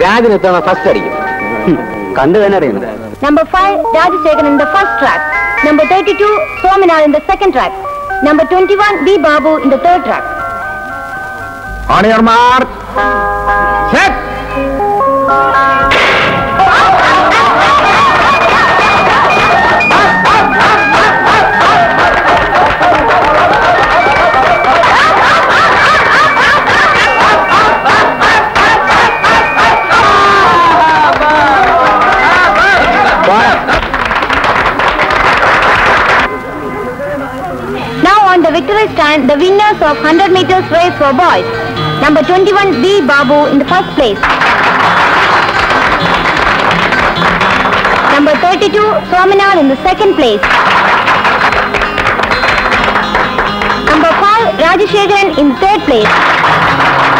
രാജന് ഇത്തവണ ഫസ്റ്റ് അടിക്കും കണ്ടു തന്നെ അറിയുന്നു Number 5, Rajasekhan in the first track. Number 32, Swaminal in the second track. Number 21, B. Babu in the third track. On your mark. Set. Now on the victory stand, the winners of 100 meters race for boys. Number 21, B. Babu in the first place. Number 32, Swaminal in the second place. Number 5, Rajashekharan in third place.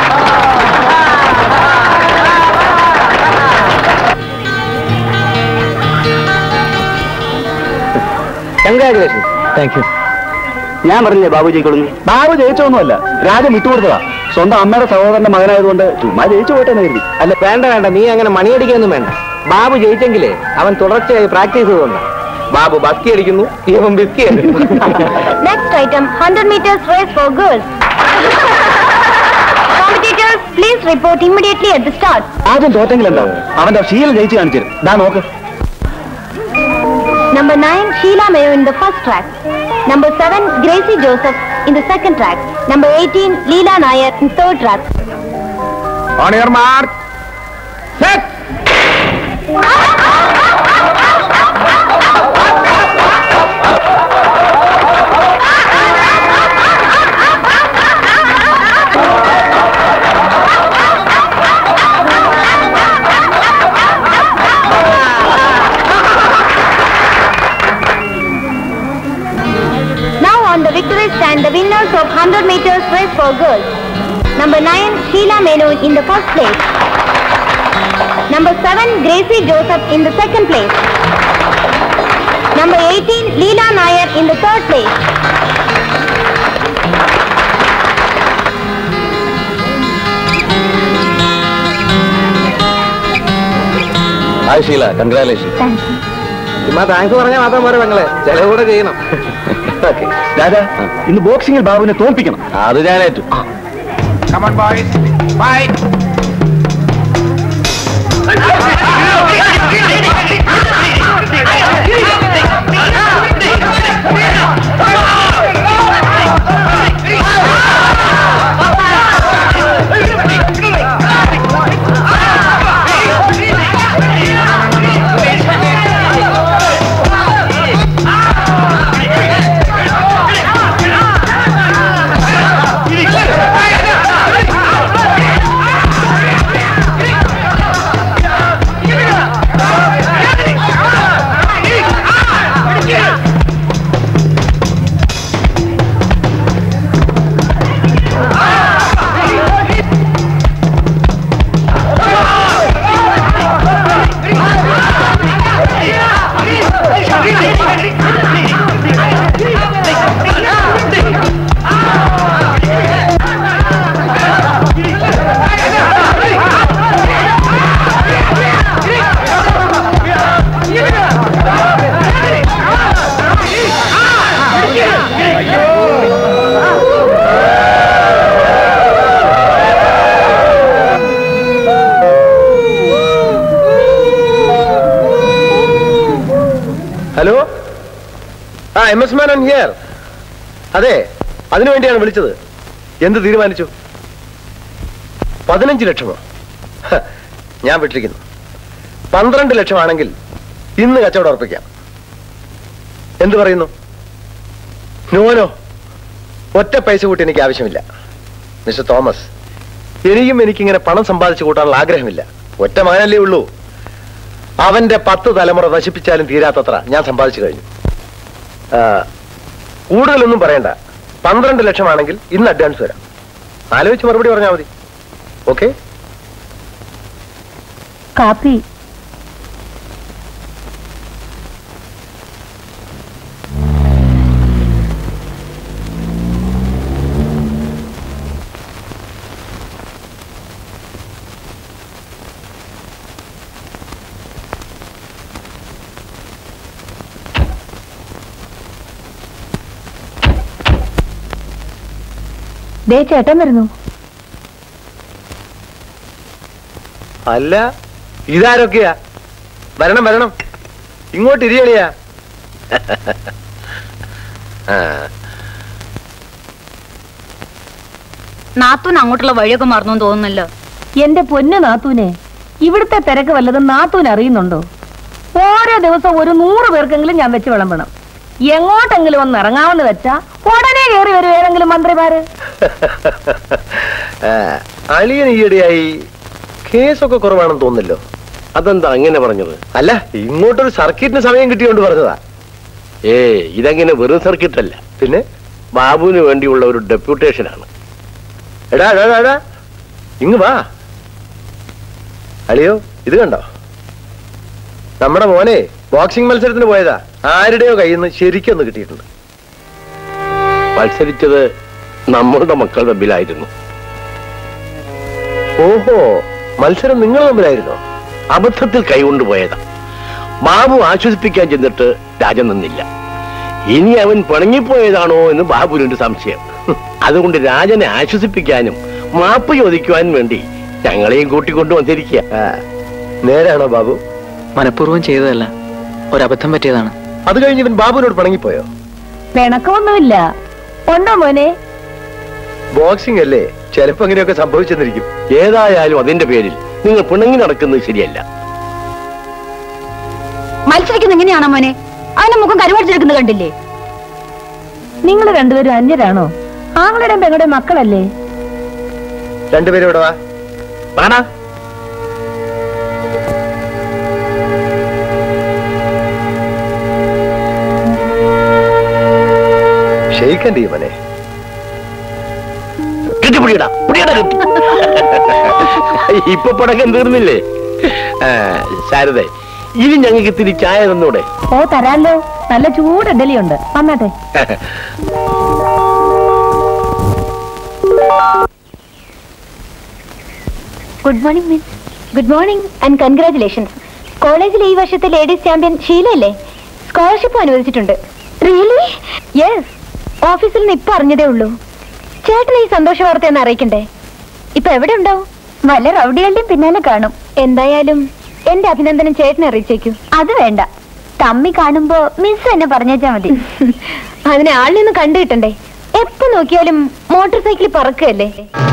Congratulation thank you ഞാൻ പറഞ്ഞില്ലേ ബാബു ജയിക്കൊള്ളുന്നു ബാബു ജയിച്ചൊന്നുമല്ല രാജൻ വിട്ടുകൊടുത്തതാ സ്വന്തം അമ്മയുടെ സഹോദരന്റെ മകനായതുകൊണ്ട് ചുമ്മാ ജയിച്ചു പോട്ടെ എന്ന് കരുതി അല്ല വേണ്ട വേണ്ട നീ അങ്ങനെ മണിയടിക്കൊന്നും വേണ്ട ബാബു ജയിച്ചെങ്കിലേ അവൻ തുടർച്ചയായി പ്രാക്ടീസ് ചെയ്തുകൊണ്ട് ബാബു ബസ്കി അടിക്കുന്നു ഇവൻ ബിസ്കി അടിക്കുന്നു Next item, 100 meters race for girls. Competitors, please report immediately at the start. ആദ്യം തോറ്റെങ്കിൽ എന്താ അവന്റെ ശീലം ജയിച്ചു കാണിച്ചു തരും ദാ നോക്ക് Number 9, Sheila Mayo in the first track. Number 7, Gracie Joseph in the second track. Number 18, Leela Nair in third track. On your mark set Now on the victory stand, the winners of 100 meters race for girls. Number 9, Sheila Menu in the first place. Number 7, Gracie Joseph in the second place. Number 18, Leela Nair in the third place. Hi Sheela congratulation Thank you. ചുമ്മാ thanks പറഞ്ഞാൽ മാത്രം പോരെ പെങ്ങളെ ചെലവ് കൂടെ ചെയ്യണം okay Raja ഇന്ന് ബോക്സിംഗിൽ ബാബുവിനെ തോൽപ്പിക്കണം അത് ഞാനേറ്റു Come on, boys. Fight. Hello ആ എം എസ് മാനൻ ഹിയർ അതെ അതിനു വേണ്ടിയാണ് വിളിച്ചത് എന്ത് തീരുമാനിച്ചു പതിനഞ്ച് ലക്ഷമോ ഹ, ഞാൻ വിട്ടിരിക്കുന്നു പന്ത്രണ്ട് ലക്ഷമാണെങ്കിൽ ഇന്ന് കച്ചവടം ഉറപ്പിക്കാം എന്ത് പറയുന്നു നോനോ ഒറ്റ പൈസ കൂട്ടി എനിക്ക് ആവശ്യമില്ല മിസ്റ്റർ തോമസ് എനിക്കും എനിക്കിങ്ങനെ പണം സമ്പാദിച്ചു കൂട്ടാനുള്ള ആഗ്രഹമില്ല ഒറ്റ മകനല്ലേ ഉള്ളൂ അവന്റെ പത്ത് തലമുറ നശിപ്പിച്ചാലും തീരാത്തത്ര ഞാൻ സമ്പാദിച്ചു കഴിഞ്ഞു ആ, കൂടുതലൊന്നും പറയണ്ട പന്ത്രണ്ട് ലക്ഷമാണെങ്കിൽ ഇന്ന് അഡ്വാൻസ് തരാം ആലോചിച്ച് മറുപടി പറഞ്ഞാൽ മതി ഓക്കെ കാപ്പി ദേ ചേട്ടൻ വരുന്നു അല്ല ഇതാരൊക്കെയാ വരണം വരണം ഇങ്ങോട്ട് ഇരിയളിയാ നാത്തൂൻ അങ്ങോട്ടുള്ള വഴിയൊക്കെ മറന്നു തോന്നുന്നല്ലോ എന്റെ പൊന്നു നാത്തൂനെ ഇവിടുത്തെ തിരക്ക് വല്ലതും നാത്തൂൻ അറിയുന്നുണ്ടോ ഓരോ ദിവസം ഒരു നൂറ് പേർക്കെങ്കിലും ഞാൻ വെച്ച് വിളമ്പണം എങ്ങോട്ടെങ്കിലും ഒന്ന് ഇറങ്ങാമെന്ന് വെച്ചാ ഉടനെ കയറി വരും ഏതെങ്കിലും മന്ത്രിമാര് ആ, അളിയൻ ഈയിടെയായി കേസൊക്കെ കുറവാണെന്ന് തോന്നുന്നല്ലോ അതെന്താ അങ്ങനെ പറഞ്ഞത് അല്ല ഇങ്ങോട്ടൊരു സർക്കിറ്റിന് സമയം കിട്ടിയോണ്ട് പറഞ്ഞതാ ഏ ഇതങ്ങനെ വെറും സർക്കിട്ട് അല്ല പിന്നെ ബാബുവിന് വേണ്ടിയുള്ള ഒരു ഡെപ്യൂട്ടേഷനാണ് എടാ എടാ എടാ, എടാ ഇങ്ങ് വാ അളിയോ ഇത് കണ്ടോ നമ്മുടെ മോനെ ബോക്സിംഗ് മത്സരത്തിന് പോയതാ ആരുടെയോ കയ്യിൽ നിന്ന് ശരിക്കൊന്ന് കിട്ടിയിട്ടുണ്ട് മത്സരിച്ചത് നമ്മളുടെ മക്കൾ തമ്മിലായിരുന്നു ഓഹോ മത്സരം നിങ്ങൾ തമ്മിലായിരുന്നോ അബദ്ധത്തിൽ കൈകൊണ്ട് പോയതാ ബാബു ആശ്വസിപ്പിക്കാൻ ചെന്നിട്ട് രാജൻ നിന്നില്ല ഇനി അവൻ പിണങ്ങിപ്പോയതാണോ എന്ന് ബാബുവിനുണ്ട് സംശയം അതുകൊണ്ട് രാജനെ ആശ്വസിപ്പിക്കാനും മാപ്പ് ചോദിക്കുവാനും വേണ്ടി ഞങ്ങളെയും കൂട്ടിക്കൊണ്ടു വന്നിരിക്കുക ആ, നേരാണോ ബാബു മനഃപൂർവ്വം ചെയ്തതല്ല ഒരബദ്ധം പറ്റിയതാണ് അത് കഴിഞ്ഞ് ഇവൻ ബാബുവിനോട് പിണങ്ങിപ്പോയോ പിണക്കമൊന്നുമില്ല ഉണ്ടോ മോനെ ബോക്സിംഗ് അല്ലേ ചിലപ്പോ അങ്ങനെയൊക്കെ സംഭവിച്ചെന്നിരിക്കും ഏതായാലും അതിന്റെ പേരിൽ നിങ്ങൾ പിണങ്ങി നടക്കുന്നത് ശരിയല്ല മത്സരിക്കുന്ന എങ്ങനെയാണോ മോനെ അവന്റെ മുഖം കരുവടിച്ചെടുക്കുന്നത് കണ്ടില്ലേ നിങ്ങൾ രണ്ടുപേരും അന്യരാണോ ആങ്ങളുടെയും പെങ്ങളുടെയും മക്കളല്ലേ രണ്ടുപേരും ഇവിടെ വാ വാടാ. ക്ഷയിക്കണ്ടേ ഇവനെ കെട്ടിപ്പിടിയടാ പിടിയടാ കെട്ടി ഇപ്പൊ പടക്കം തീർന്നില്ലേ ആ, ശാരദേ ഇനി ഞങ്ങൾക്ക് ഇത്തിരി ചായ തന്നൂടെ ഓ തരാല്ലോ നല്ല ചൂട് ഇഡലിയുണ്ട് വന്നാട്ടെ good morning miss good morning and congratulations കോളേജിലെ ഈ വർഷത്തെ ലേഡീസ് ചാമ്പ്യൻ ഷീലല്ലേ സ്കോളർഷിപ്പ് അനുവദിച്ചിട്ടുണ്ട് റിയലി യെസ് ഓഫീസിൽ നിന്ന് ഇപ്പൊ അറിഞ്ഞതേ ഉള്ളൂ ചേട്ടൻ ഈ സന്തോഷ വാർത്ത എന്ന് അറിയിക്കണ്ടേ ഇപ്പൊ എവിടെ ഉണ്ടാവും വല്ല റൗഡികളുടെയും പിന്നാലെ കാണും എന്തായാലും എന്റെ അഭിനന്ദനം ചേട്ടനെ അറിയിച്ചേക്കൂ അത് വേണ്ട തമ്മി കാണുമ്പോ മിസ് എന്നെ പറഞ്ഞേച്ചാ മതി അതിനെ ആളിനൊന്ന് കണ്ടു കിട്ടണ്ടേ എപ്പോ നോക്കിയാലും മോട്ടോർ സൈക്കിൾ പറക്കുകയല്ലേ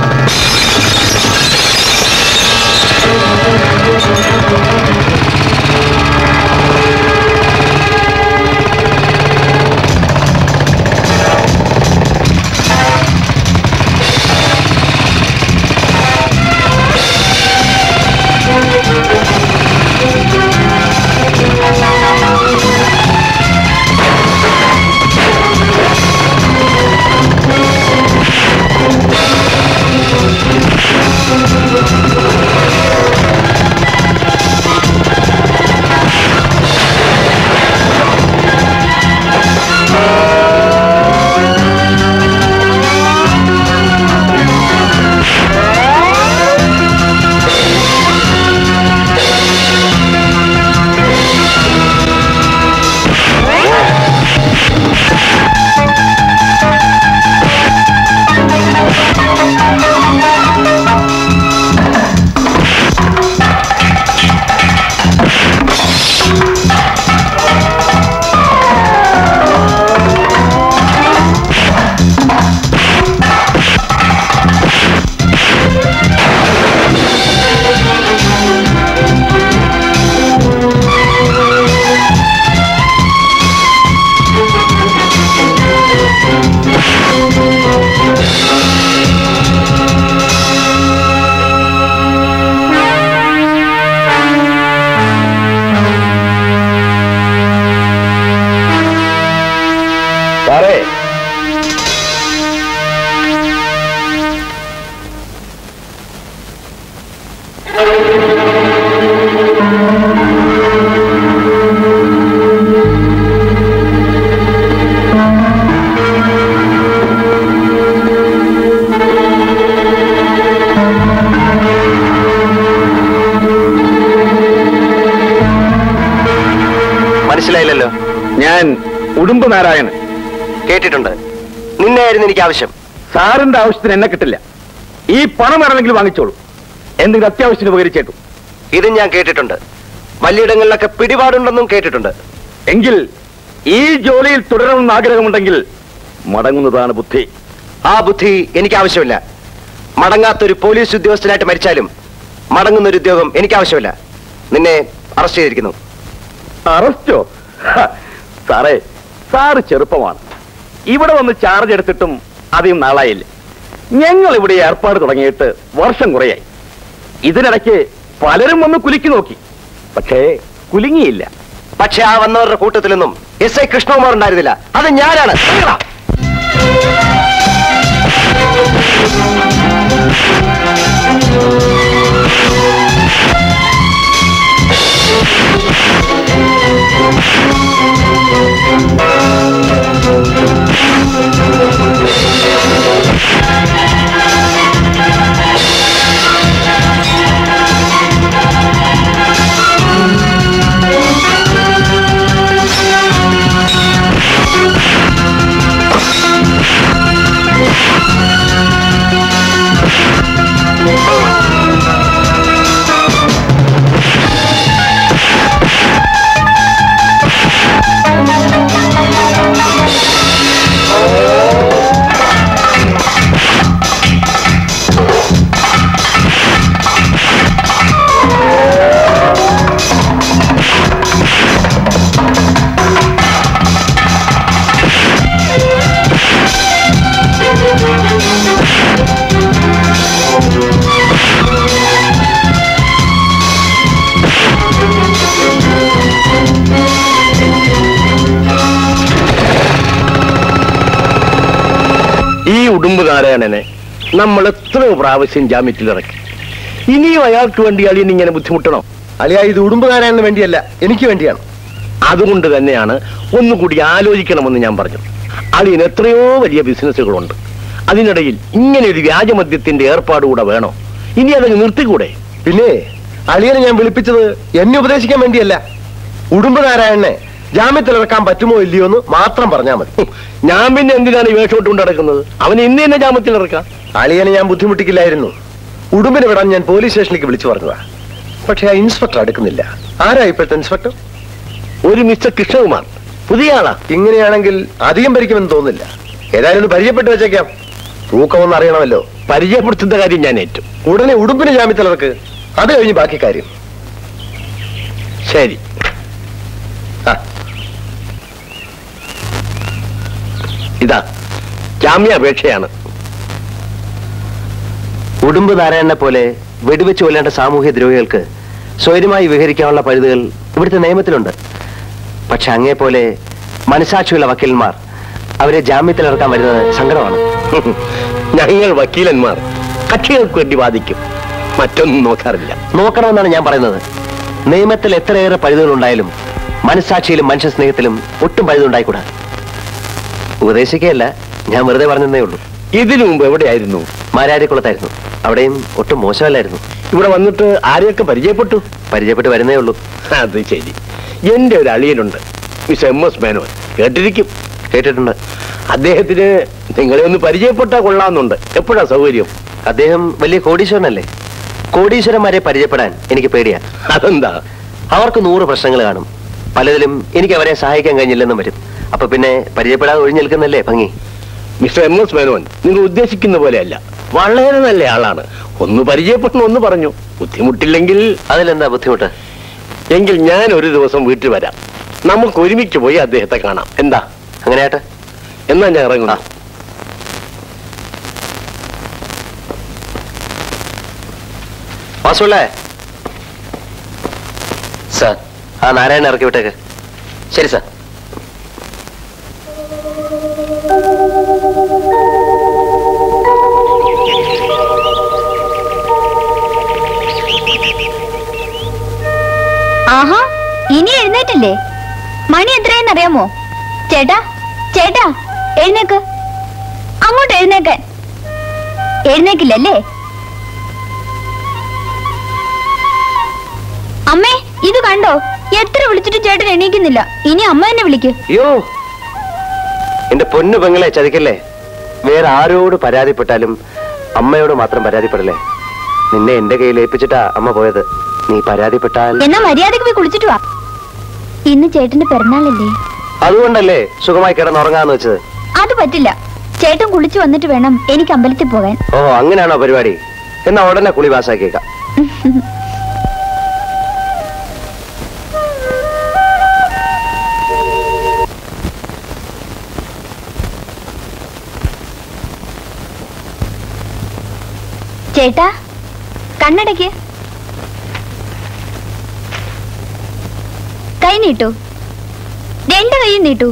സാറേ മനസ്സിലായില്ലല്ലോ ഞാൻ ഉടുമ്പ് നാരായണൻ കേട്ടിട്ടുണ്ട് നിന്നെയായിരുന്നു എനിക്ക് ആവശ്യം സാറിന്റെ ആവശ്യത്തിന് എന്നെ കിട്ടില്ല ഈ പണം വേണമെങ്കിൽ വാങ്ങിച്ചോളൂ എന്തെങ്കിലും അത്യാവശ്യത്തിന് ഉപകരിച്ചേക്കും ഇതും ഞാൻ കേട്ടിട്ടുണ്ട് വലിയിടങ്ങളിലൊക്കെ പിടിപാടുണ്ടെന്നും കേട്ടിട്ടുണ്ട് എങ്കിൽ ഈ ജോലിയിൽ തുടരണമെന്ന് ആഗ്രഹമുണ്ടെങ്കിൽ മടങ്ങുന്നതാണ് ബുദ്ധി ആ ബുദ്ധി എനിക്ക് ആവശ്യമില്ല മടങ്ങാത്തൊരു പോലീസ് ഉദ്യോഗസ്ഥനായിട്ട് മരിച്ചാലും മടങ്ങുന്ന ഒരു ഉദ്യോഗം എനിക്ക് ആവശ്യമില്ല നിന്നെ അറസ്റ്റ് ചെയ്തിരിക്കുന്നു അറസ്റ്റോ ഹ, സാറേ സാറ് ചെറുപ്പമാണ് ഇവിടെ വന്ന് ചാർജ് എടുത്തിട്ടും അധികം നാളായില്ല ഞങ്ങൾ ഇവിടെ ഈ ഏർപ്പാട് തുടങ്ങിയിട്ട് വർഷം കുറയായി ഇതിനിടയ്ക്ക് പലരും വന്ന് കുലുക്കി നോക്കി പക്ഷേ കുലുങ്ങിയില്ല പക്ഷെ ആ വന്നവരുടെ കൂട്ടത്തിലൊന്നും എസ് ഐ കൃഷ്ണകുമാർ ഉണ്ടായിരുന്നില്ല അത് ഞാനാണ് ഇറങ്ങടാ. ഈ ഉടുമ്പ് നാരായണനെ നമ്മൾ എത്രയോ പ്രാവശ്യം ജാമ്യത്തിലിറക്കി ഇനിയും അയാൾക്ക് വേണ്ടി അളിയൻ ഇങ്ങനെ ബുദ്ധിമുട്ടണോ അലിയ ഇത് ഉടുമ്പുകാരായതിനു വേണ്ടിയല്ല എനിക്ക് വേണ്ടിയാണ് അതുകൊണ്ട് തന്നെയാണ് ഒന്നുകൂടി ആലോചിക്കണമെന്ന് ഞാൻ പറഞ്ഞത് അളിയന് എത്രയോ വലിയ ബിസിനസ്സുകളുണ്ട് അതിനിടയിൽ ഇങ്ങനെ ഒരു വ്യാജമദ്യത്തിന്റെ ഏർപ്പാട് കൂടെ വേണോ ഇനി അതങ്ങ് നിർത്തിക്കൂടെ പിന്നെ അളിയനെ ഞാൻ വിളിപ്പിച്ചത് എന്നെ ഉപദേശിക്കാൻ വേണ്ടിയല്ല ഉടുമ്പുകാരായണനെ ജാമ്യത്തിൽ ഇറക്കാൻ പറ്റുമോ ഇല്ലയോ എന്ന് മാത്രം പറഞ്ഞാൽ മതി ഹും, ഞാൻ പിന്നെ എന്തിനാണ് ഈ വേഷോട്ട് കൊണ്ട് നടക്കുന്നത് അവൻ ഇന്ന് തന്നെ ജാമ്യത്തിൽ ഇറക്കാം അളിയനെ ഞാൻ ബുദ്ധിമുട്ടിക്കില്ലായിരുന്നു ഉടുമ്പിനെ വിടാൻ ഞാൻ പോലീസ് സ്റ്റേഷനിലേക്ക് വിളിച്ചു പറഞ്ഞതാ പക്ഷെ ആ ഇൻസ്പെക്ടർ അടുക്കുന്നില്ല ആരാ ഇപ്പോഴത്തെ ഇൻസ്പെക്ടർ ഒരു മിസ്റ്റർ കൃഷ്ണകുമാർ പുതിയ ആളാ ഇങ്ങനെയാണെങ്കിൽ അധികം ഭരിക്കുമെന്ന് തോന്നുന്നില്ല ഏതായാലും ഒന്ന് പരിചയപ്പെട്ട് വെച്ചേക്കാം തൂക്കമൊന്നും അറിയണമല്ലോ പരിചയപ്പെടുത്തുന്ന കാര്യം ഞാൻ ഏറ്റു ഉടനെ ഉടുമ്പിന് ജാമ്യത്തിൽ ഇറക്ക് അത് കഴിഞ്ഞ് ബാക്കി കാര്യം ശരി ആ, ഇതാ ജാമ്യാപേക്ഷയാണ് ഉടുമ്പ് നാരായണനെ പോലെ വെടിവെച്ച് കൊല്ലേണ്ട സാമൂഹ്യ ദ്രോഹികൾക്ക് സ്വൈര്യമായി വിഹരിക്കാനുള്ള പഴുതുകൾ ഇവിടുത്തെ നിയമത്തിലുണ്ട് പക്ഷെ അങ്ങേ പോലെ മനസാക്ഷിയുള്ള വക്കീലന്മാർ അവരെ ജാമ്യത്തിൽ ഇറക്കാൻ വരുന്നത് സങ്കടമാണ് ഞങ്ങൾ വക്കീലന്മാർ കക്ഷികൾക്ക് വേണ്ടി വാദിക്കും മറ്റൊന്നും നോക്കാറില്ല നോക്കണമെന്നാണ് ഞാൻ പറയുന്നത് നിയമത്തിൽ എത്രയേറെ പഴുതുകൾ ഉണ്ടായാലും മനസാക്ഷിയിലും മനുഷ്യ സ്നേഹത്തിലും ഒട്ടും പഴുതുണ്ടായിക്കൂടാ ഉപദേശിക്കുകയല്ല ഞാൻ വെറുതെ പറഞ്ഞതേ ഉള്ളൂ ഇതിനു മുമ്പ് എവിടെയായിരുന്നു മാരാരിക്കുളത്തായിരുന്നു അവിടെയും ഒട്ടും മോശമല്ലായിരുന്നു ഇവിടെ വന്നിട്ട് ആരെയൊക്കെ പരിചയപ്പെട്ടു പരിചയപ്പെട്ട് വരുന്നേ ഉള്ളൂ അത് ശരി എന്റെ ഒരു അളിയനുണ്ട് മിസ് എം എസ് മേനോൻ കേട്ടിരിക്കും കേട്ടിട്ടുണ്ട് അദ്ദേഹത്തിന് നിങ്ങളെ ഒന്ന് പരിചയപ്പെട്ടാ കൊള്ളാമെന്നുണ്ട് എപ്പോഴാ സൗകര്യം അദ്ദേഹം വലിയ കോടീശ്വരനല്ലേ കോടീശ്വരന്മാരെ പരിചയപ്പെടാൻ എനിക്ക് പേടിയാ അതെന്താ അവർക്ക് നൂറ് പ്രശ്നങ്ങൾ കാണും പലതിലും എനിക്ക് അവരെ സഹായിക്കാൻ കഴിഞ്ഞില്ലെന്നും വരും അപ്പൊ പിന്നെ പരിചയപ്പെടാതെ ഒഴിഞ്ഞു നിൽക്കുന്നല്ലേ ഭംഗി മിസ്റ്റർ എം എസ് മേനോൻ നിങ്ങൾ ഉദ്ദേശിക്കുന്ന പോലെയല്ല വളരെ നല്ല ആളാണ് ഒന്ന് പരിചയപ്പെടണം ഒന്ന് പറഞ്ഞു ബുദ്ധിമുട്ടില്ലെങ്കിൽ അതിലെന്താ ബുദ്ധിമുട്ട് എങ്കിൽ ഞാൻ ഒരു ദിവസം വീട്ടിൽ വരാം നമുക്ക് ഒരുമിച്ച് പോയി അദ്ദേഹത്തെ കാണാം എന്താ അങ്ങനെ ആട്ടെ എന്നാ ഞാൻ ഇറങ്ങുന്നു ആ. വാസുള്ളേ സാർ ആ നാരായണ ഇറക്കി വിട്ടേക്ക് ശരി സാർ ആഹാ ഇനി എഴുന്നേറ്റില്ലേ മണി എത്രയെന്ന് അറിയാമോ ചേട്ടാ ചേട്ടാ എഴുന്നേക്ക് അങ്ങോട്ട് എഴുന്നേക്കാൻ എഴുന്നേക്കില്ലല്ലേ അമ്മേ ഇത് കണ്ടോ എത്ര വിളിച്ചിട്ട് ചേട്ടൻ എണീക്കുന്നില്ല ഇനി അമ്മ എന്നെ വിളിക്ക് അയ്യോ എന്റെ പൊന്നു പെങ്ങളെ ചതിക്കല്ലേ വേറെ ആരോട് പരാതിപ്പെട്ടാലും അമ്മയോട് മാത്രം പരാതിപ്പെടലേ നിന്നെ എന്റെ കയ്യിൽ ഏൽപ്പിച്ചിട്ടാ അമ്മ പോയത് നീ പരാതിപ്പെട്ടാൽ എന്നാ മര്യാദക്ക് പോയി കുളിച്ചിട്ട് വാ ഇന്ന് ചേട്ടന്റെ പിറന്നാളല്ലേ അതുകൊണ്ടല്ലേ സുഖമായി കിടന്നുറങ്ങാന്ന് വെച്ചത് അത് പറ്റില്ല ചേട്ടൻ കുളിച്ചു വന്നിട്ട് വേണം എനിക്ക് അമ്പലത്തിൽ പോകാൻ ഓ അങ്ങനെയാണോ പരിപാടി എന്നാ ഉടനെ കുളി പാസ്സാക്കിയേക്കാം ചേട്ടാ കണ്ണടയ്ക്ക് കൈ നീട്ടു രണ്ട് കൈയും നീട്ടു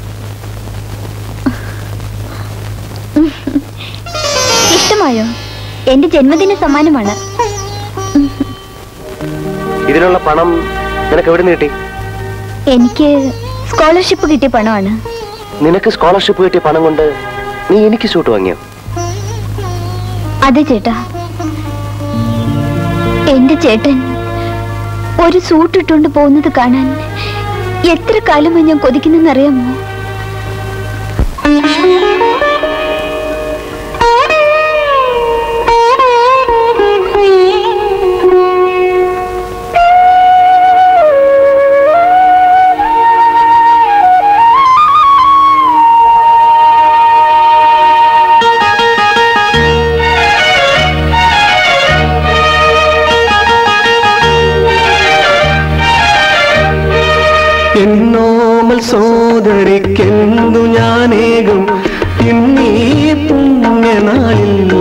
ഇഷ്ടമായോ എന്റെ ജന്മദിന സമ്മാനമാണ് ഇതിനുള്ള പണം നിനക്ക് എവിടെ നിന്ന് കിട്ടി എനിക്ക് സ്കോളർഷിപ്പ് കിട്ടിയ പണമാണ് നിനക്ക് സ്കോളർഷിപ്പ് കിട്ടിയ പണം കൊണ്ട് നീ എനിക്ക് സൂട്ട് വാങ്ങിയോ അതെ ചേട്ടാ എന്റെ ചേട്ടൻ ഒരു സൂട്ട് ഇട്ടുകൊണ്ട് പോകുന്നത് കാണാൻ എത്ര കാലമായി ഞാൻ കൊതിക്കുന്നെന്നറിയാമോ എന്നോമൽ സോദരിക്കെന്തു ഞാനേകും ഇന്നീ പുണ്യനാളിൽ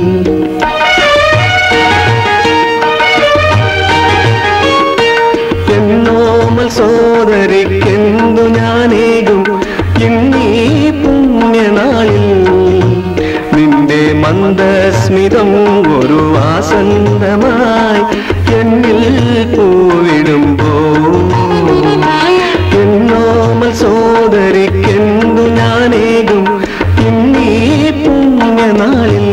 എന്നോമൽ സോദരിക്കെന്തു ഞാനേകും ഇന്നീ പുണ്യനാളിൽ നിന്റെ മന്ദസ്മിതം ഒരു വാസന്തമായി എന്നിൽ പൂവിടുമ്പോ എന്നോമൽ സോദരിക്കെന്തു ഞാനേകും ഇന്നീ പുണ്യനാളിൽ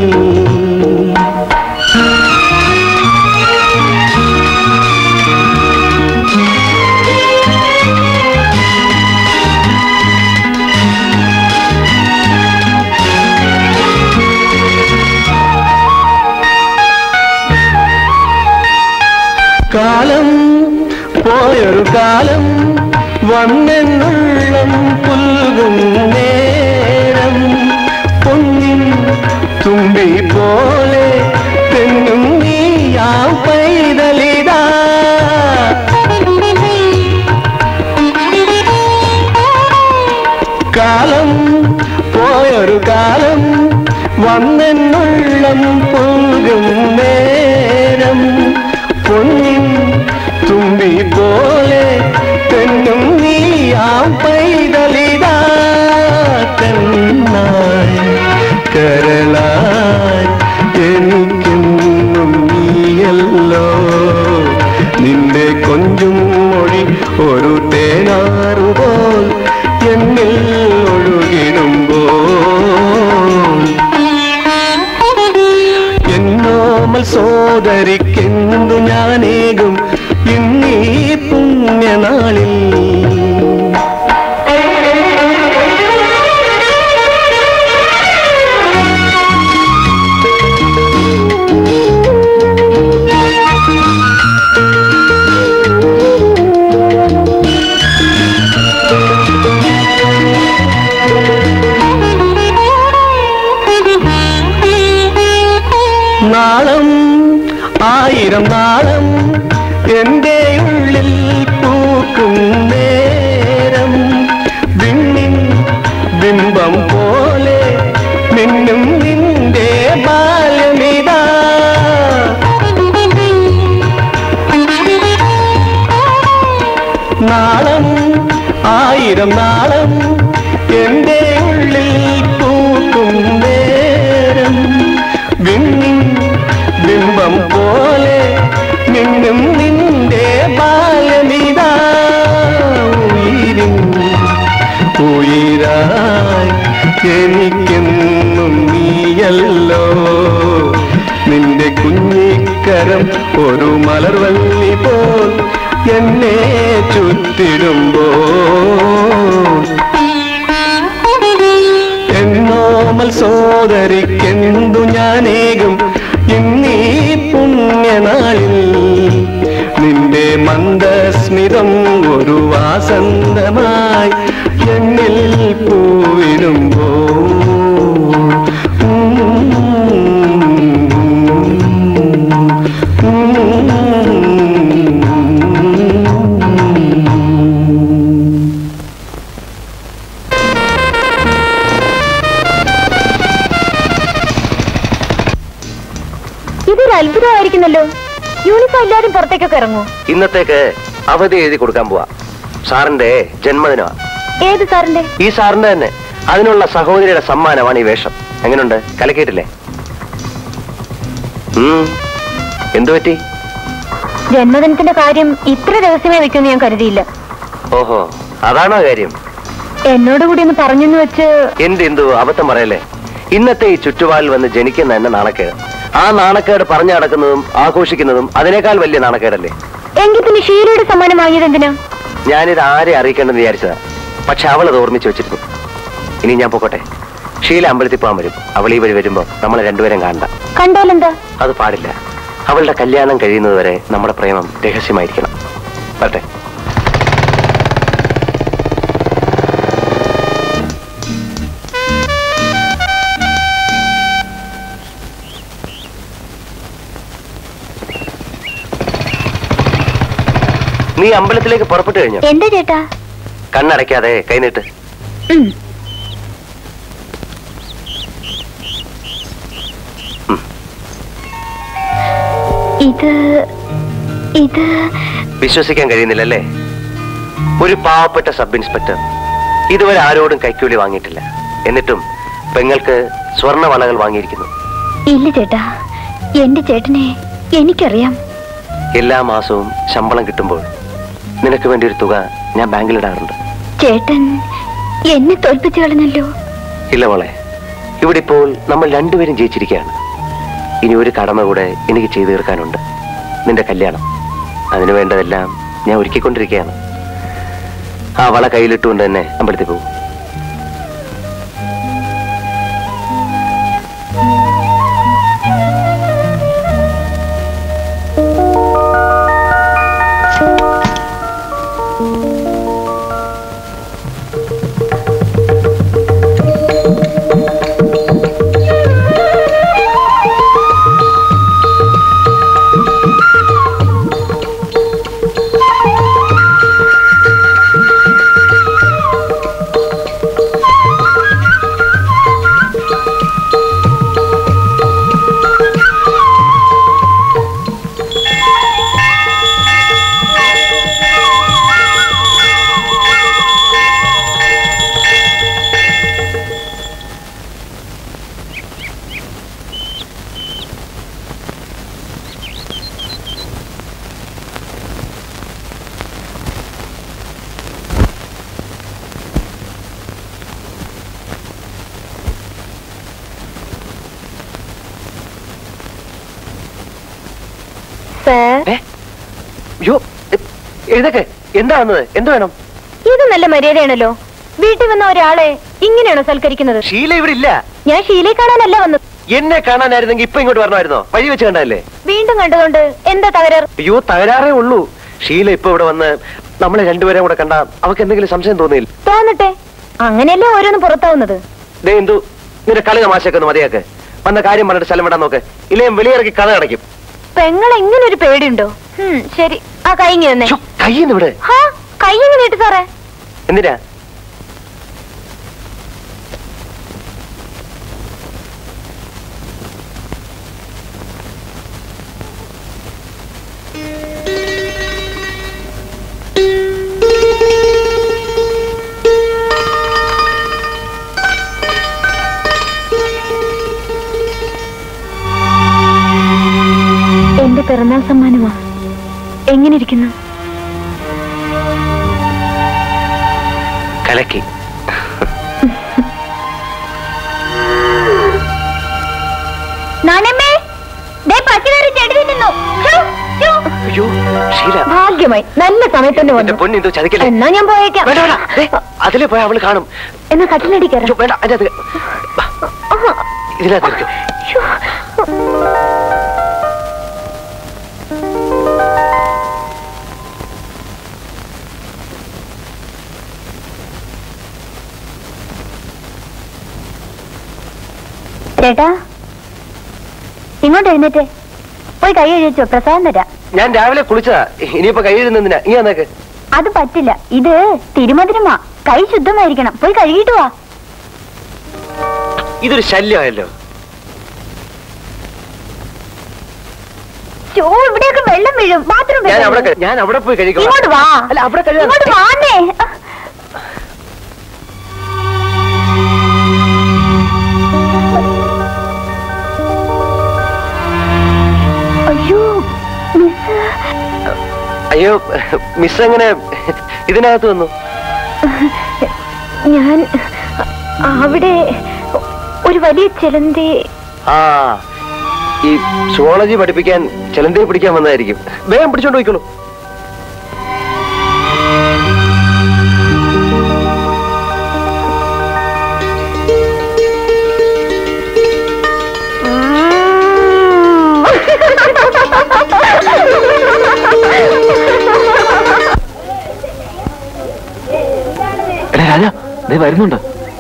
കാലം പോയൊരു കാലം വന്നെന്നുള്ളം പുൽകും നേരം പൊന്നിൻ തുമ്പി പോലെ തെന്നും നീയാ പൈതലിതാ കാലം പോയൊരു കാലം വന്നെന്നുള്ളം പുൽകും നേരം പൊന്നിൻ തുമ്പി പോലെ തെന്നും നീയാ പൈതലിതാ കണ്ണായി കരളായി എനിക്കെന്നും നീയല്ലോ നിന്റെ കൊഞ്ചും മൊഴി ഒരു തേനാറുപോൽ എന്നിൽ ഒഴുകിടുമ്പോൾ എന്നോമൽ സോദരിക്കെന്തു ഞാനേകും ഇന്നീ പുണ്യനാളിൽ നാളം ആയിരം നാളം എന്റെ ഉള്ളിൽ പൂക്കും നേരം വിണ്ണിൻ ബിംബം പോലെ മിന്നും നിന്റെ ബാലമിതാ നാളം ആയിരം നാളം എന്റെ ഉള്ളിൽ പൂക്കും നേരം വിണ്ണിൻ ബിംബം പോലെ നിന്നും നിന്റെ ബാലമിതാ ഉയിരിൻ ഉയിരായി എനിക്കെന്നും നീയല്ലോ നിന്റെ കുഞ്ഞിക്കരം ഒരു മലർവല്ലി പോൽ എന്നെ ചുറ്റിടുമ്പോൾ എന്നോ ഓമൽ സോദരിക്കെന്തു ഞാനേകും ഇന്നീ പുണ്യനാളിൽ നിന്റെ മന്ദസ്മിതം ഒരു വാസന്തമായി എന്നിൽ പൂവിടുമ്പോ ഇതൊരു അത്ഭുതമായിരിക്കുന്നല്ലോ യൂണിഫോം എല്ലാരും പുറത്തേക്കൊക്കെ ഇറങ്ങൂ ഇന്നത്തേക്ക് അവധി എഴുതി കൊടുക്കാൻ പോവാ സാറിന്റെ ജന്മദിനമാ ഏത് സാറിന്റെ ഈ സാറിന്റെ തന്നെ അതിനുള്ള സഹോദരിയുടെ സമ്മാനമാണ് ഈ വേഷം എങ്ങനെയുണ്ട് കലക്കിയിട്ടില്ലേ ഉം. എന്തു പറ്റി ജന്മദിനത്തിന്റെ കാര്യം ഇത്ര രഹസ്യമേ വെക്കുമെന്ന് ഞാൻ കരുതിയില്ല ഓഹോ അതാണോ കാര്യം എന്നോട് കൂടി ഒന്ന് പറഞ്ഞെന്ന് വെച്ച് എന്ത് എന്തു അബദ്ധം പറയല്ലേ ഇന്നത്തെ ഈ ചുറ്റുപാടിൽ വന്ന് ജനിക്കുന്ന തന്നെ നാണക്കേട് ആ നാണക്കേട് പറഞ്ഞു നടക്കുന്നതും ആഘോഷിക്കുന്നതും അതിനേക്കാൾ വലിയ നാണക്കേടല്ലേ എങ്കിൽ പിന്നെ ഷീലയുടെ സമ്മാനം വാങ്ങിയത് എന്തിനാ ഞാനിത് ആരെ അറിയിക്കേണ്ടെന്ന് വിചാരിച്ചതാ പക്ഷെ അവൾ അത് ഓർമ്മിച്ച് വെച്ചിരുന്നു ഇനി ഞാൻ പോക്കോട്ടെ ഷീല അമ്പലത്തിൽ പോകാൻ വരും അവൾ ഈ വഴി വരുമ്പോ നമ്മളെ രണ്ടുപേരും കാണണ്ട കണ്ടാലെന്താ അത് പാടില്ല അവളുടെ കല്യാണം കഴിയുന്നത് വരെ നമ്മുടെ പ്രേമം രഹസ്യമായിരിക്കണം വരട്ടെ നീ അമ്പലത്തിലേക്ക് പുറപ്പെട്ടു കഴിഞ്ഞോ എന്താ ചേട്ടാ കണ്ണടയ്ക്കാതെ കൈനീട്ട് ഉം. ഇത് ഇത് വിശ്വസിക്കാൻ കഴിയുന്നില്ലല്ലേ ഒരു പാവപ്പെട്ട സബ് ഇൻസ്പെക്ടർ ഇതുവരെ ആരോടും കൈക്കൂലി വാങ്ങിയിട്ടില്ല എന്നിട്ടും പെങ്ങൾക്ക് സ്വർണ്ണ വളകൾ വാങ്ങിയിരിക്കുന്നു ഇല്ല ചേട്ടാ എന്റെ ചേട്ടനെ എനിക്കറിയാം എല്ലാ മാസവും ശമ്പളം കിട്ടുമ്പോൾ നിനക്ക് വേണ്ടി ഒരു തുക ഞാൻ ബാങ്കിലിടാറുണ്ട് ചേട്ടൻ എന്നെ തോൽപ്പിച്ചു കളഞ്ഞല്ലോ ഇല്ല മോളെ ഇവിടെ ഇപ്പോൾ നമ്മൾ രണ്ടുപേരും ജയിച്ചിരിക്കുകയാണ് ഇനി ഒരു കടമ കൂടെ എനിക്ക് ചെയ്തു തീർക്കാനുണ്ട് നിന്റെ കല്യാണം അതിനു വേണ്ടതെല്ലാം ഞാൻ ഒരുക്കിക്കൊണ്ടിരിക്കുകയാണ് ആ വള കയ്യിലിട്ടുകൊണ്ട് തന്നെ അമ്പലത്തിൽ പോകും സാർ അയ്യോ എ- എഴുതൊക്കെ എന്താ വന്നത് എന്ത് വേണം ഇത് നല്ല മര്യാദയാണല്ലോ വീട്ടിൽ വന്ന ഒരാളെ ഇങ്ങനെയാണോ സൽക്കരിക്കുന്നത് ഷീല ഇവിടെ ഇല്ല ഞാൻ ഷീലയെ കാണാനല്ല വന്നത് എന്നെ കാണാനായിരുന്നെങ്കിൽ ഇപ്പൊ ഇങ്ങോട്ട് വരണമായിരുന്നോ വഴി വെച്ച് കണ്ടല്ലേ വീണ്ടും കണ്ടതുകൊണ്ട് എന്താ തകരാർ അയ്യോ തകരാറേ ഉള്ളൂ ഷീല ഇപ്പൊ ഇവിടെ വന്ന് നമ്മളെ രണ്ടുപേരെയും കൂടെ കണ്ട അവക്ക് എന്തെങ്കിലും സംശയം തോന്നിയില്ല തോന്നട്ടെ അങ്ങനെയല്ലേ ഓരോന്ന് പുറത്താവുന്നത് ദേ എന്തു നിന്റെ കളി തമാശയൊക്കെ ഒന്ന് മതിയാക്ക് വന്ന കാര്യം പറഞ്ഞിട്ട് സ്ഥലം വിടാൻ നോക്ക് ഇല്ലെങ്കിൽ വെളിയിറക്കി കഥ അടയ്ക്കും പെങ്ങൾ എങ്ങനെ ഒരു പേടിയുണ്ടോ ഹും, ശരി ആ കൈ ഇങ്ങ് തന്നെ കയ്യിന്ന് ഇവിടെ ഹാ കൈ എങ്ങനെ ഇട്ട് സാറേ എന്തിനാ എന്റെ പിറന്നാൾ സമ്മാനമാ എങ്ങനെ ഇരിക്കുന്നു കലക്കി നാണമ്മേ ദേ പച്ചക്കറി ചെടി തിന്നുന്നു ഛു, ഛു. അയ്യോ ഷീല ഭാഗ്യമായി നല്ല സമയത്ത് തന്നെ എന്റെ വന്നു പൊന്നു എന്തോ ചതിക്കല്ലേ എന്നാ ഞാൻ പോയേക്കാം വേണ്ട വേണ്ട ദേ, അതിലെ പോയി അവള് കാണും എന്നാ കട്ടിലടി അയ്യോ, കയറാം വേണ്ട അതിന്റെ അത് ഇതിനകത്ത് ചേട്ടാ ഇങ്ങോട്ട് എഴുന്നേറ്റ് പോയി കൈ കഴിച്ചോ പ്രസാദം തരാം ഞാൻ രാവിലെ കുളിച്ചതാ ഇനിയിപ്പോ കൈ എഴുതുന്നതിനാ ഇനി എന്നേക്ക് അത് പറ്റില്ല ഇത് തിരുമധുരമാ കൈ ശുദ്ധമായിരിക്കണം പോയി കഴുകിയിട്ട് വാ ഇതൊരു ശല്യമായല്ലോ ചോ ഇവിടെയൊക്കെ വെള്ളം വീഴും ബാത്റൂം ഞാൻ അവിടെ ക- ഞാൻ അവിടെ പോയി കഴിക്കണം ഇങ്ങോട്ട് വാ അല്ല അവിടെ കഴിയാൻ ഇങ്ങോട്ട് വാന്നേ അയ്യോ മിസ് അയ്യോ മിസ് എങ്ങനെ ഇതിനകത്ത് വന്നു ഞാൻ അവിടെ ഒരു വലിയ ചിലന്തി ആ ഈ സുവോളജി പഠിപ്പിക്കാൻ ചിലന്തയെ പിടിക്കാൻ വന്നതായിരിക്കും വേഗം പിടിച്ചോണ്ട് പോയിക്കോളൂ എടാ രാജ ദേ വരുന്നുണ്ട്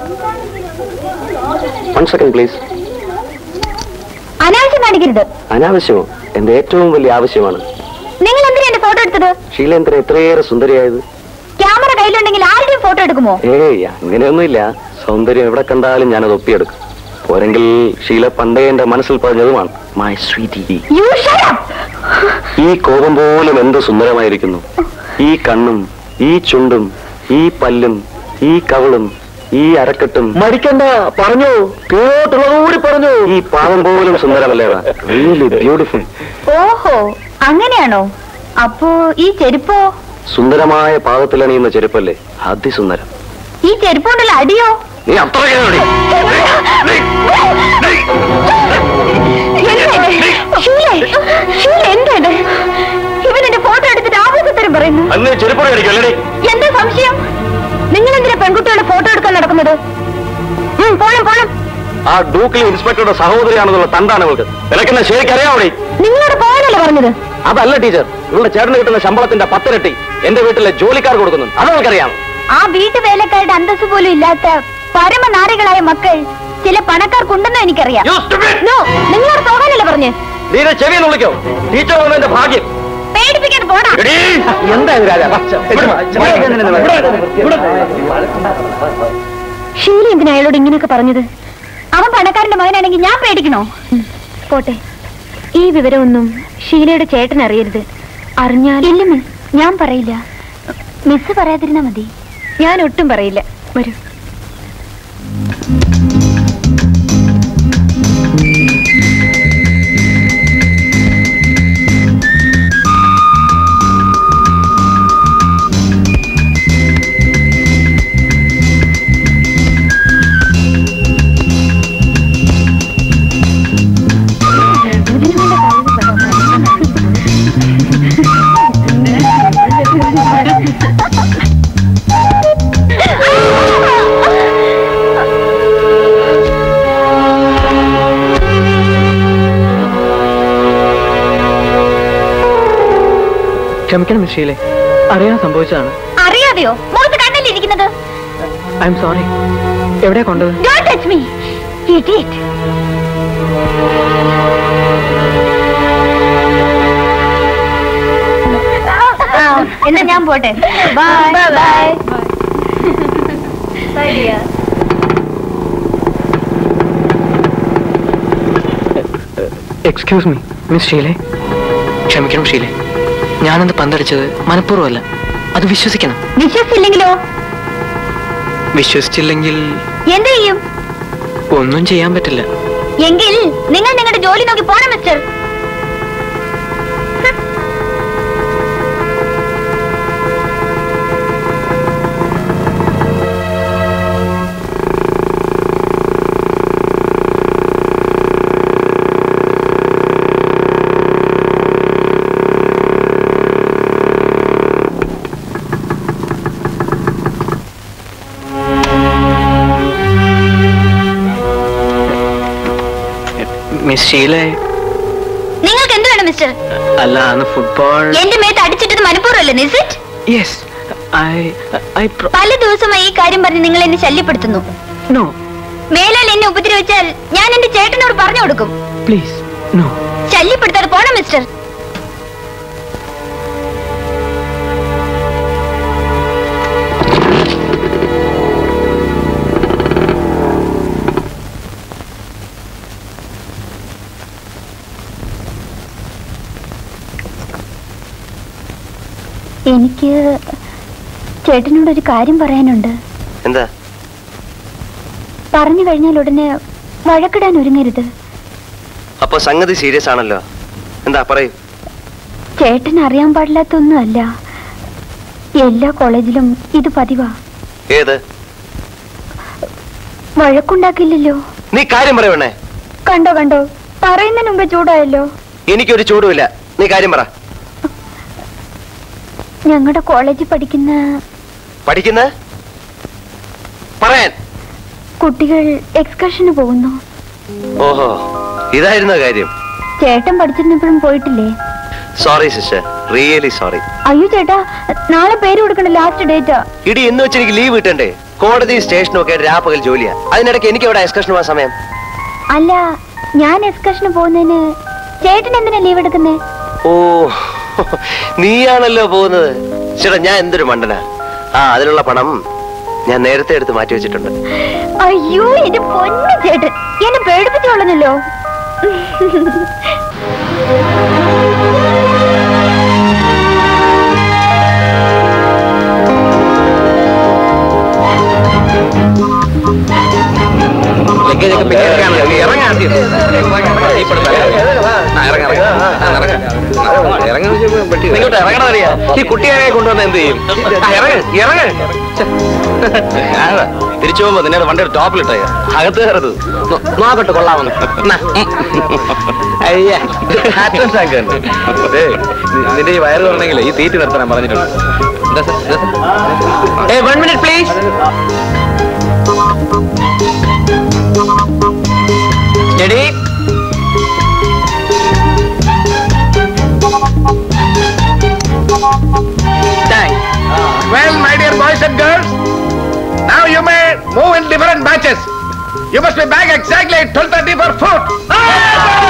വൺ സെക്കൻഡ് പ്ലീസ് അനാവശ്യം കാണിക്കരുത് അനാവശ്യമോ എന്റെ ഏറ്റവും വലിയ ആവശ്യമാണ് നിങ്ങൾ എന്തിനാ എന്റെ ഫോട്ടോ എടുത്തത് ശീലേന്ദ്രൻ എത്രയേറെ സുന്ദരിയായത് ക്യാമറ കയ്യിലുണ്ടെങ്കിൽ ആരുടെയും ഫോട്ടോ എടുക്കുമോ ഏയ് അങ്ങനെയൊന്നുമില്ല സൗന്ദര്യം എവിടെ കണ്ടാലും ഞാനത് ഒപ്പിയെടുക്കും പോരെങ്കിൽ ഷീല പണ്ടേ എന്റെ മനസ്സിൽ പറഞ്ഞതുമാണ് my sweetie you shut up ഈ കോപം പോലും എന്ത് സുന്ദരമായിരിക്കുന്നു ഈ കണ്ണും ഈ ചുണ്ടും ഈ പല്ലും ഈ കവളും ഈ അരക്കെട്ടും മടിക്കണ്ട പറഞ്ഞു കീഴോട്ടുള്ളത് കൂടി പറഞ്ഞു ഈ പാവം പോലും സുന്ദരമല്ലേ റിയലി ബ്യൂട്ടിഫുൾ ഓഹോ അങ്ങനെയാണോ അപ്പോ ഈ ചെരുപ്പോ സുന്ദരമായ പാദത്തിലണിയുന്ന ചെരുപ്പല്ലേ അതിസുന്ദരം ഈ ചെരുപ്പുകൊണ്ടുള്ള അടിയോ നീ അത്ര എന്താണ് ഇവൻ എന്റെ ഫോട്ടോ എടുത്തിട്ട് ആവേശത്തരം പറയുന്നു അന്ന് ചെരുപ്പടി അടിക്കല്ലേ എന്താ സംശയം നിങ്ങൾ എന്തിനാ പെൺകുട്ടികളുടെ ഫോട്ടോ എടുക്കാൻ നടക്കുന്നത് ഉം, പോണം പോണം ആ ഡൂക്കിലെ ഇൻസ്പെക്ടറുടെ സഹോദരിയാണെന്നുള്ള തന്താണ് അവൾക്ക് നിനക്കെന്നെ ശരിക്കറിയാവണേ നിങ്ങളോട് പോകാനല്ലേ പറഞ്ഞത് അതല്ല ടീച്ചർ ഇവളുടെ ചേട്ടന് കിട്ടുന്ന ശമ്പളത്തിന്റെ പത്തിരട്ടി എന്റെ വീട്ടിലെ ജോലിക്കാർ കൊടുക്കുന്നു അത് അവൾക്കറിയാം ആ വീട്ടു വേലക്കാരുടെ അന്തസ് പോലും ഇല്ലാത്ത പരമനാരികളായ മക്കൾ ചില പണക്കാർക്കുണ്ടെന്ന് എനിക്കറിയാം You stupid! No, നിങ്ങളോട് പോകാനല്ലേ പറഞ്ഞ് നീനെ ചെവിയെന്ന് വിളിക്കോ ടീച്ചർ വന്നതിന്റെ ഭാഗ്യം പേടിപ്പിക്കാൻ പോടാ എടീ! എന്താ ഇത് രാജാ ഷീല എന്തിനാ അയാളോട് ഇങ്ങനെയൊക്കെ പറഞ്ഞത് അവൻ പണക്കാരന്റെ മകനാണെങ്കിൽ ഞാൻ പേടിക്കണോ പോട്ടെ ഈ വിവരമൊന്നും ഷീലയുടെ ചേട്ടൻ അറിയരുത് അറിഞ്ഞാൽ ഇല്ല മിസ് ഞാൻ പറയില്ല മിസ് പറയാതിരുന്നാ മതി ഞാൻ ഒട്ടും പറയില്ല വരൂ ക്ഷമിക്കണം മിസ് ഷീലെ അറിയാൻ സംഭവിച്ചതാണ് അറിയാതെയോ മുഖത്ത് കണ്ണല്ലേ ഇരിക്കുന്നത് ഐ എം സോറി എവിടെ കൊണ്ടത് Don't touch me, idiot. ആ, എന്നാ ഞാൻ പോട്ടെ bye bye excuse me miss ഷീലെ ക്ഷമിക്കണം ഷീലെ ഞാനന്ന് പന്തടിച്ചത് മനഃപൂർവ്വമല്ല അത് വിശ്വസിക്കണം വിശ്വസിച്ചില്ലെങ്കിലോ വിശ്വസിച്ചില്ലെങ്കിൽ എന്ത് ചെയ്യും ഒന്നും ചെയ്യാൻ പറ്റില്ല എങ്കിൽ നിങ്ങൾ നിങ്ങളുടെ ജോലി നോക്കി പോണം മിസ്റ്റർ ഷീലെ നിങ്ങൾക്ക് എന്ത് വേണം മിസ്റ്റർ അല്ല അന്ന് ഫുട്ബോൾ എന്റെ മേത്ത് അടിച്ചിട്ടത് മനഃപൂർവ്വമല്ലേ നിസിറ്റ് യെസ് ഐ ഐ പല ദിവസമായി ഈ കാര്യം പറഞ്ഞ് നിങ്ങൾ എന്നെ ശല്യപ്പെടുത്തുന്നു നോ മേലാൽ എന്നെ ഉപദ്രവിച്ചാൽ ഞാൻ എന്റെ ചേട്ടനോട് പറഞ്ഞു കൊടുക്കും പ്ലീസ് നോ ശല്യപ്പെടുത്താതെ പോണം മിസ്റ്റർ എനിക്ക് ചേട്ടനോട് ഒരു കാര്യം പറയാനുണ്ട് എന്താ പറഞ്ഞു കഴിഞ്ഞാൽ ഉടനെ വഴക്കിടാൻ ഒരുങ്ങരുത് അപ്പൊ സംഗതി സീരിയസ് ആണല്ലോ എന്താ പറയൂ ചേട്ടൻ അറിയാൻ പാടില്ലാത്തൊന്നുമല്ല എല്ലാ കോളേജിലും ഇത് പതിവാ ഏത് വഴക്കുണ്ടാക്കില്ലല്ലോ നീ കാര്യം പറയണേ കണ്ടോ കണ്ടോ പറയുന്നതിന് മുമ്പേ ചൂടായല്ലോ എനിക്കൊരു ചൂടുമില്ല നീ കാര്യം പറ ഞങ്ങളുടെ കോളേജിൽ പഠിക്കുന്ന പഠിക്കുന്ന പറയാൻ കുട്ടികൾ എക്സ്കർഷന് പോകുന്നു ഓഹോ ഇതായിരുന്നോ കാര്യം ചേട്ടൻ പഠിച്ചിരുന്നപ്പോഴും പോയിട്ടില്ലേ സോറി സിസ്റ്റർ റിയലി സോറി അയ്യോ ചേട്ടാ നാളെ പേര് കൊടുക്കണ്ട ലാസ്റ്റ് ഡേറ്റാ ഇടി എന്ന് വെച്ച് എനിക്ക് ലീവ് കിട്ടണ്ടേ കോടതി സ്റ്റേഷനും ഒക്കെ ആയിട്ട് രാപ്പകൽ ജോലിയാ അതിനിടയ്ക്ക് എനിക്ക് ഇവിടെ എക്സ്കർഷൻ പോകാൻ സമയം അല്ല ഞാൻ എക്സ്കർഷന് പോകുന്നതിന് ചേട്ടൻ എന്തിനാ ലീവ് എടുക്കുന്നേ ഓ നീയാണല്ലോ പോകുന്നത് ചേട്ടാ ഞാൻ എന്തൊരു മണ്ടനാ ആ അതിനുള്ള പണം ഞാൻ നേരത്തെ എടുത്ത് മാറ്റി വെച്ചിട്ടുണ്ട് അയ്യോ എന്റെ പൊന്നു ചേട്ടൻ എന്നെ പേടിപ്പിച്ചോളുന്നല്ലോ ഇങ്ങോട്ട് ഇറങ്ങണറിയാ ഈ കുട്ടിയെ കൊണ്ടുവന്ന് എന്ത് ചെയ്യും ആ, ഇറങ്ങ് ഇറങ്ങ് തിരിച്ചു പോകുമ്പോ നിന്നെ വണ്ടി ടോപ്പിലിട്ടേ അകത്ത് കയറത് നോക്കട്ടെ കൊള്ളാമെന്ന് എന്നാ, ഉം. അയ്യ അറ്റൻസ് ആക്കുന്നുണ്ട് നിന്റെ ഈ വയറ് പറഞ്ഞെങ്കിൽ ഈ തീറ്റ് നിർത്താൻ പറഞ്ഞിട്ടുണ്ട് a one minute please study Well, my dear boys and girls, now you may move in different batches. You must be back exactly at 12.30 for food.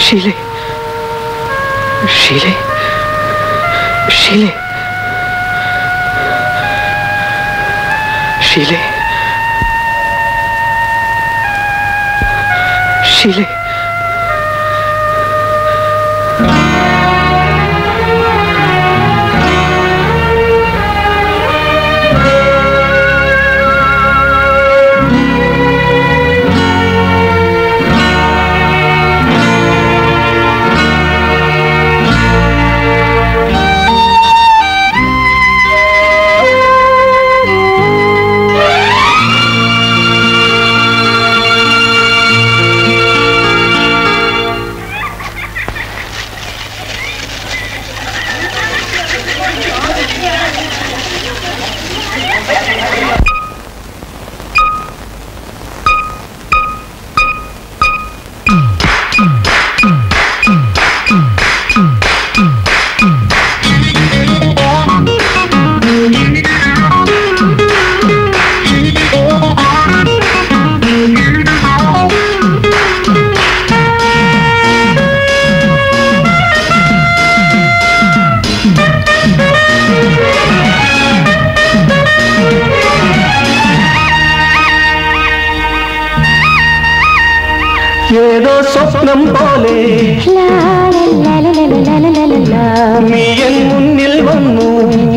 ഷീലെ ഷീലെ ഷീലെ ഷീലെ ഷീലെ ഏതോ സ്വപ്നം പോലെ നീ എൻ മുന്നിൽ വന്നു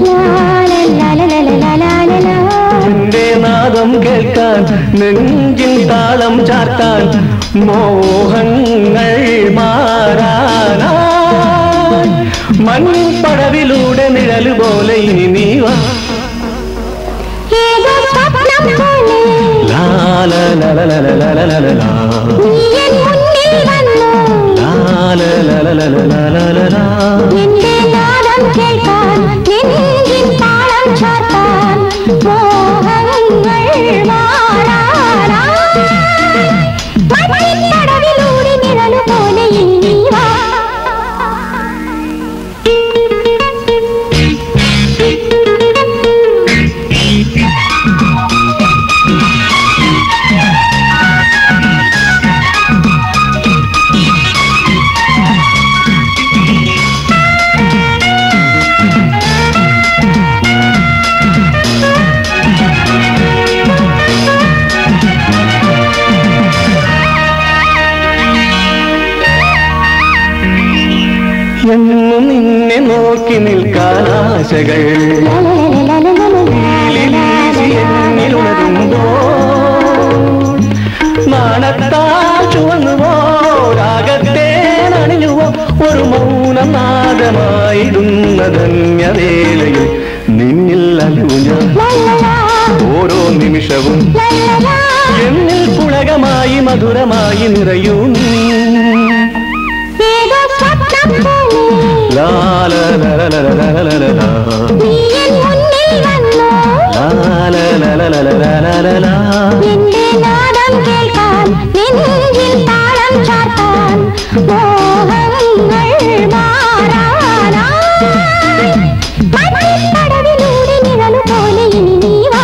എന്റെ നാദം കേൾക്കാൻ നെഞ്ചിൻ താളം ചാർത്താൻ മോഹങ്ങൾ മാറാനാ മണ്ണിൻ പടവിലൂടെ നിഴല് പോലെ ഇനി നീ വാ ഏതോ സ്വപ്നം പോലെ ലാ ലാ ലാ ലാ ലാ ലാ ലാ ലാ ലാ ലാ. നീ എൻ മുന്നിൽ വന്നു ലാ ലാ ലാ ലാ ലാ ലാ ലാ ലാ ലാ ലാ. എന്റെ നാദം കേൾക്കാൻ നെഞ്ചിൻ താളം ചാർത്താൻ മോഹങ്ങൾ മാറാനാ മണ്ണിൻ തടവിലൂടെ നിഴലു പോലെ ഇനി വാ എന്നും നിന്നെ നോക്കി നിൽക്കാൻ ആശകൾ വീശി എന്നിലുണരുമ്പോ നാണത്താൽ ചുവന്നുവോ രാഗത്തെ നണിഞ്ഞുവോ ഒരു മൗനനാദമായിടുന്ന ധന്യവേളയിൽ നിന്നിൽ അലിഞ്ഞ ഓരോ നിമിഷവും എന്നിൽ പുളകമായി മധുരമായി നിറയൂ നീ. ഏതോ സ്വപ്നം പോലെ ലാ ലാ ലാ ലാ ലാ ലാ ലാ ലാ ലാ. നീ എൻ മുന്നിൽ വന്നു ലാ ലാ ലാ ലാ ലാ ലാ ലാ ലാ ലാ. എന്റെ നാദം കേൾക്കാൻ നെഞ്ചിൽ താളം ചാർത്താൻ മോഹങ്ങൾ മാറാനായി മണ്ണിൻ പടവിലൂടെ നിഴലു പോലെ ഇനി നീ വാ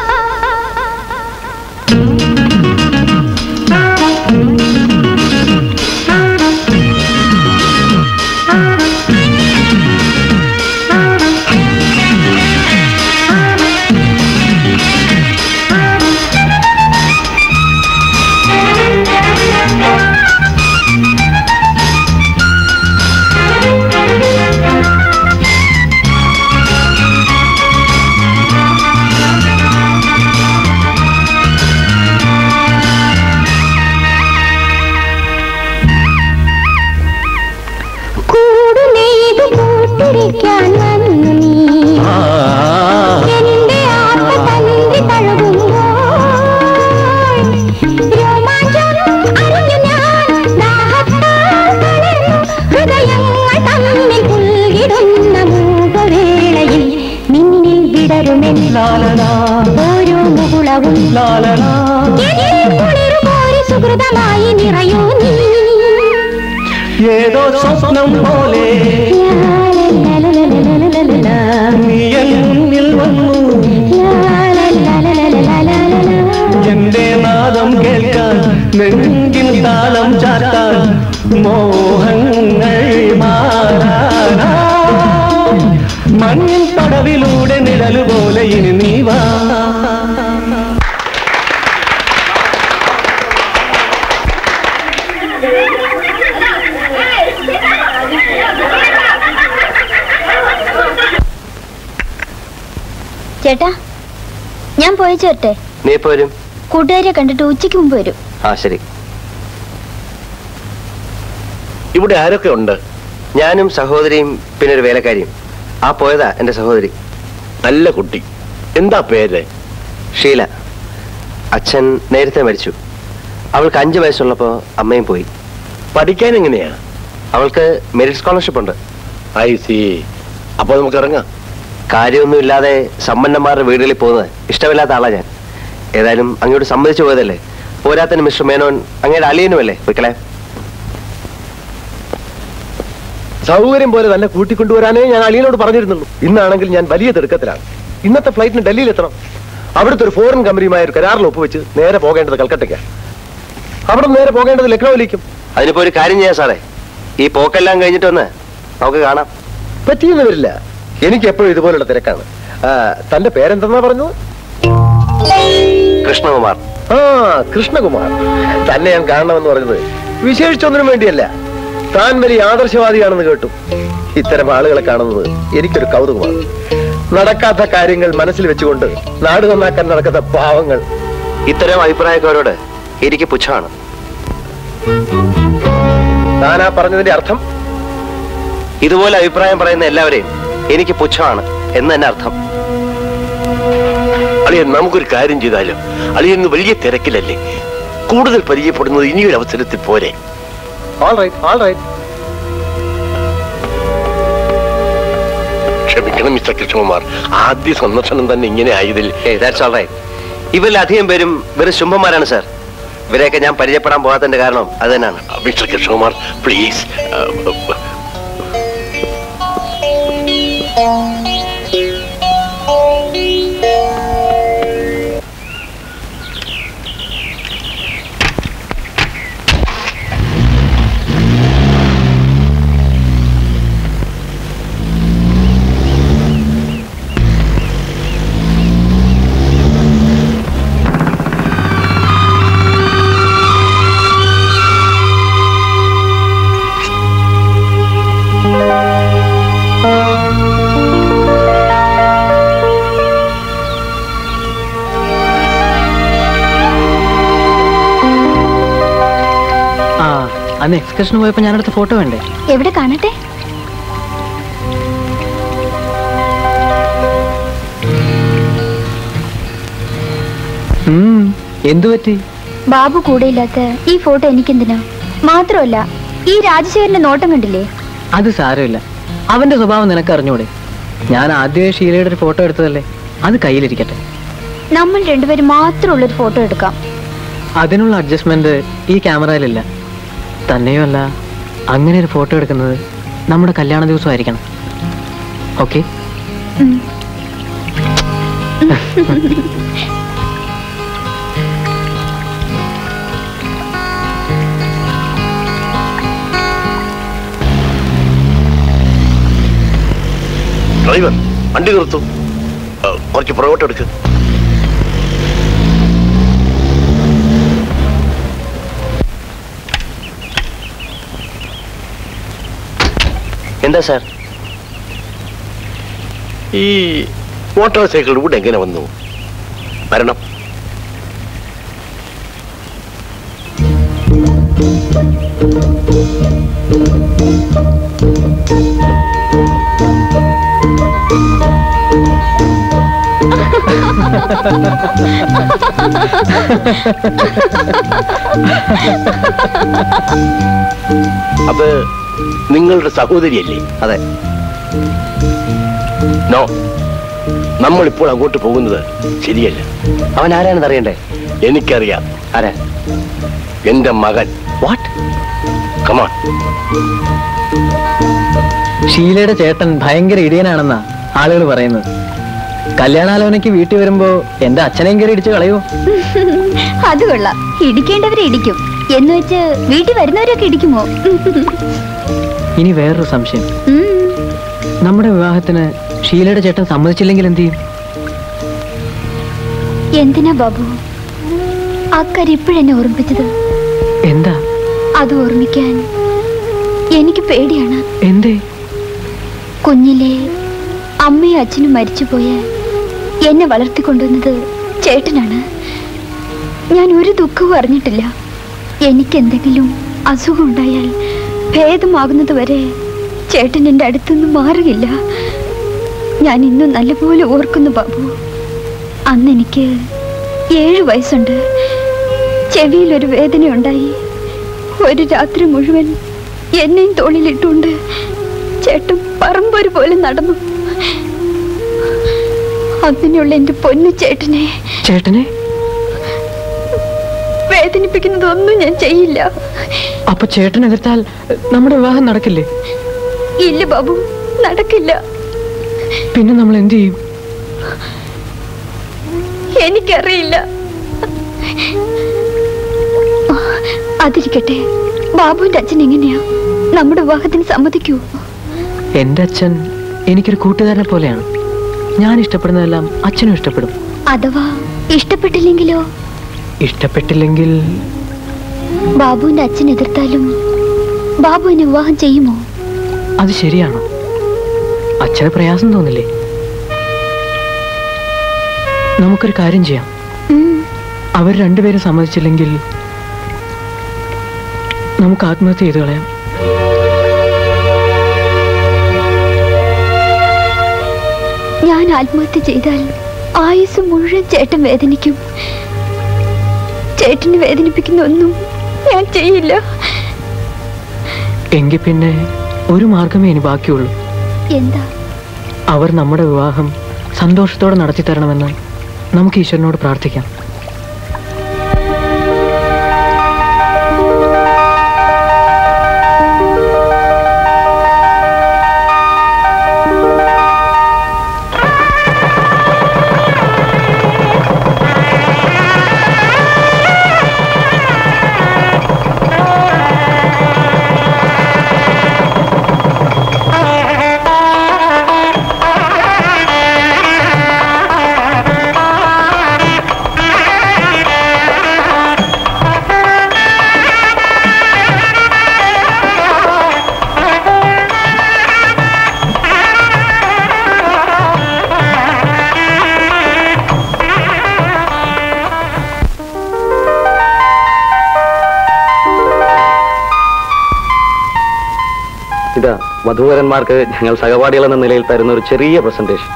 കൂടു നെയ്തു കൂട്ടിരിക്കാൻ വന്നു നീ ആ, എന്റെ ആത്മ തന്തി തഴുകുമ്പോൾ രോമാഞ്ചം അറിഞ്ഞു ഞാൻ ദാഹത്താൽ തളർന്നു ഹൃദയങ്ങൾ തമ്മിൽ പുൽകിടുന്ന മൂകവേളയിൽ നിന്നിൽ വിടരുമെൻ ലാ ലാ ലാ, ഓരോ മുകുളവും ലാ ലാ ലാ. എന്നിൽ കുളിരുപോരി സുഹൃതമായി നിറയൂ നീ ഏതോ സ്വപ്നം പോലെ ലാ നീ എൻ മുന്നിൽ വന്നു എന്റെ നാദം കേൾക്കാൻ നെഞ്ചിൻ താളം ചാർത്താൻ മോഹങ്ങൾ മാറാനാ മഞ്ഞിൻ പടവിലൂടെ നിഴലുപോലെ ഇനി നീ വാ ചേട്ടാ ഞാൻ പോയി ചേർട്ടെ നീ എപ്പോ വരും കൂട്ടുകാരെ കണ്ടിട്ട് ഉച്ചയ്ക്ക് മുമ്പ് വരും ആ ശരി ഇവിടെ ആരൊക്കെ ഉണ്ട് ഞാനും സഹോദരിയും പിന്നെ ഒരു വേലക്കാരിയും ആ പോയതാ എന്റെ സഹോദരി നല്ല കുട്ടി എന്താ പേര് ഷീല അച്ഛൻ നേരത്തെ മരിച്ചു അവൾക്ക് അഞ്ചു വയസ്സുള്ളപ്പോ അമ്മയും പോയി പഠിക്കാൻ എങ്ങനെയാ അവൾക്ക് മെറിറ്റ് സ്കോളർഷിപ്പ് ഉണ്ട് ഐ സി അപ്പൊ നമുക്ക് ഇറങ്ങാം കാര്യമൊന്നുമില്ലാതെ സമ്പന്നന്മാരുടെ വീടുകളിൽ പോകുന്നത് ഇഷ്ടമില്ലാത്ത ആളാ ഞാൻ ഏതായാലും അങ്ങോട്ട് സമ്മതിച്ചു പോയതല്ലേ പോരാത്തിന് മിസ്റ്റർ മേനോൻ അങ്ങയുടെ അളിയനുമല്ലേ വെക്കളെ സൗകര്യം പോലെ തന്നെ കൂട്ടിക്കൊണ്ടുവരാനേ ഞാൻ അളിയനോട് പറഞ്ഞിരുന്നുള്ളൂ ഇന്നാണെങ്കിൽ ഞാൻ വലിയ തിടുക്കത്തിലാണ് ഇന്നത്തെ ഫ്ലൈറ്റിന് ഡൽഹിയിൽ എത്തണം അവിടുത്തെ ഒരു ഫോറിൻ കമ്പനിയുമായ ഒരു കരാറിൽ ഒപ്പുവെച്ച് നേരെ പോകേണ്ടത് കൽക്കട്ടയ്ക്കാണ് അവിടെ നേരെ പോകേണ്ടത് ലക്നൌവിലേക്കും അതിനിപ്പോ ഒരു കാര്യം ചെയ്യാം സാറേ ഈ പോക്കെല്ലാം കഴിഞ്ഞിട്ട് വന്ന് നമുക്ക് കാണാം പറ്റിയെന്ന് വരില്ല എനിക്ക് എപ്പോഴും ഇതുപോലുള്ള തിരക്കാണ് ആ, തന്റെ പേരെന്തെന്നാ പറഞ്ഞത് കൃഷ്ണകുമാർ ആ കൃഷ്ണകുമാർ തന്നെ ഞാൻ കാണണമെന്ന് പറഞ്ഞത് വിശേഷിച്ചൊന്നിനും വേണ്ടിയല്ല താൻ വലിയ ആദർശവാദിയാണെന്ന് കേട്ടു ഇത്തരം ആളുകളെ കാണുന്നത് എനിക്കൊരു കൗതുകമാണ് നടക്കാത്ത കാര്യങ്ങൾ മനസ്സിൽ വെച്ചുകൊണ്ട് നാട് നന്നാക്കാൻ നടക്കുന്ന പാവങ്ങൾ ഇത്തരം അഭിപ്രായക്കാരോട് എനിക്ക് പുച്ഛമാണ് താൻ ആ പറഞ്ഞതിന്റെ അർത്ഥം ഇതുപോലെ അഭിപ്രായം പറയുന്ന എല്ലാവരെയും എനിക്ക് പുച്ഛമാണ് എന്ന് തന്നെ അർത്ഥം അളിയൻ നമുക്കൊരു കാര്യം ചെയ്താലോ അളിയന്ന് വലിയ തിരക്കിലല്ലേ കൂടുതൽ പരിചയപ്പെടുന്നത് ഇനിയൊരു അവസരത്തിൽ പോരെ ഓൾ റൈറ്റ് ഓൾ റൈറ്റ് ക്ഷമിക്കണം മിസ്റ്റർ കൃഷ്ണകുമാർ ആദ്യ സന്ദർശനം തന്നെ ഇങ്ങനെ ആയതിൽ ഏയ് ദാറ്റ്സ് ഓൾ റൈറ്റ് ഇവരിൽ അധികം പേരും വെറും ശുംഭന്മാരാണ് സാർ ഇവരെയൊക്കെ ഞാൻ പരിചയപ്പെടാൻ പോകാത്തതിന്റെ കാരണം അത് തന്നെയാണ് മിസ്റ്റർ കൃഷ്ണകുമാർ പ്ലീസ് ആ അന്ന് എക്സ്കർഷന് പോയപ്പോ ഞാനെടുത്ത ഫോട്ടോ വേണ്ടേ എവിടെ കാണട്ടെ ഉം, എന്തു പറ്റി ബാബു കൂടെയില്ലാത്ത ഈ ഫോട്ടോ എനിക്കെന്തിനാ മാത്രമല്ല ഈ രാജശേഖരന്റെ നോട്ടം കണ്ടില്ലേ അത് സാരമില്ല അവന്റെ സ്വഭാവം നിനക്ക് അറിഞ്ഞൂടെ ഞാൻ ആദ്യമേ ഷീലയുടെ ഒരു ഫോട്ടോ എടുത്തതല്ലേ അത് കയ്യിലിരിക്കട്ടെ നമ്മൾ രണ്ടുപേരും മാത്രമുള്ളൊരു ഫോട്ടോ എടുക്കാം അതിനുള്ള അഡ്ജസ്റ്റ്മെന്റ് ഈ ക്യാമറയിലില്ല തന്നെയുമല്ല അങ്ങനെ ഒരു ഫോട്ടോ എടുക്കുന്നത് നമ്മുടെ കല്യാണ ദിവസമായിരിക്കണം ഓക്കെ ഡ്രൈവർ വണ്ടി നിർത്തു ആ, കുറച്ച് പുറകോട്ട് എടുക്ക് എന്താ സാർ ഈ മോട്ടോർ സൈക്കിൾ ഇവിടെ എങ്ങനെ വന്നു വരണം അത് നിങ്ങളുടെ സഹോദരിയല്ലേ അതെ നോ നമ്മൾ ഇപ്പോൾ അങ്ങോട്ട് പോകുന്നത് ശരിയല്ല അവൻ ആരാണെന്ന് അറിയണ്ടേ എനിക്കറിയാം ആരാ എന്റെ മകൻ വാട്ട് കമാൺ ഷീലയുടെ ചേട്ടൻ ഭയങ്കര ഇടിയനാണെന്നാ ആളുകൾ പറയുന്നത് കല്യാണാലോചനയ്ക്ക് വീട്ടിൽ വരുമ്പോ എന്റെ അച്ഛനെയും കയറി ഇടിച്ച് കളയോ അത് കൊള്ളാം ഇടിക്കേണ്ടവരെ ഇടിക്കും എന്ന് വെച്ച് വീട്ടിൽ വരുന്നവരൊക്കെ ഇടിക്കുമോ ഇനി വേറൊരു സംശയം ഉം. നമ്മുടെ വിവാഹത്തിന് ഷീലയുടെ ചേട്ടൻ സമ്മതിച്ചില്ലെങ്കിൽ എന്ത് ചെയ്യും എന്തിനാ ബാബു അക്കാര്യം ഇപ്പോഴെന്നെ ഓർമ്മിപ്പിച്ചത് എന്താ അത് ഓർമ്മിക്കാൻ എനിക്ക് പേടിയാണ് എന്തേ കുഞ്ഞിലെ അമ്മയും അച്ഛനും മരിച്ചുപോയ എന്നെ വളർത്തിക്കൊണ്ടുവന്നത് ചേട്ടനാണ് ഞാൻ ഒരു ദുഃഖവും അറിഞ്ഞിട്ടില്ല എനിക്ക് എന്തെങ്കിലും അസുഖം ഉണ്ടായാൽ ഭേദമാകുന്നത് വരെ ചേട്ടൻ എൻ്റെ അടുത്തുനിന്ന് മാറുകയില്ല ഞാൻ ഇന്നും നല്ലപോലെ ഓർക്കുന്നു ബാബു അന്ന് എനിക്ക് ഏഴു വയസ്സുണ്ട് ചെവിയിൽ ഒരു വേദനയുണ്ടായി ഒരു രാത്രി മുഴുവൻ എന്നെയും തോളിലിട്ടുകൊണ്ട് ചേട്ടൻ പറമ്പൊരു പോലെ നടന്നു അങ്ങനെയുള്ള എന്റെ പൊന്നു ചേട്ടനെ ചേട്ടനെ വേദനിപ്പിക്കുന്നതൊന്നും ഞാൻ ചെയ്യില്ല അപ്പൊ ചേട്ടൻ എതിർത്താൽ നമ്മുടെ വിവാഹം നടക്കില്ലേ ഇല്ല ബാബു നടക്കില്ല പിന്നെ നമ്മൾ എന്ത് ചെയ്യും എനിക്കറിയില്ല അതിരിക്കട്ടെ ബാബുവിന്റെ അച്ഛൻ എങ്ങനെയാ നമ്മുടെ വിവാഹത്തിന് സമ്മതിക്കൂ എന്റെ അച്ഛൻ എനിക്കൊരു കൂട്ടുകാരനെ പോലെയാണ് ഞാൻ ഇഷ്ടപ്പെടുന്നതെല്ലാം അച്ഛനും ഇഷ്ടപ്പെടും അഥവാ ഇഷ്ടപ്പെട്ടില്ലെങ്കിലോ ഇഷ്ടപ്പെട്ടില്ലെങ്കിൽ ബാബുവിന്റെ അച്ഛൻ എതിർത്താലും ബാബു എന്നെ വിവാഹം ചെയ്യുമോ അത് ശരിയാണോ അച്ഛന് പ്രയാസം തോന്നില്ലേ നമുക്കൊരു കാര്യം ചെയ്യാം ഉം, അവർ രണ്ടുപേരും സമ്മതിച്ചില്ലെങ്കിൽ നമുക്ക് ആത്മഹത്യ ചെയ്തു കളയാം ഞാൻ ആത്മഹത്യ ചെയ്താൽ ആയുസ് മുഴുവൻ ചേട്ടൻ വേദനിക്കും ചേട്ടന് വേദനിപ്പിക്കുന്ന ഒന്നും ഞാൻ ചെയ്യില്ല എങ്കിൽ പിന്നെ ഒരു മാർഗമേ ഇനി ബാക്കിയുള്ളൂ എന്താ അവർ നമ്മുടെ വിവാഹം സന്തോഷത്തോടെ നടത്തി തരണമെന്ന് നമുക്ക് ഈശ്വരനോട് പ്രാർത്ഥിക്കാം ഇതാ വധൂവരന്മാർക്ക് ഞങ്ങൾ സഹപാഠികൾ എന്ന നിലയിൽ തരുന്ന ഒരു ചെറിയ പ്രസന്റേഷൻ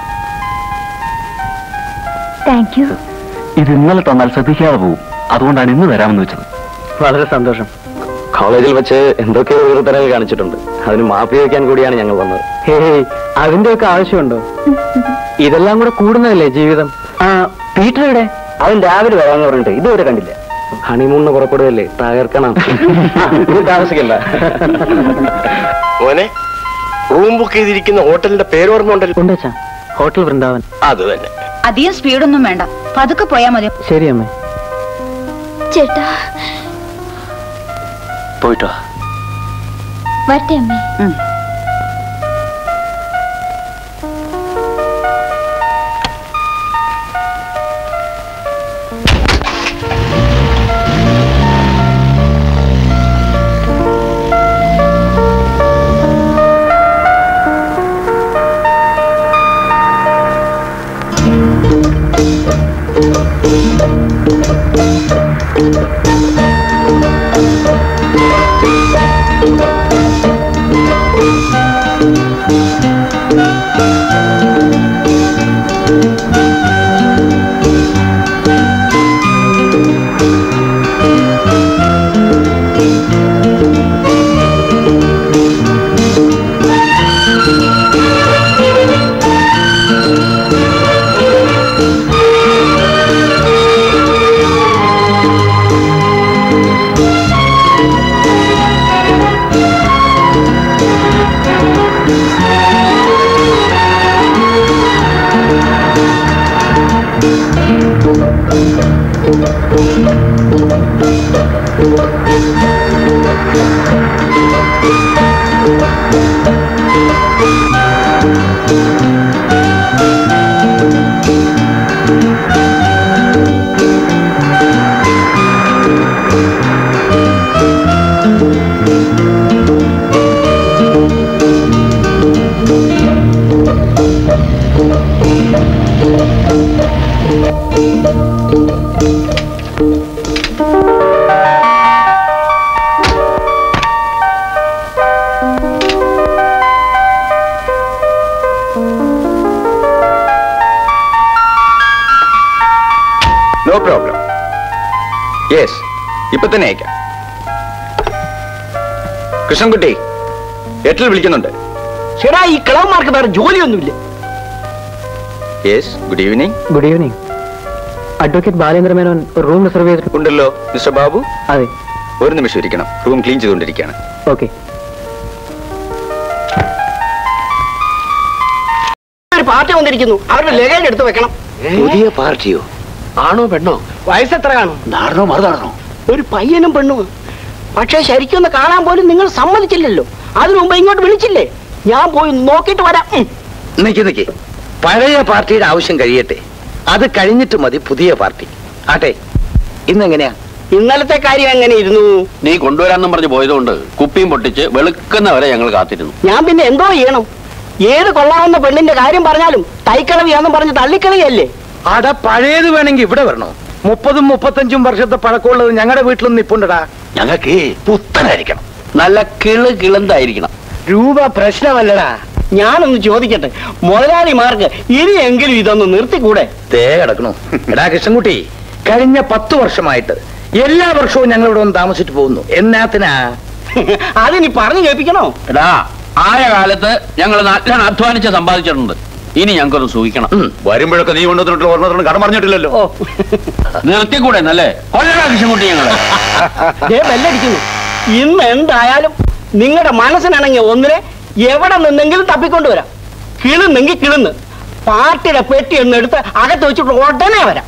താങ്ക് യു ഇത് ഇന്നലെ തന്നാൽ ശ്രദ്ധിക്കാതെ പോകും അതുകൊണ്ടാണ് ഇന്ന് തരാമെന്ന് വെച്ചത് വളരെ സന്തോഷം കോളേജിൽ വെച്ച് എന്തൊക്കെയോ ഉയർത്തനകൾ കാണിച്ചിട്ടുണ്ട് അതിന് മാപ്പി വയ്ക്കാൻ കൂടിയാണ് ഞങ്ങൾ വന്നത് ഹേയ് അതിന്റെയൊക്കെ ആവശ്യമുണ്ടോ ഇതെല്ലാം കൂടെ കൂടുന്നതല്ലേ ജീവിതം ആ പീറ്റർ ഇവിടെ അവൻ രാവിലെ വരാമെന്ന് പറഞ്ഞിട്ട് ഇതുവരെ കണ്ടില്ല ഹണിമൂണിന് പുറപ്പെടുകയല്ലേ തകർക്കണം ഇത് താമസിക്കണ്ട മോനെ റൂം ബുക്ക് ചെയ്തിരിക്കുന്ന ഹോട്ടലിന്റെ പേരോർമ്മ ഉണ്ടല്ലോ ഉണ്ടച്ചാ ഹോട്ടൽ വൃന്ദാവൻ അത് തന്നെ അധികം സ്പീഡൊന്നും വേണ്ട പതുക്കെ പോയാ മതി ശരി അമ്മേ ചേട്ടാ പോയിട്ടോ വരട്ടെ അമ്മേ Thank നോ പ്രോബ്ലം യെസ് ഇപ്പൊ തന്നെ അയക്കാം കൃഷ്ണൻകുട്ടി എട്ടിൽ വിളിക്കുന്നുണ്ട് ചേടാ ഈ കിളവന്മാർക്ക് വേറെ ജോലിയൊന്നുമില്ല yes good evening good evening advocate Balendra Menon ഒരു റൂം റിസർവ് ചെയ്തിട്ടുണ്ട് ഉണ്ടല്ലോ മിസ്റ്റർ ബാബു അതെ ഒരു നിമിഷം ഇരിക്കണം റൂം ക്ലീൻ ചെയ്തുകൊണ്ടിരിക്കുകയാണ് ഓക്കെ ഒരു പാർട്ടി വന്നിരിക്കുന്നു അവരുടെ ലഗേജ് എടുത്ത് വെക്കണം പുതിയ പാർട്ടിയോ ആണോ പെണ്ണോ വയസ്സെത്ര കാണും നാടനോ മറുതാണോ ഒരു പയ്യനും പെണ്ണും പക്ഷേ ശരിക്കും ഒന്ന് കാണാൻ പോലും നിങ്ങൾ സമ്മതിച്ചില്ലല്ലോ അതിനു മുമ്പ് ഇങ്ങോട്ട് വിളിച്ചില്ലേ ഞാൻ പോയി നോക്കിയിട്ട് വരാം ഉം. നിക്ക് നിക്ക് പഴയ പാർട്ടിയുടെ ആവശ്യം കഴിയട്ടെ അത് കഴിഞ്ഞിട്ട് മതി പുതിയ പാർട്ടി ആട്ടെ ഇന്നെങ്ങനെയാ ഇന്നലത്തെ കാര്യം എങ്ങനെ ഇരുന്നു നീ കൊണ്ടുവരാന്നും പറഞ്ഞ് പോയതുകൊണ്ട് കുപ്പിയും പൊട്ടിച്ച് വെളുക്കുന്നവരെ ഞങ്ങൾ കാത്തിരുന്നു ഞാൻ പിന്നെ എന്തോ ചെയ്യണം ഏത് കൊള്ളാവുന്ന പെണ്ണിന്റെ കാര്യം പറഞ്ഞാലും തൈക്കളവിയാന്നും പറഞ്ഞ് തള്ളിക്കളയല്ലേ അട പഴയത് വേണമെങ്കിൽ ഇവിടെ വരണോ മുപ്പതും മുപ്പത്തഞ്ചും വർഷത്തെ പഴക്കമുള്ളത് ഞങ്ങളുടെ വീട്ടിലും നിപ്പുണ്ടടാ ഞങ്ങൾക്ക് പുത്തനായിരിക്കണം നല്ല കിള് കിളന്തായിരിക്കണം രൂപ പ്രശ്നമല്ലടാ ഞാനൊന്ന് ചോദിക്കട്ടെ മുതലാളിമാർക്ക് ഇനിയെങ്കിലും ഇതൊന്ന് നിർത്തിക്കൂടെ തേ കിടക്കണു എടാ കൃഷ്ണൻകുട്ടി കഴിഞ്ഞ പത്ത് വർഷമായിട്ട് എല്ലാ വർഷവും ഞങ്ങൾ ഇവിടെ വന്ന് താമസിച്ചിട്ട് പോകുന്നു എന്നാത്തിനാ അതിനി പറഞ്ഞു കേൾപ്പിക്കണോ എടാ ആയ കാലത്ത് ഞങ്ങൾ നല്ലോണം അധ്വാനിച്ച് സമ്പാദിച്ചിട്ടുണ്ട് ഇനി ഞങ്ങൾക്കൊന്ന് സൂഹിക്കണം വരുമ്പോഴൊക്കെ നീ കൊണ്ടുവന്നിട്ട് ഓർമ്മ കടം പറഞ്ഞിട്ടില്ലല്ലോ ഓ നിർത്തിക്കൂടെ നല്ലേ കൊല്ലടാ കൃഷ്ണൻകുട്ടി ഞങ്ങള് ദേ ബെല്ലടിക്കുന്നു ഇന്ന് എന്തായാലും നിങ്ങളുടെ മനസ്സിനാണെങ്കിൽ ഒന്നിനെ എവിടെ നിന്നെങ്കിലും തപ്പിക്കൊണ്ടുവരാം കിളുന്നെങ്കിൽ കിളുന്ന് പാർട്ടിയുടെ പെട്ടി ഒന്ന് എടുത്ത് അകത്ത് വെച്ചിട്ട് ഉടനെ വരാം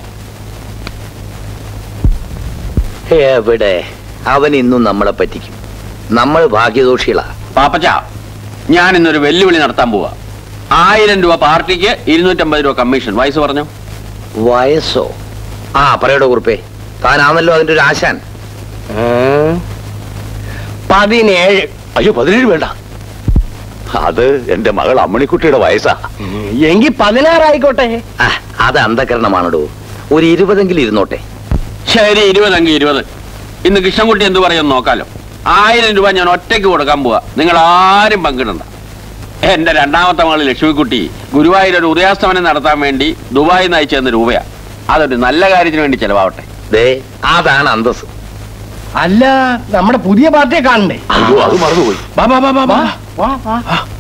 എവിടെ അവൻ ഇന്നും നമ്മളെ പറ്റിക്കും നമ്മൾ ഭാഗ്യദോഷികളാ പാപ്പച്ച ഞാൻ ഇന്നൊരു വെല്ലുവിളി നടത്താൻ പോവാ ആയിരം രൂപ പാർട്ടിക്ക് ഇരുന്നൂറ്റമ്പത് രൂപ കമ്മീഷൻ വയസ്സ് പറഞ്ഞു വയസ്സോ ആ പറയടോ കുറിപ്പേ താനാണല്ലോ അതിന്റെ ഒരു ആശാൻ പതിനേഴ് അയ്യോ പതിനേഴ് വേണ്ട അത് എന്റെ മകൾ അമ്മണിക്കുട്ടിയുടെ വയസ്സാ എങ്കിൽ പതിനാറായിക്കോട്ടെ ആ, അത് അന്ധകരണമാണടോ ഒരു ഇരുപതെങ്കിലും ഇരുന്നോട്ടെ ശരി ഇരുപതെങ്കിൽ ഇരുപത് ഇന്ന് കൃഷ്ണൻകുട്ടി എന്ത് പറയും നോക്കാലോ ആയിരം രൂപ ഞാൻ ഒറ്റയ്ക്ക് കൊടുക്കാൻ പോവാ നിങ്ങൾ ആരും പങ്കിടണ്ട എന്റെ രണ്ടാമത്തെ മകള് ലക്ഷ്മിക്കുട്ടി ഗുരുവായൂർ ഒരു ഉദയാസ്തമനം നടത്താൻ വേണ്ടി ദുബായിൽ നിന്ന് അയച്ചു തന്ന രൂപയാ അതൊരു നല്ല കാര്യത്തിന് വേണ്ടി ചെലവാവട്ടെ ദേ അതാണ് അന്തസ് അല്ല നമ്മുടെ പുതിയ പാർട്ടിയെ കാണണ്ടേ അയ്യോ അത് മറന്നുപോയി ബാ ബാ ബാ ബാ ബാ വാ വാ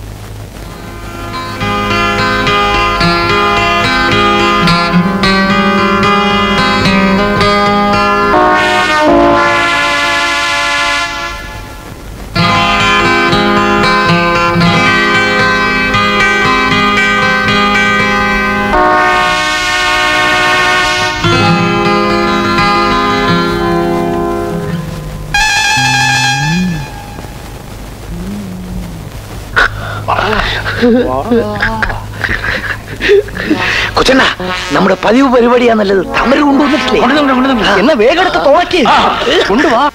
കൊച്ചണ്ണ നമ്മുടെ പതിവ് പരിപാടിയാ നല്ലത് തമര് കൊണ്ടുവന്നിട്ടില്ലേ എന്നാ വേഗം എടുത്ത് തുറക്കി കൊണ്ടുവാ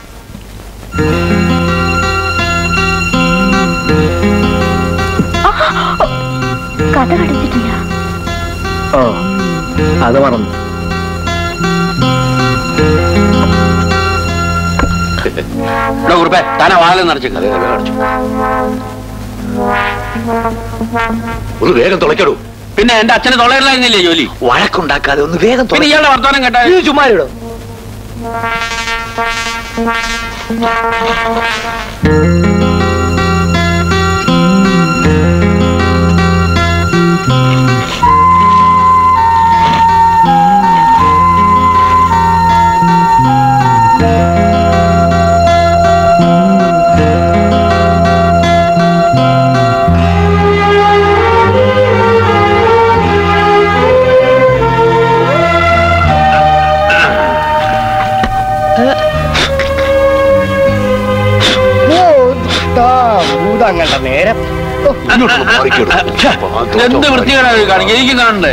കഥ കടിച്ചിട്ടില്ല ഓ അത് മറന്നു ഇവിടെ കുറിപ്പേ താനാ വാതിൽ നിറച്ചു ഒന്ന് വേഗം തുളയ്ക്കടൂ പിന്നെ എന്റെ അച്ഛന് തൊള്ളയിലായിരുന്നില്ലേ ജോലി വഴക്കുണ്ടാക്കാതെ ഒന്ന് വേഗം പിന്നെ ഇയാളുടെ വർത്തമാനം കേട്ടാ ചുമ്മാരിടോ ഭൂതങ്ങളുടെ നേരം ഓ, എന്ത് വൃത്തികേടാ കാണിക്കുക എനിക്ക് കാണണ്ടേ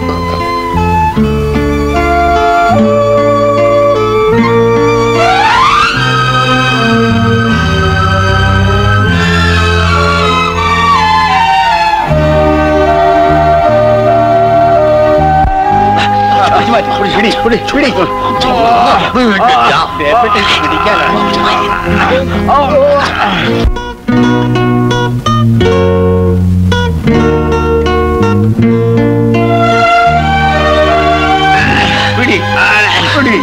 പിടിച്ച് മാറ്റ്, പിടി, പിടി, പിടി, പിടി. ആ, ദേഹപ്പെട്ട് പിടിക്കാനാണ്. പിടി, പിടി.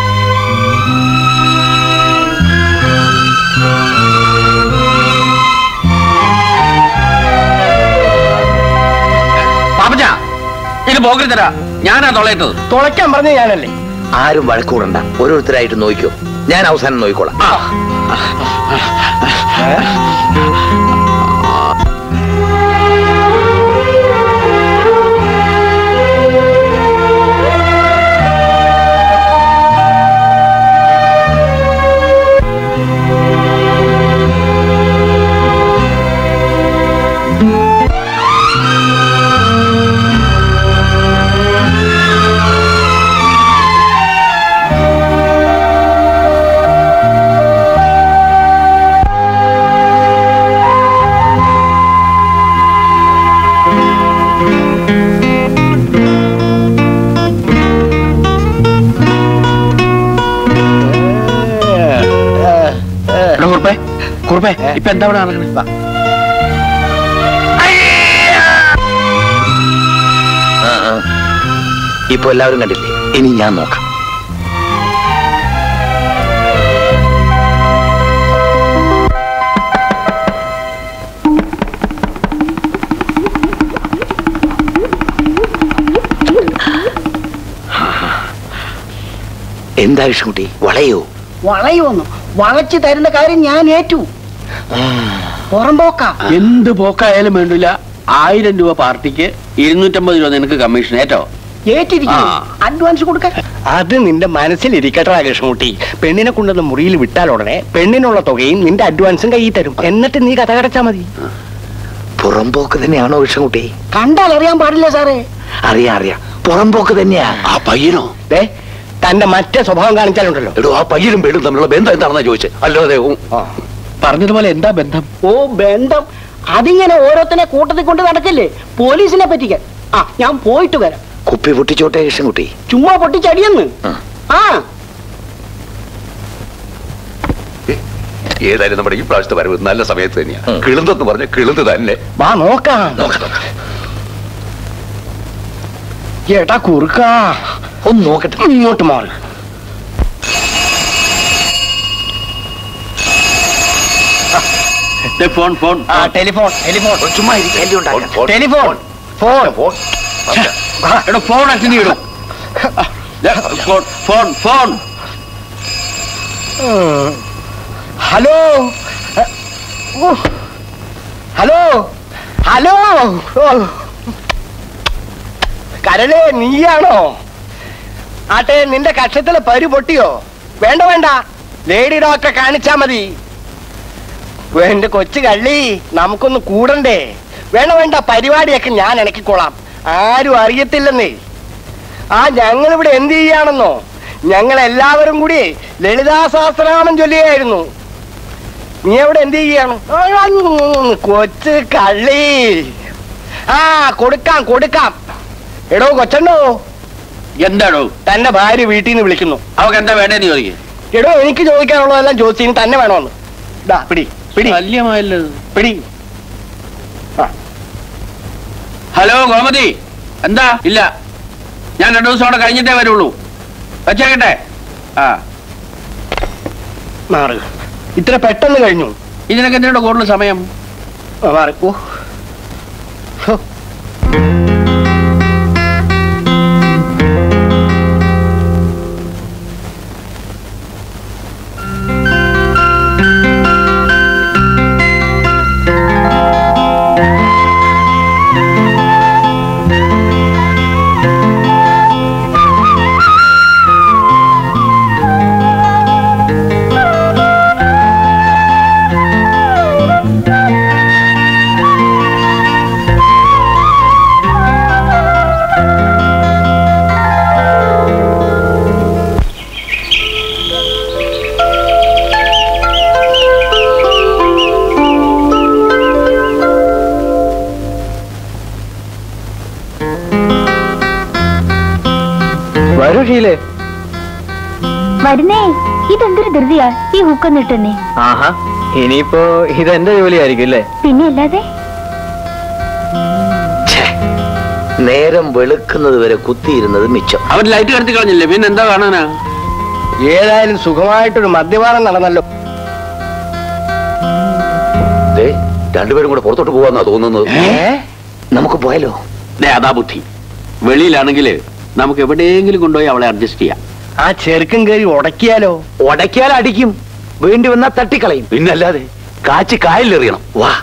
പാപ്പച്ച ഇത് പോക്കരി തരാ ഞാനാ തൊളയിട്ടത് തുളയ്ക്കാൻ പറഞ്ഞ ഞാനല്ലേ ആരും വഴക്കൂടണ്ട ഓരോരുത്തരായിട്ട് നോക്കിക്കോ ഞാൻ അവസാനം നോക്കിക്കോളാം എടാ കുറുപ്പേ കുറുപ്പേ ഇപ്പൊ എന്താ ഇവിടെ നടക്കണേ ആ, ആ. ഇപ്പൊ എല്ലാവരും കണ്ടില്ലേ ഇനി ഞാൻ നോക്കാം എന്താ വിഷ്ണുട്ടി വളയോ വളയുമെന്നു വളച്ചു തരുന്ന കാര്യം ഞാൻ ഏറ്റു പുറമ്പോക്ക എന്ത് പോക്കായാലും വേണ്ടില്ല ആയിരം രൂപ പാർട്ടിക്ക് ഇരുന്നൂറ്റമ്പത് രൂപ നിനക്ക് കമ്മീഷൻ ഏറ്റോ ഏറ്റിരിക്കുന്നു അഡ്വാൻസ് കൊടുക്കാൻ അത് നിന്റെ മനസ്സിലിരിക്കട്ടെ കൃഷ്ണകുട്ടി പെണ്ണിനെ കൊണ്ടുവന്ന് മുറിയിൽ വിട്ടാൽ ഉടനെ പെണ്ണിനുള്ള തുകയും നിന്റെ അഡ്വാൻസും കയ്യിൽ തരും എന്നിട്ട് നീ കഥ കടച്ചാ മതി പുറംപോക്ക് തന്നെയാണോ വിഷ്ണുട്ടി കണ്ടാൽ അറിയാൻ പാടില്ല സാറേ അറിയാം അറിയാം പുറംപോക്ക് തന്നെയാ ആ പയ്യനോ ദേ തന്റെ മറ്റേ സ്വഭാവം കാണിച്ചാലുണ്ടല്ലോ എടോ ആ പയ്യനും പേടും തമ്മിലുള്ള ബന്ധം എന്താണെന്നാ ചോദിച്ചത് അല്ലാതെ ഉം. പറഞ്ഞതുപോലെ എന്താ ബന്ധം ഓ ബന്ധം അതിങ്ങനെ ഓരോരുത്തനെ കൂട്ടത്തിൽ കൊണ്ട് നടക്കില്ലേ പോലീസിനെ പറ്റിക്കാൻ ആ ഞാൻ പോയിട്ട് വരാം കുപ്പി പൊട്ടിച്ചോട്ടെ കൃഷ്ണൻകുട്ടി ചുമ്മാ പൊട്ടിച്ചടിയെന്ന് ആ ഏതായാലും നമ്മുടെ ഈ പ്രാവശ്യത്തെ വരവ് നല്ല സമയത്ത് തന്നെയാ കിളുന്തെന്ന് പറഞ്ഞ കിളുന്ത് തന്നെ വാ നോക്കാം ഏട്ടാ കുറുക്കാ ഒന്ന് നോക്കട്ടെ ഇങ്ങോട്ട് മാറി ഫോൺ ഫോൺ ആ ടെലിഫോൺ ടെലിഫോൺ ചുമ്മാ ശല്യം ഉണ്ടാക്കാം ടെലിഫോൺ ഫോൺ ഫോൺ എടോ ഫോൺ അച്ഛൻ ഇടും phone phone phone hello uh. Hello hello ഓ. കരളേ നീയാണോ ആട്ടെ നിന്റെ കക്ഷത്തിലെ പരു പൊട്ടിയോ വേണ്ട വേണ്ട ലേഡി ഡോക്ടറെ കാണിച്ചാ മതി എന്റെ കൊച്ചു കള്ളി നമുക്കൊന്ന് കൂടണ്ടേ വേണ്ട വേണ്ട പരിപാടിയൊക്കെ ഞാൻ ഇണക്കിക്കോളാം ആരും അറിയത്തില്ലെന്നേ ആ ഞങ്ങളിവിടെ എന്ത് ചെയ്യാണെന്നോ ഞങ്ങൾ എല്ലാവരും കൂടി ലളിതാ സഹസ്രനാമം ചൊല്ലുകയായിരുന്നു നീ എവിടെ എന്ത് ചെയ്യാണ് ആ, ഉം, കൊച്ചു കള്ളി ആ കൊടുക്കാം കൊടുക്കാം എടോ കൊച്ചണ്ടോ എന്താണോ തന്നെ ഭാര്യ വീട്ടിൽ നിന്ന് വിളിക്കുന്നു അവക്ക് എന്താ വേണ്ടേന്ന് ചോദിക്കും എടോ എനിക്ക് ചോദിക്കാനുള്ളതെല്ലാം ചോദിച്ചു ഇനി തന്നെ വേണമെന്ന് ദാ പിടി പിടി ശല്യമായല്ലോ പിടി ഹലോ ഗോമതി എന്താ ഇല്ല ഞാൻ രണ്ടു ദിവസം അവിടെ കഴിഞ്ഞിട്ടേ വരുള്ളൂ വെച്ചേക്കട്ടെ ആ മാറ് ഇത്ര പെട്ടെന്ന് കഴിഞ്ഞു ഇതിനൊക്കെ എന്തിനാണ് കൂടുതൽ സമയം ആ, മാറി ഓ ഹോ. ഷീലേ വരുന്നേ ഇതെന്തൊരു ധൃതിയാ ഈ ഹുക്കൊന്നിട്ടെന്നെ ആഹാ ഇനിയിപ്പോ ഇതെന്റെ ജോലിയായിരിക്കും അല്ലേ പിന്നെ അല്ലാതെ നേരം വെളുക്കുന്നത് വരെ കുത്തിയിരുന്നത് മിച്ചം അവർ ലൈറ്റ് കടത്തി കളഞ്ഞില്ലേ പിന്നെ എന്താ കാണാനാ ഏതായാലും സുഖമായിട്ടൊരു മദ്യപാനം നടന്നല്ലോ ദേ രണ്ടുപേരും കൂടെ പുറത്തോട്ട് പോവാന്നാ തോന്നുന്നത് നമുക്ക് പോയാലോ ദേ അതാ ബുദ്ധി വെളിയിലാണെങ്കിൽ നമുക്ക് എവിടെയെങ്കിലും കൊണ്ടുപോയി അവളെ അഡ്ജസ്റ്റ് ചെയ്യാം ആ ചെറുക്കം കയറി ഉടക്കിയാലോ ഉടക്കിയാൽ അടിക്കും വേണ്ടി വന്നാ തട്ടിക്കളയും പിന്നല്ലാതെ കാച്ചി കായലിലെറിയണം വാ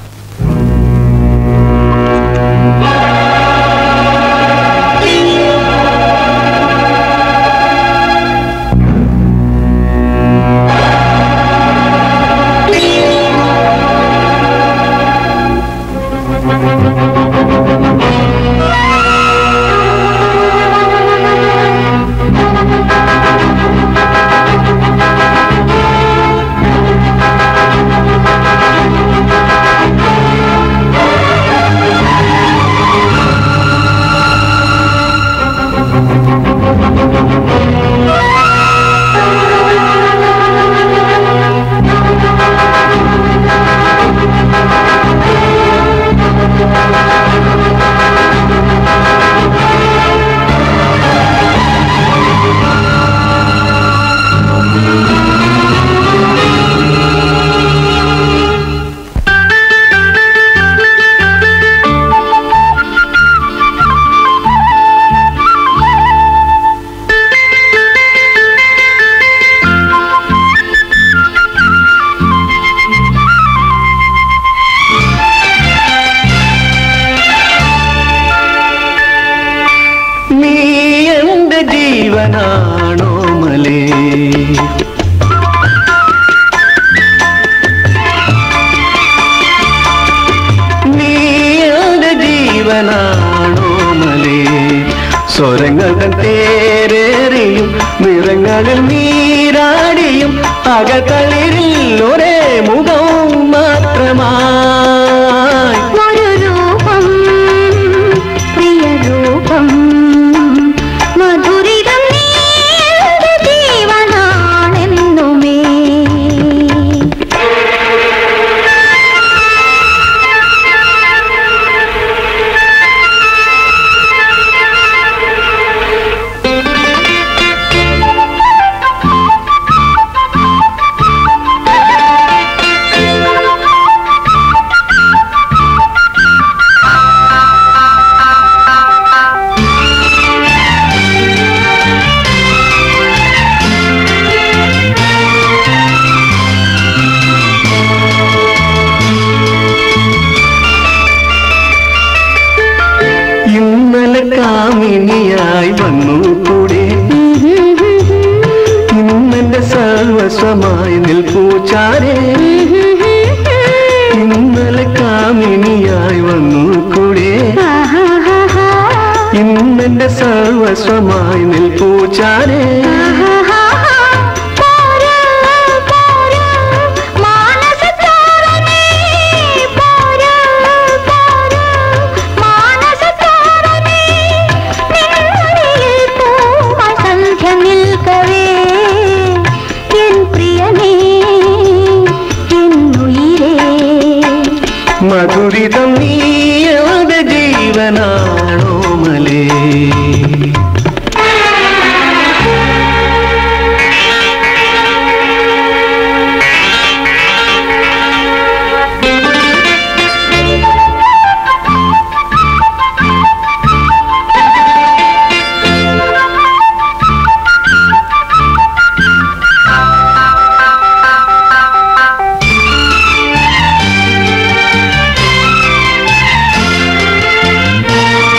നീ എന്റെ ജീവനാണോ മലേ നീ എന്റെ ജീവനാണോ മലേ സ്വരങ്ങൾ തേരേറിയും നിറങ്ങളിൽ നീരാടിയും അകത്തളിരിൽ ഒരേ മുഖം മാത്രമായി ഒരു രൂപം പ്രിയ രൂപം മധുരിതം നീ എന്റെ ജീവനാണെന്നുമേ ഇന്നലെ കാമിനിയായി വന്നു കൂടെ ഇന്നെന്റെ സർവസ്വമായി നിൽക്കൂ ചാരേ ഇന്നലെ കാമിനിയായി വന്നു കൂടെ ഇന്നെന്റെ സർവസ്വമായി നിൽക്കൂ ചാരേ സന്ധ്യ നിൽക്കവേ എൻ പ്രിയനേ എന്നുയിരേ മധുരിതം നീയുടെ ജീവനാണോ മലേ ും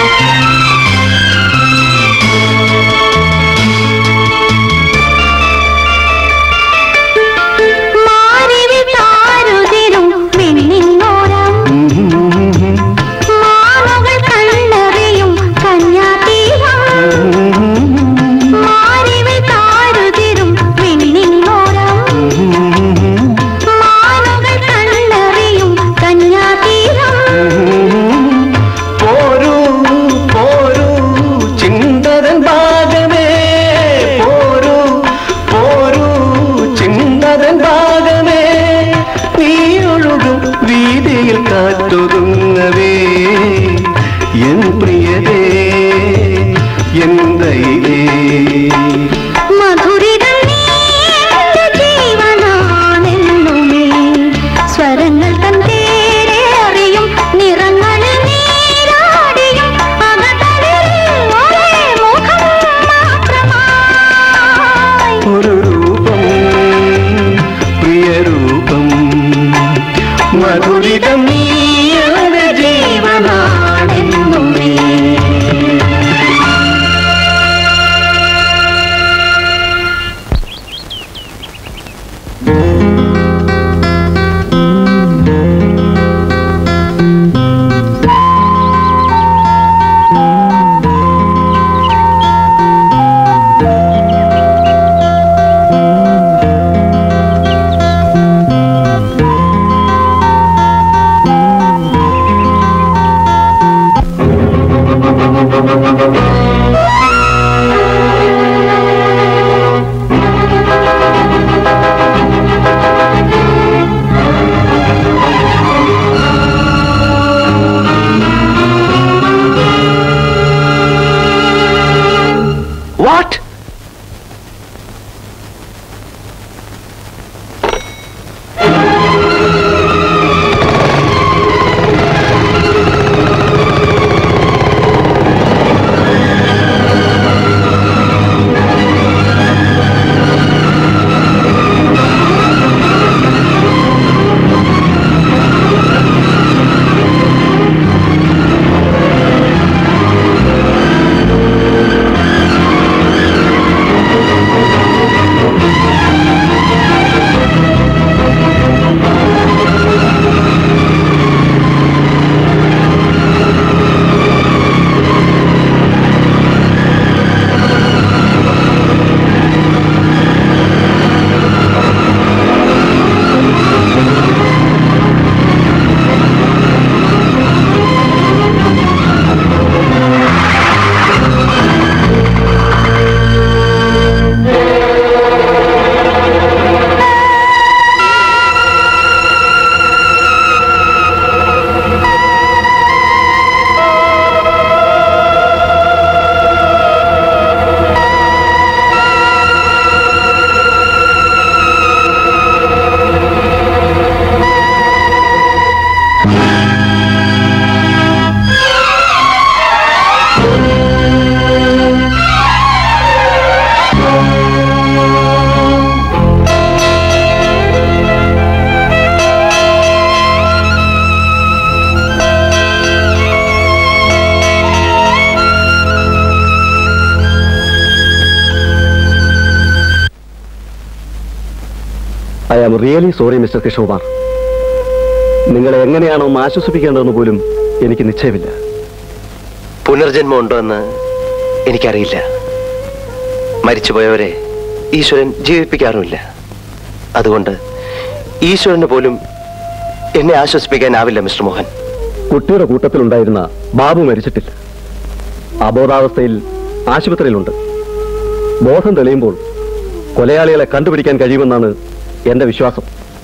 മിഴിയിൽ കാറ്റൊതുങ്ങവേ എൻ പ്രിയതേ എൻ ദൈവേ മധുരിതം നീ എന്റെ ജീവനാണെന്നുമേ സ്വരങ്ങൾ തൻ പേരെ അറിയും നിറങ്ങളിൽ നീരാടിയും അകതളിൽ ഒരേ മുഖം മാത്രമായി ഒരു രൂപം പ്രിയരൂപം മധുരിതം നീ എന്റെ ജീവനാണെന്നുമേ what I am really sorry mister Krishnakumar നിങ്ങളെ എങ്ങനെയാണോ ഒന്ന് ആശ്വസിപ്പിക്കേണ്ടതെന്ന് പോലും എനിക്ക് നിശ്ചയമില്ല പുനർജന്മം ഉണ്ടോ എന്ന് എനിക്കറിയില്ല മരിച്ചുപോയവരെ ഈശ്വരൻ ജീവിപ്പിക്കാറുമില്ല അതുകൊണ്ട് ഈശ്വരന് പോലും എന്നെ ആശ്വസിപ്പിക്കാനാവില്ല മിസ്റ്റർ മോഹൻ കുട്ടിയുടെ കൂട്ടത്തിലുണ്ടായിരുന്ന ബാബു മരിച്ചിട്ടില്ല അബോധാവസ്ഥയിൽ ആശുപത്രിയിലുണ്ട് ബോധം തെളിയുമ്പോൾ കൊലയാളികളെ കണ്ടുപിടിക്കാൻ കഴിയുമെന്നാണ് എന്റെ വിശ്വാസം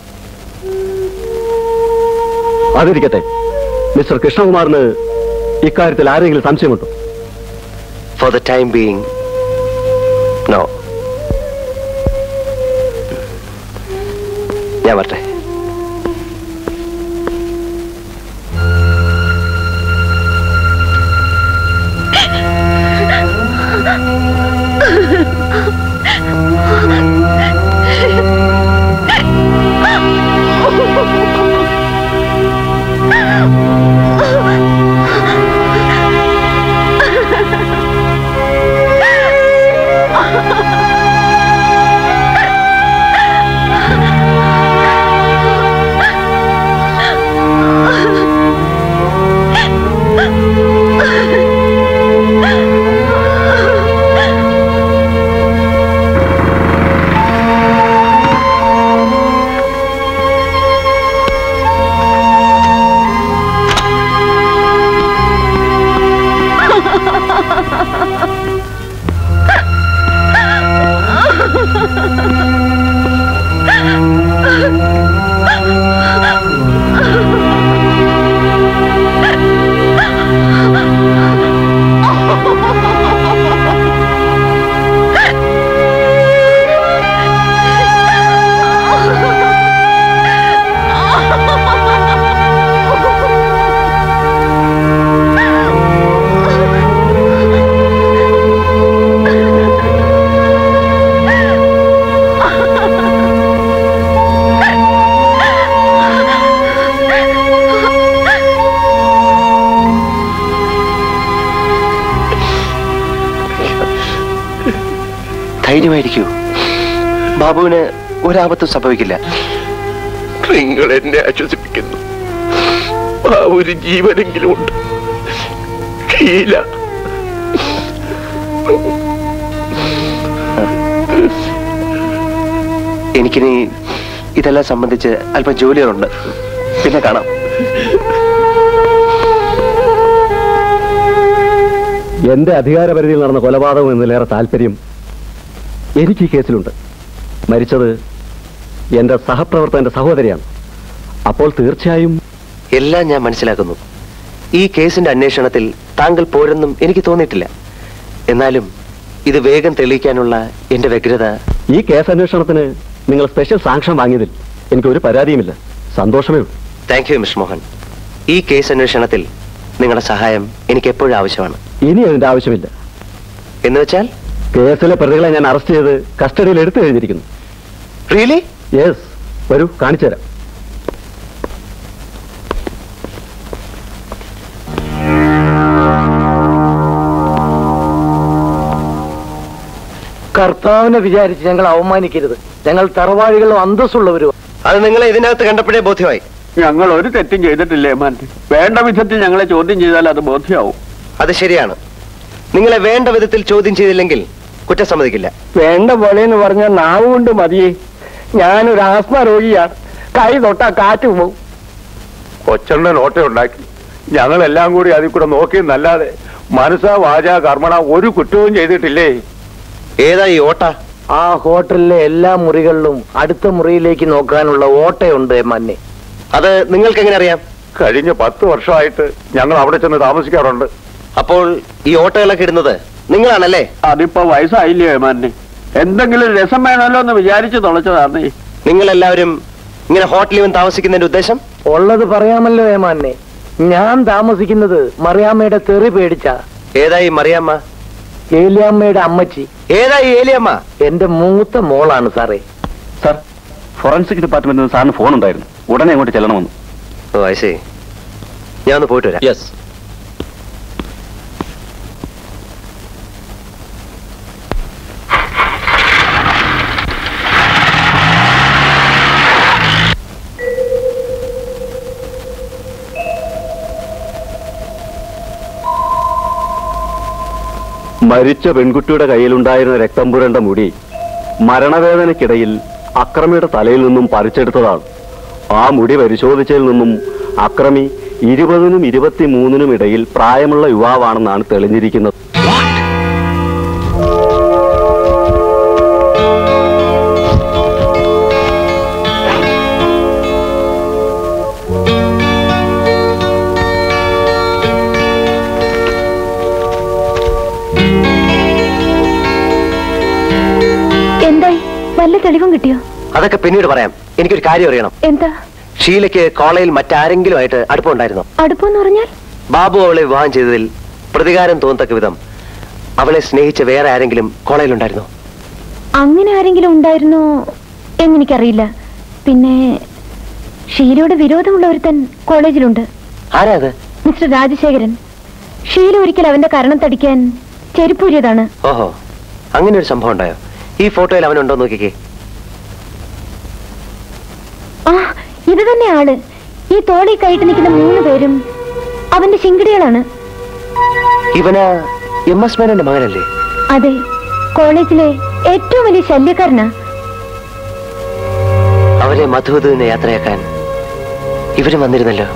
അതിരിക്കട്ടെ മിസ്റ്റർ കൃഷ്ണകുമാറിന് ഇക്കാര്യത്തിൽ ആരെങ്കിലും സംശയമുണ്ടോ for the time being no ഞാൻ വരട്ടെ Ah! ധൈര്യമായിരിക്കൂ ബാബുവിന് ഒരാപത്തും സംഭവിക്കില്ല നിങ്ങൾ എന്നെ ആശ്വസിപ്പിക്കുന്നു ആ ഒരു ജീവനെങ്കിലും ഉണ്ട് ഷീല എനിക്കിനി ഇതെല്ലാം സംബന്ധിച്ച് അല്പം ജോലികളുണ്ട് പിന്നെ കാണാം എന്റെ അധികാരപരിധിയിൽ നടന്ന കൊലപാതകം എന്നതിലേറെ താല്പര്യം എനിക്ക് ഈ കേസിലുണ്ട് മരിച്ചത് എന്റെ സഹപ്രവർത്തകന്റെ സഹോദരിയാണ് അപ്പോൾ തീർച്ചയായും എല്ലാം ഞാൻ മനസ്സിലാക്കുന്നു ഈ കേസിന്റെ അന്വേഷണത്തിൽ താങ്കൾ പോരെന്നും എനിക്ക് തോന്നിയിട്ടില്ല എന്നാലും ഇത് വേഗം തെളിയിക്കാനുള്ള എന്റെ വ്യഗ്രത ഈ കേസ് അന്വേഷണത്തിന് നിങ്ങൾ സ്പെഷ്യൽ സാങ്ഷൻ വാങ്ങിയതിൽ എനിക്ക് ഒരു പരാതിയുമില്ല സന്തോഷമേ ഉള്ളൂ താങ്ക് യു മിസ് മോഹൻ ഈ കേസ് അന്വേഷണത്തിൽ നിങ്ങളുടെ സഹായം എനിക്ക് എപ്പോഴും ആവശ്യമാണ് ഇനി അതിന്റെ ആവശ്യമില്ല എന്ന് വെച്ചാൽ കേസിലെ പ്രതികളെ ഞാൻ അറസ്റ്റ് ചെയ്ത് കസ്റ്റഡിയിൽ എടുത്തു കഴിഞ്ഞിരിക്കുന്നു റിയലി യെസ് വരൂ കാണിച്ചു തരാം കർത്താവിനെ വിചാരിച്ച് ഞങ്ങൾ അവമാനിക്കരുത് ഞങ്ങൾ തറവാഴികളും അന്തസ്സുള്ളവരും അത് നിങ്ങളെ ഇതിനകത്ത് കണ്ടപ്പോഴേ ബോധ്യമായി ഞങ്ങൾ ഒരു തെറ്റും ചെയ്തിട്ടില്ലേ മാൻ വേണ്ട വിധത്തിൽ ഞങ്ങളെ ചോദ്യം ചെയ്താൽ അത് ബോധ്യമാവും അത് ശരിയാണ് നിങ്ങളെ വേണ്ട വിധത്തിൽ ചോദ്യം ചെയ്തില്ലെങ്കിൽ കുറ്റം സമ്മതിക്കില്ല വേണ്ട പോലെ എന്ന് പറഞ്ഞാൽ നാവ് കൊണ്ട് മതിയേ ഞാനൊരു ആസ്മ രോഗിയാണ് കൈ തൊട്ടാ കാറ്റ് പോകും കൊച്ചണ്ണൻ ഓട്ട ഉണ്ടാക്കി ഞങ്ങളെല്ലാം കൂടി അതിൽ കൂടെ നോക്കിയെന്നല്ലാതെ മനസ്സാ വാച കർമ്മണ ഒരു കുറ്റവും ചെയ്തിട്ടില്ലേ ഏതാ ഈ ഓട്ട ആ ഹോട്ടലിലെ എല്ലാ മുറികളിലും അടുത്ത മുറിയിലേക്ക് നോക്കാനുള്ള ഓട്ടയുണ്ട് മന്നെ അത് നിങ്ങൾക്ക് എങ്ങനെ അറിയാം കഴിഞ്ഞ പത്ത് വർഷമായിട്ട് ഞങ്ങൾ അവിടെ ചെന്ന് താമസിക്കാറുണ്ട് അപ്പോൾ ഈ ഓട്ടകളൊക്കെ ഇടുന്നത് നിങ്ങളാണല്ലേ അതിപ്പോ വയസ്സായില്ലേ മാനെ എന്തെങ്കിലും രസം വേണമല്ലോ എന്ന് വിചാരിച്ചു തുളച്ചതാണ് നിങ്ങൾ എല്ലാവരും ഇങ്ങനെ ഹോട്ടലിൽ വന്ന് താമസിക്കുന്നതിന്റെ ഉദ്ദേശം ഉള്ളത് പറയാമല്ലോ ഏമാനെ ഞാൻ താമസിക്കുന്നത് മറിയാമ്മയുടെ തെറി പേടിച്ച ഏതായി മറിയാമ്മ ഏലിയാമ്മയുടെ അമ്മച്ചി ഏതായി ഏലിയമ്മ എന്റെ മൂത്ത മോളാണ് സാറേ സാർ ഫോറൻസിക് ഡിപ്പാർട്ട്മെന്റിൽ നിന്ന് സാറിന് ഫോൺ ഉണ്ടായിരുന്നു ഉടനെ അങ്ങോട്ട് ചെല്ലണമെന്ന് ഓ ഐസേ ഞാൻ ഒന്ന് പോയിട്ട് വരാം യെസ് മരിച്ച പെൺകുട്ടിയുടെ കയ്യിലുണ്ടായിരുന്ന രക്തം പുരണ്ട മുടി മരണവേദനയ്ക്കിടയിൽ അക്രമിയുടെ തലയിൽ നിന്നും പറിച്ചെടുത്തതാണ് ആ മുടി പരിശോധിച്ചതിൽ നിന്നും അക്രമി ഇരുപതിനും ഇരുപത്തിമൂന്നിനും ഇടയിൽ പ്രായമുള്ള യുവാവാണെന്നാണ് തെളിഞ്ഞിരിക്കുന്നത് എന്തായി വല്ല തെളിവും കിട്ടിയോ അതൊക്കെ പിന്നീട് പറയാം എനിക്കൊരു കാര്യം അറിയണം എന്താ ഷീലയ്ക്ക് കോളേജിൽ മറ്റാരെങ്കിലും ആയിട്ട് അടുപ്പമുണ്ടായിരുന്നോ അടുപ്പെന്ന് പറഞ്ഞാൽ ബാബു അവളെ വിവാഹം ചെയ്തതിൽ പ്രതികാരം തോന്നത്തക്ക വിധം അവളെ സ്നേഹിച്ച വേറെ ആരെങ്കിലും കോളേജിലുണ്ടായിരുന്നോ അങ്ങനെ ആരെങ്കിലും ഉണ്ടായിരുന്നോ എന്നെനിക്കറിയില്ല പിന്നെ ഷീലയോട് വിരോധമുള്ള ഒരുത്തൻ കോളേജിലുണ്ട് ആരാ അത് മിസ്റ്റർ രാജശേഖരൻ ഷീല ഒരിക്കൽ അവന്റെ കരണം തടിക്കാൻ ചെരുപ്പൂരിയതാണ് ഓഹോ അങ്ങനെ ഒരു സംഭവം ഉണ്ടായോ ഈ ഫോട്ടോയിൽ അവനുണ്ടോ നോക്കിക്കേ ആ ഇത് തന്നെ ആള് ഈ തോളി കൈയിട്ട് നിൽക്കുന്ന മൂന്ന് പേരും അവന്റെ ശിങ്കിടികളാണ് ഇവന് എം എസ് മേനന്റെ മകനല്ലേ അതെ കോളേജിലെ ഏറ്റവും വലിയ ശല്യക്കാരനാ അവരെ മധുവധുവിനെ യാത്രയാക്കാൻ ഇവരും വന്നിരുന്നല്ലോ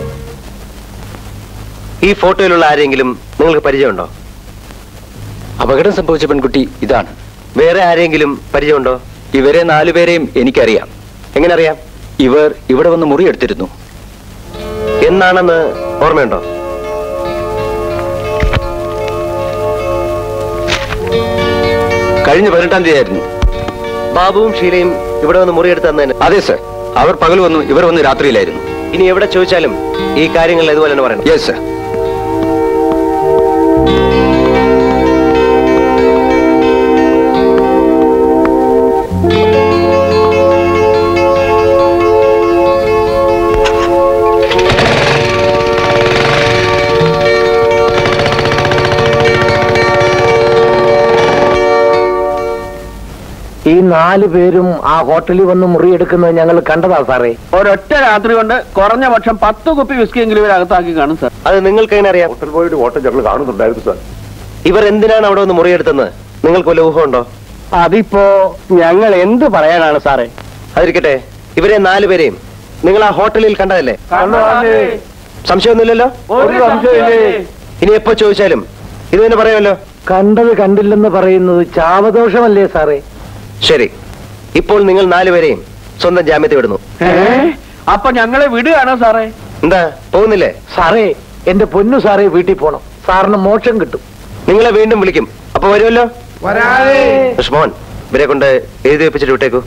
ഈ ഫോട്ടോയിലുള്ള ആരെങ്കിലും നിങ്ങൾക്ക് പരിചയമുണ്ടോ അപകടം സംഭവിച്ച പെൺകുട്ടി ഇതാണ് വേറെ ആരെങ്കിലും പരിചയമുണ്ടോ ഇവരെ നാലുപേരെയും എനിക്കറിയാം എങ്ങനെ അറിയാം ഇവർ ഇവിടെ വന്ന് മുറിയെടുത്തിരുന്നു എന്നാണെന്ന് ഓർമ്മയുണ്ടോ കഴിഞ്ഞ പതിനെട്ടാം തീയതി ആയിരുന്നു ബാബുവും ഷീലയും ഇവിടെ വന്ന് മുറിയെടുത്ത് തന്നതിന് അതെ സർ അവർ പകൽ വന്നു ഇവർ വന്ന് രാത്രിയിലായിരുന്നു ഇനി എവിടെ ചോദിച്ചാലും ഈ കാര്യങ്ങൾ ഇതുപോലെ തന്നെ പറയണം യെസ് സർ ഈ നാല് പേരും ആ ഹോട്ടലിൽ വന്ന് മുറിയെടുക്കുന്നത് ഞങ്ങൾ കണ്ടതാ സാറേ ഒരൊറ്റ രാത്രി കൊണ്ട് കുറഞ്ഞ പക്ഷം പത്ത് കുപ്പി വിസ്കിയെങ്കിലും ഇവരകത്താക്കി കാണും സാർ അത് നിങ്ങൾക്ക് എങ്ങനെ അറിയാം ഹോട്ടൽ പോയിട്ട് ഓട്ടം ഞങ്ങൾ കാണുന്നുണ്ടായിരുന്നു സാർ ഇവർ എന്തിനാണ് അവിടെ വന്ന് മുറിയെടുത്തെന്ന് നിങ്ങൾക്ക് വല്ല ഊഹമുണ്ടോ അതിപ്പോ ഞങ്ങൾ എന്ത് പറയാനാണ് സാറേ അതിരിക്കട്ടെ ഇവരെ നാല് പേരെയും നിങ്ങൾ ആ ഹോട്ടലിൽ കണ്ടതല്ലേ സംശയമൊന്നുമില്ലല്ലോ ഇനി എപ്പോ ചോദിച്ചാലും ഇത് തന്നെ പറയാമല്ലോ കണ്ടത് കണ്ടില്ലെന്ന് പറയുന്നത് ചാവദോഷമല്ലേ സാറേ ശരി ഇപ്പോൾ നിങ്ങൾ നാലുപേരെയും സ്വന്തം ജാമ്യത്തെ വിടുന്നു അപ്പൊ ഞങ്ങളെ വിടുകയാണോ സാറേ എന്താ പോകുന്നില്ലേ സാറേ എന്റെ പൊന്നു സാറേ വീട്ടിൽ പോണം സാറിന് മോക്ഷം കിട്ടും നിങ്ങളെ വീണ്ടും വിളിക്കും അപ്പൊ വരുമല്ലോ കൃഷ്ണമോൻ ഇവരെ കൊണ്ട് എഴുതി വെപ്പിച്ചിട്ട് വിട്ടേക്കൂ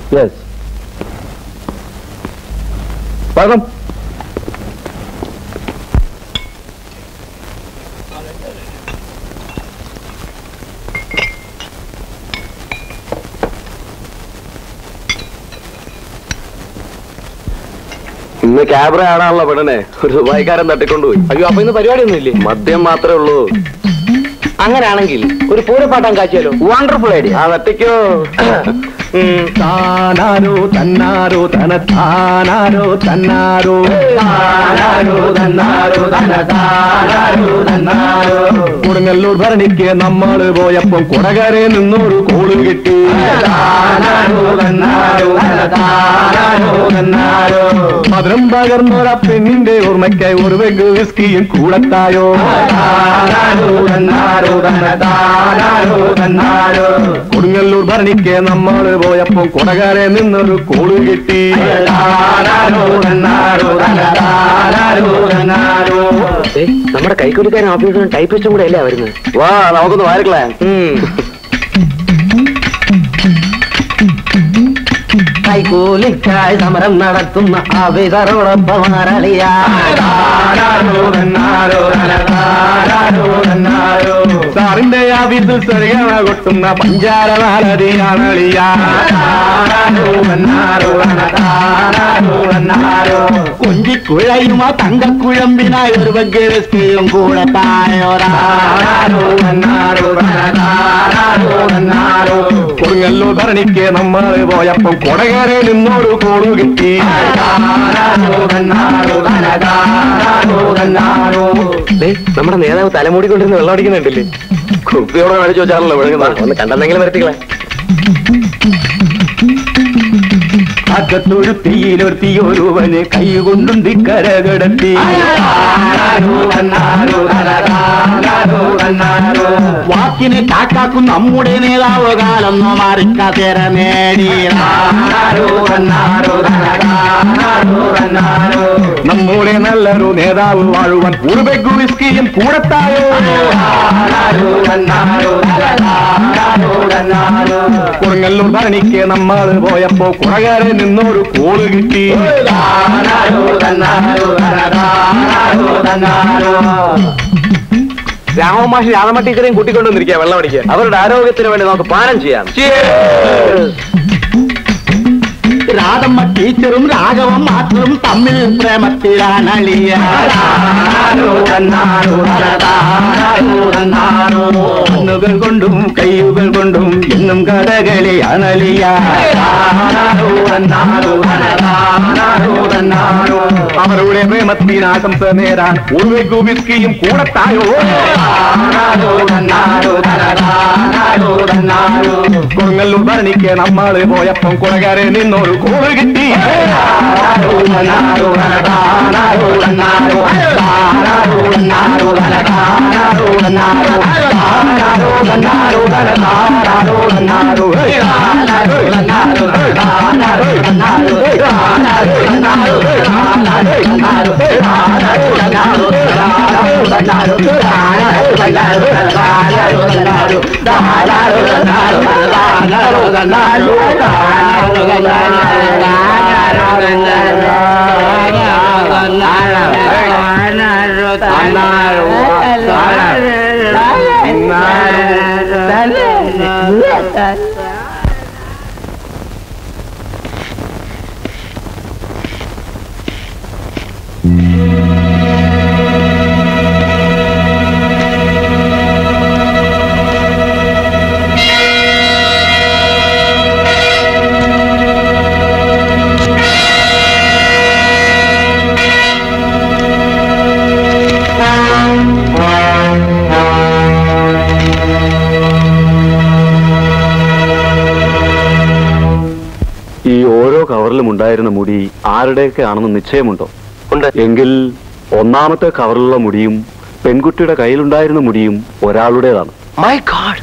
പകം ഇന്ന് ക്യാബ്ര ആണാണല്ലോ പെടനെ ഒരു ദുബായിക്കാരൻ തട്ടിക്കൊണ്ടുപോയി അയ്യോ അപ്പൊ ഇന്ന് പരിപാടിയൊന്നും ഇല്ലേ മദ്യം മാത്രമേ ഉള്ളൂ അങ്ങനെയാണെങ്കിൽ ഒരു പൂരപ്പാട്ടം കാച്ചിയാലോ വണ്ടർഫുൾ ഐഡിയ ആ തട്ടിക്കോ താനാരോ തന്നാരോ തന താനാരോ തന്നാരോ താനാരോ തന്നാരോ തന താനാരോ തന്നാരോ കൊടുങ്ങല്ലൂർ ഭരണിക്ക് നമ്മൾ പോയപ്പം കുടകരെ നിന്നൊരു കോള് കിട്ടി താനാരോ തന്നാരോ തന താനാരോ തന്നാരോ മധുരം പകർന്നൊര പെണ്ണിന്റെ ഓർമ്മയ്ക്കായി ഒരു വെഗ് വിസ്കിയും കൂടത്തായോ താനാരോ തന്നാരോ തന താനാരോ തന്നാരോ കൊടുങ്ങല്ലൂർ ഭരണിക്ക് നമ്മൾ പോയപ്പോ കൊടകാരെ നിന്നൊരു കോള് കിട്ടി താനാരോ തന്നാരോ തന താനാരോ തന്നാരോ നമ്മുടെ കൈക്കൂലിക്കാരൻ ഓഫീസിലും ടൈപ്പിസ്റ്റും കൂടെ അല്ലേ വരുന്നത് വാ നമുക്കൊന്ന് വാരക്കളേ കൈകൂലിക്കായി സമരം നടത്തുന്ന അവിതരോടൊപ്പം ആരളിയാ സാറിന്റെ ആവിധ ചെറിയ കൊട്ടുന്ന പഞ്ചാര കൊഞ്ചിക്കുഴയും ആ തങ്കക്കുഴമ്പിനായി ഒരു വഗ്ഗരസ്കയും കൂടെ കൊടുങ്ങല്ലോ ഭരണിക്ക് നമ്മൾ പോയപ്പം കൊടകരെ നിന്നോട് കോളു കിട്ടി നമ്മുടെ നേതാവ് തലമൂടിക്കൊണ്ടിരുന്ന് വെള്ളം അടിക്കുന്നുണ്ടല്ലേ കുപ്പിയോടെ മേടിച്ചു വെച്ചാണല്ലോ വിഴുങ്ങുന്നത് ഒന്ന് കണ്ടെന്നെങ്കിലും വരത്തിക്കളെ അകത്തൊരു തീയിലൊരുത്തി ഒരുവന് കൈ കൊണ്ടും തിക്കര കിടത്തി വാക്കിനെ കാക്കാക്കും നമ്മുടെ നേതാവ് കാലം മാറിക്കാതേര നേടി നമ്മുടെ നല്ലൊരു നേതാവ് വാഴുവാൻ പൂർവ്വ വിസ്കിയും കൂടത്തായോ കുറുങ്ങല്ലൂർ ഭരണിക്ക് നമ്മൾ പോയപ്പോ കുറകാരെ നിന്നൊരു കോള് കിട്ടി രാമമാഷി രാമ ടീച്ചറെയും കൂട്ടിക്കൊണ്ടുവന്നിരിക്കുക വെള്ളം അടിക്കാൻ അവരുടെ ആരോഗ്യത്തിന് വേണ്ടി നമുക്ക് പാനം ചെയ്യാം രാധമ്മ ടീച്ചറും രാഘവം മാത്രം തമ്മിൽ പ്രേമത്തിലാണളിയ കണ്ണുകൾ കൊണ്ടും കൈകൾ കൊണ്ടും എന്നും കഥകളി അണലിയ അവരുടെ പ്രേമത്തിന് ആശംസ നേരാൻ ഉൾവെഗു വിസ്കിയും കൂടത്തായോ കൊടുങ്ങല്ലൂർ ഭരണിക്ക് നമ്മള് പോയപ്പം കുളകാരെ നിന്നൊരു കോള് കിട്ടി Thank കവറിലും ഉണ്ടായിരുന്ന മുടി ആരുടെയൊക്കെ ആണെന്ന് നിശ്ചയമുണ്ടോ ഉണ്ട് എങ്കിൽ ഒന്നാമത്തെ കവറിലുള്ള മുടിയും പെൺകുട്ടിയുടെ കയ്യിലുണ്ടായിരുന്ന മുടിയും ഒരാളുടേതാണ് മൈ ഗാഡ്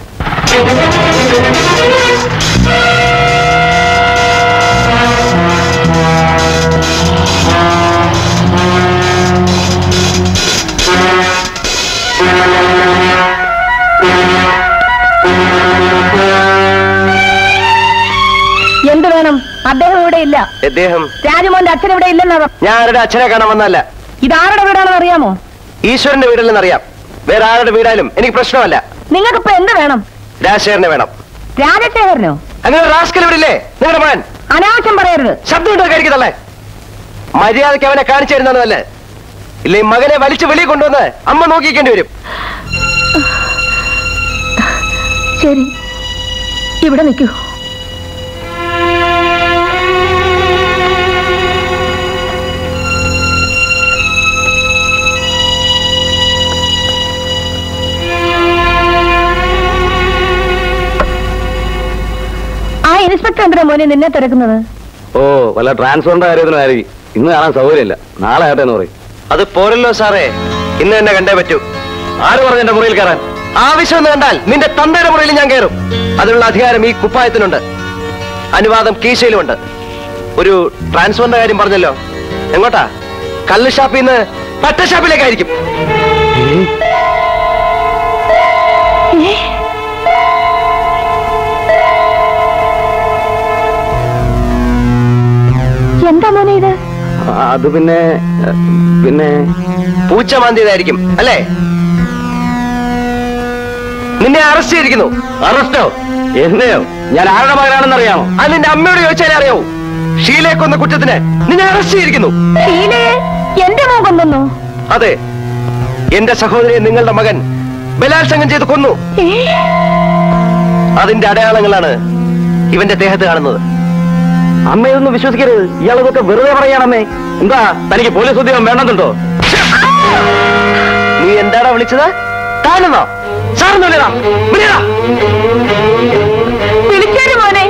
എന്ത് വേണം അദ്ദേഹം ഇവിടെ ഇല്ല അദ്ദേഹം രാജമോന്റെ അച്ഛൻ ഇവിടെ ഇല്ലെന്നാ ഞാൻ ആരുടെ അച്ഛനെ കാണാൻ വന്നല്ല ഇതാരുടെ വീടാണെന്ന് അറിയാമോ ഈശ്വരന്റെ വീടല്ലെന്നറിയാം വേറെ ആരുടെ വീടായാലും എനിക്ക് പ്രശ്നമല്ല നിങ്ങൾക്കിപ്പോ എന്ത് വേണം രാജശേഖരനെ വേണം രാജശേഖരനോ അങ്ങനെ റാസ്കൽ ഇവിടെ നിങ്ങളുടെ മകൻ അനാവശ്യം പറയരുത് ശബ്ദം ഉണ്ടായിരിക്കതല്ലേ മര്യാദയ്ക്ക് അവനെ കാണിച്ചു തരുന്നതല്ലേ ഇല്ലേ മകനെ വലിച്ചു വെളിയിൽ കൊണ്ടുവന്ന് അമ്മ നോക്കിക്കേണ്ടി വരും ശരി ഇവിടെ നിൽക്കൂ ആ ഇൻസ്പെക്ടർ എന്തിനാ മോനെ നിന്നെ തിരക്കുന്നത് ഓ വല്ല ട്രാൻസ്ഫറിന്റെ കാര്യത്തിനായിരിക്കും ഇന്ന് കാണാൻ സൗകര്യമില്ല നാളെ ആട്ടെ എന്ന് പറയും അത് പോരല്ലോ സാറേ ഇന്ന് തന്നെ കണ്ടേ പറ്റൂ ആര് പറഞ്ഞു എന്റെ മുറിയിൽ കയറാൻ ആവശ്യം എന്ന് കണ്ടാൽ നിന്റെ തന്തയുടെ മുറിയിൽ ഞാൻ കയറും അതിനുള്ള അധികാരം ഈ കുപ്പായത്തിനുണ്ട് അനുവാദം കീശയിലുമുണ്ട് ഒരു ട്രാൻസ്ഫറിന്റെ കാര്യം പറഞ്ഞല്ലോ എങ്ങോട്ടാ കല്ല് ഷാപ്പിൽ നിന്ന് പട്ട ഷാപ്പിലേക്കായിരിക്കും എന്താ മോനെ ഇത് അത് പിന്നെ പിന്നെ പൂച്ച മാന്തിയതായിരിക്കും അല്ലേ നിന്നെ അറസ്റ്റ് ചെയ്തിരിക്കുന്നു അറസ്റ്റോ എന്നെയോ ഞാൻ ആരുടെ മകനാണെന്ന് അറിയാമോ അത് നിന്റെ അമ്മയോട് ചോദിച്ചാലേ അറിയാവൂ ഷീലയെ കൊന്ന കുറ്റത്തിന് നിന്നെ അറസ്റ്റ് ചെയ്തിരിക്കുന്നു ഷീലയെ എന്റെ മോൻ കൊന്നു അതെ എന്റെ സഹോദരിയെ നിങ്ങളുടെ മകൻ ബലാത്സംഗം ചെയ്ത് കൊന്നു അതിന്റെ അടയാളങ്ങളാണ് ഇവന്റെ ദേഹത്ത് കാണുന്നത് അമ്മയൊന്നും വിശ്വസിക്കരുത് ഇയാളതൊക്കെ വെറുതെ പറയാണമ്മേ എന്താ തനിക്ക് പോലീസ് ഉദ്യോഗം വേണമെന്നുണ്ടോ നീ എന്താടാ വിളിച്ചത് താനെന്നോ സാറെന്ന് വിളിയടാ വിളിയടാ വിളിച്ചേര് മോനെ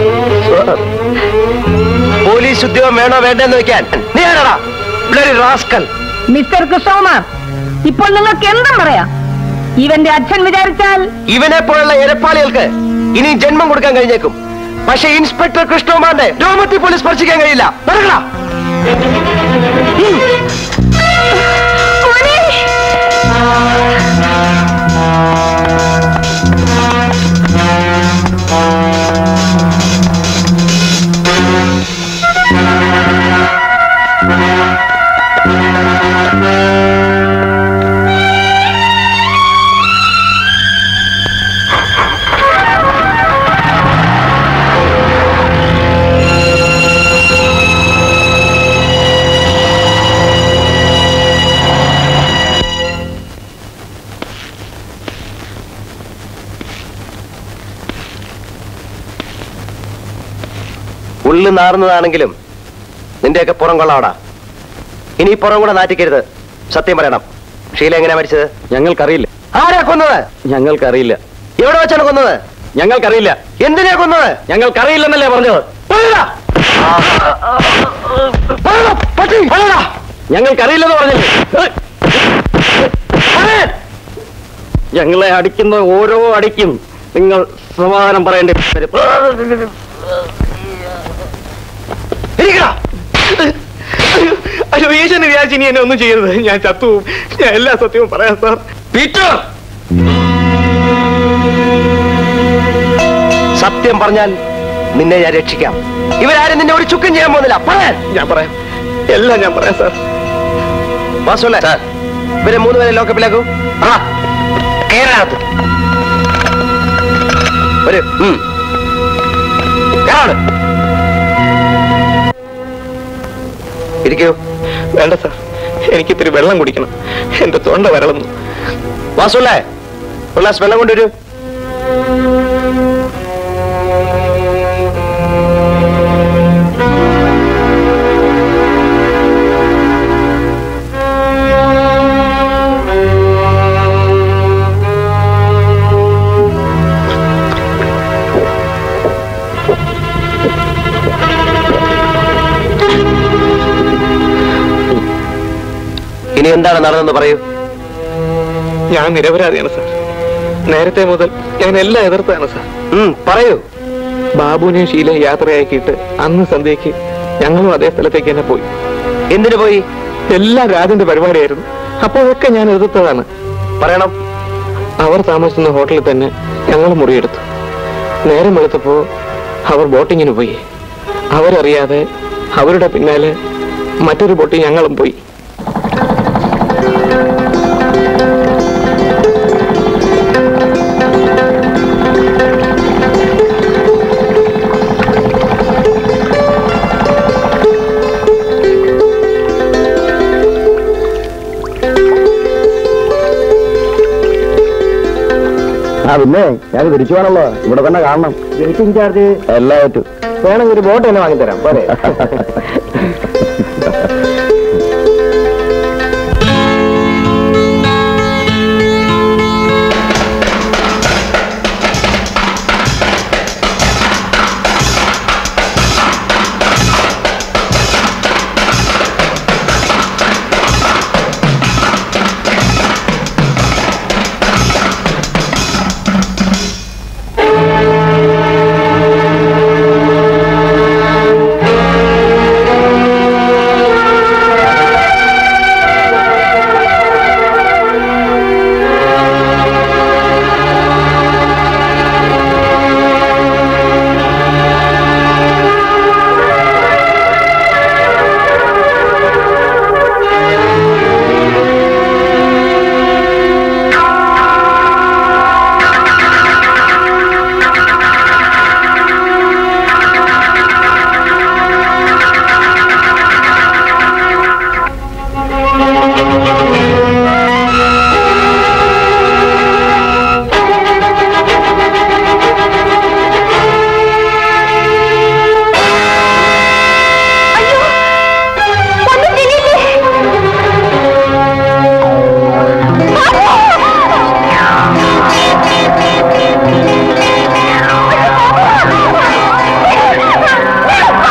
പോലീസ് ഉദ്യോഗം വേണോ വേണ്ടെന്ന് വെക്കാൻ നീ ആരാടാ ബ്ലഡി റാസ്കൽ മിസ്റ്റർ കൃഷ്ണകുമാർ ഇപ്പോൾ നിങ്ങൾക്ക് എന്തും പറയാം ഇവന്റെ അച്ഛൻ വിചാരിച്ചാൽ ഇവനെ പോലുള്ള എരപ്പാളികൾക്ക് ഇനി ജന്മം കൊടുക്കാൻ കഴിഞ്ഞേക്കും പക്ഷെ ഇൻസ്പെക്ടർ കൃഷ്ണകുമാറിന്റെ രോമത്തിൽ പോലും സ്പർശിക്കാൻ കഴിയില്ല നടക്കടാ ഉള്ളു നാറുന്നതാണെങ്കിലും നിന്റെയൊക്കെ പുറം കൊള്ളാവടാ ഇനി ഈ പുറം കൂടെ നാറ്റിക്കരുത് സത്യം പറയണം ഷീല എങ്ങനെയാ മരിച്ചത് ഞങ്ങൾക്കറിയില്ല ആരാ കൊന്നത് ഞങ്ങൾക്കറിയില്ല എവിടെ വെച്ചാണ് കൊന്നത് ഞങ്ങൾക്കറിയില്ല എന്തിനാ കൊന്നത് ഞങ്ങൾക്കറിയില്ലെന്നല്ലേ പറഞ്ഞത് പറയടാ. പറയടാ, പട്ടി, പറയടാ. ഞങ്ങൾക്കറിയില്ലെന്ന് പറഞ്ഞില്ലേ പറയാൻ. ഞങ്ങളെ അടിക്കുന്ന ഓരോ അടിക്കും നിങ്ങൾ സമാധാനം പറയേണ്ടി വരും ഇരിക്കടാ. അയ്യോ ഈശ്വരനെ വിചാരിച്ച് ഇനി എന്നെ ഒന്നും ചെയ്യരുത് ഞാൻ ചത്തു പോവും. ഞാൻ എല്ലാ സത്യവും പറയാം സാർ പീറ്റർ സത്യം പറഞ്ഞാൽ നിന്നെ ഞാൻ രക്ഷിക്കാം ഇവരാരും നിന്നെ ഒരു ചുക്കും ചെയ്യാൻ പോകുന്നില്ല പറയാൻ ഞാൻ പറയാം എല്ലാം ഞാൻ പറയാം സാർ വാസുല്ലേ ഇവരെ മൂന്ന് പേരെ ലോക്കപ്പിലാക്കൂ ആ കേരളത്ത് ഒരു ഉം. കേറാണ്. ഇരിക്കൂ വേണ്ട സാർ എനിക്ക് ഇത്തിരി വെള്ളം കുടിക്കണം എന്റെ തൊണ്ട വരളുന്നു വാസുല്ലേ ഒരു ഗ്ലാസ് വെള്ളം കൊണ്ടുവരൂ എന്താണ് നടന്നെന്ന് പറയൂ ഞാൻ നിരപരാധിയാണ് സാർ നേരത്തെ മുതൽ ഞാൻ എല്ലാം എതിർത്താണ് സാർ പറയൂ ബാബുവിനെയും ശീലയും യാത്രയാക്കിയിട്ട് അന്ന് സന്ധ്യയ്ക്ക് ഞങ്ങളും അതേ സ്ഥലത്തേക്ക് തന്നെ പോയി എന്തിനു പോയി എല്ലാം രാജന്റെ പരിപാടിയായിരുന്നു അപ്പോഴൊക്കെ ഞാൻ എതിർത്തതാണ് പറയണം അവർ താമസിക്കുന്ന ഹോട്ടലിൽ തന്നെ ഞങ്ങൾ മുറിയെടുത്തു നേരം വെളുത്തപ്പോ അവർ ബോട്ടിങ്ങിന് പോയി അവരറിയാതെ അവരുടെ പിന്നാലെ മറ്റൊരു ബോട്ടിൽ ഞങ്ങളും പോയി ആ പിന്നെ ഞാൻ തിരിച്ചു വേണല്ലോ ഇവിടെ തന്നെ കാണണം വെയിറ്റിംഗ് ചാർജ് എല്ലാം പറ്റും വേണമെങ്കിൽ ഒരു ബോട്ട് തന്നെ വാങ്ങിത്തരാം പോരെ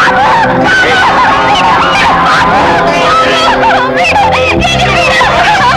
ആ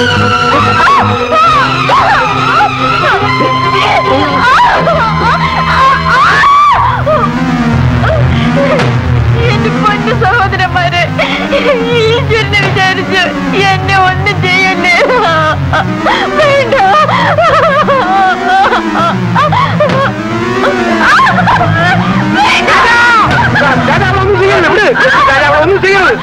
എന്റെ പൊന്നു സഹോദരന്മാരെ ഈശ്വരനെ വിചാരിച്ച് എന്നെ ഒന്നും ചെയ്യല്ലേ വേണ്ട ഒന്നും ചെയ്യരുത്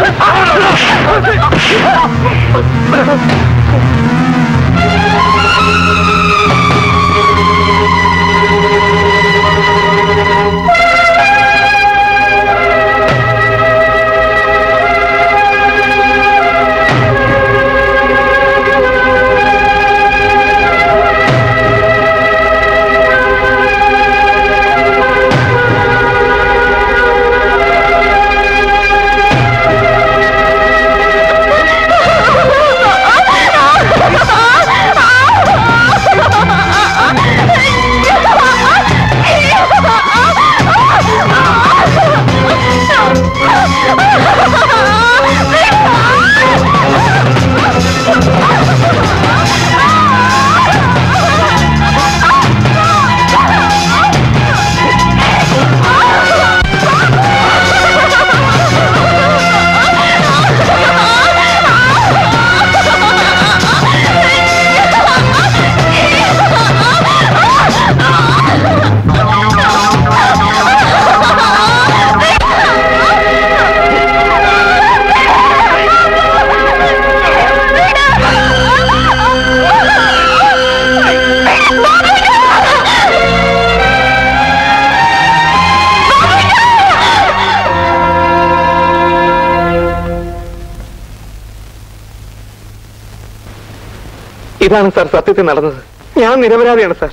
ഇതാണ് സാർ സത്യത്തിൽ നടന്നത് ഞാൻ നിരപരാധിയാണ് സാർ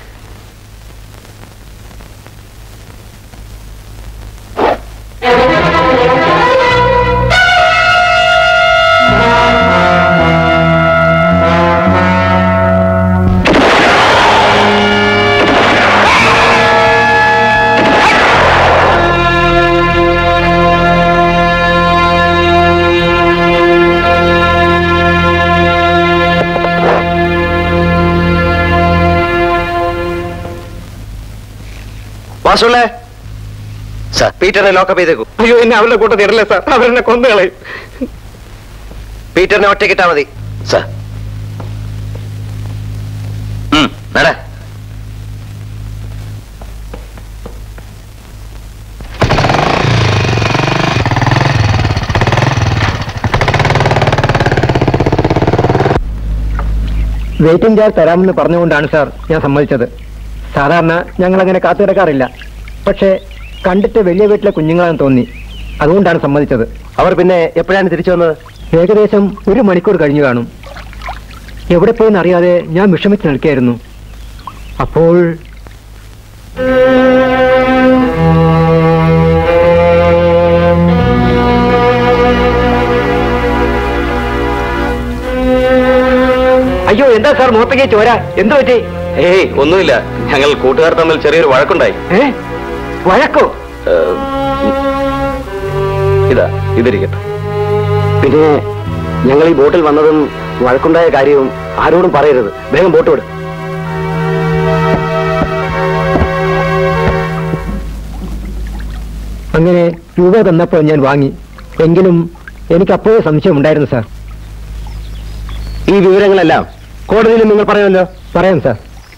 വാസുള്ളേ സാർ പീറ്ററിനെ ലോക്കപ്പ് ചെയ്തേക്കൂ അയ്യോ എന്നെ അവരുടെ കൂട്ടത്തിൽ ഇടല്ലേ സാർ അവരെന്നെ കൊന്നുകളയും പീറ്ററിനെ ഒറ്റയ്ക്കിട്ടാ മതി സാർ നട വെയിറ്റിംഗ് ചാർജ് തരാമെന്ന് പറഞ്ഞുകൊണ്ടാണ് സാർ ഞാൻ സമ്മതിച്ചത് സാധാരണ ഞങ്ങൾ അങ്ങനെ കാത്തുകിടക്കാറില്ല പക്ഷേ കണ്ടിട്ട് വലിയ വീട്ടിലെ കുഞ്ഞുങ്ങളാണെന്ന് തോന്നി അതുകൊണ്ടാണ് സമ്മതിച്ചത് അവർ പിന്നെ എപ്പോഴാണ് തിരിച്ചു വന്നത് ഏകദേശം ഒരു മണിക്കൂർ കഴിഞ്ഞു കാണും എവിടെ പോയെന്ന് അറിയാതെ ഞാൻ വിഷമിച്ച് നിൽക്കുകയായിരുന്നു അപ്പോൾ അയ്യോ എന്താ സാർ മുഖത്തേക്ക് ചോര എന്ത് പറ്റി ഏയ് ഒന്നുമില്ല ഞങ്ങൾ കൂട്ടുകാർ തമ്മിൽ ചെറിയൊരു വഴക്കുണ്ടായി ഏ വഴക്കോ ഏഹ്, ഇതാ ഇതിരിക്കട്ടെ പിന്നെ ഞങ്ങൾ ഈ ബോട്ടിൽ വന്നതും വഴക്കുണ്ടായ കാര്യവും ആരോടും പറയരുത് വേഗം ബോട്ട് വിട് അങ്ങനെ രൂപ തന്നപ്പോൾ ഞാൻ വാങ്ങി എങ്കിലും എനിക്ക് അപ്പോഴേ സംശയം ഉണ്ടായിരുന്നു സാർ ഈ വിവരങ്ങളെല്ലാം കോടതിയിൽ നിങ്ങൾ പറയുമല്ലോ പറയാം സാർ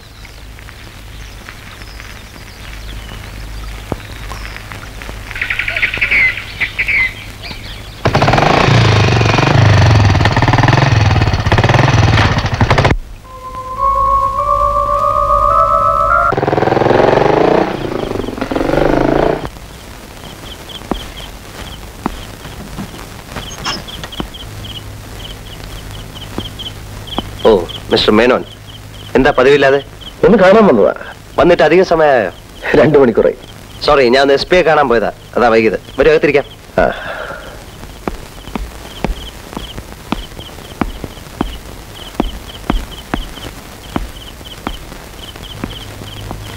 ഓ മിസ്റ്റർ മേനോൻ എന്താ പതിവില്ലാതെ ഒന്ന് കാണാൻ വന്നതാ വന്നിട്ട് അധിക സമയമായോ രണ്ടു മണിക്കൂറായി സോറി ഞാൻ എസ് പിയെ കാണാൻ പോയതാ അതാ വൈകിയത് വരും അകത്തിരിക്കാം ആ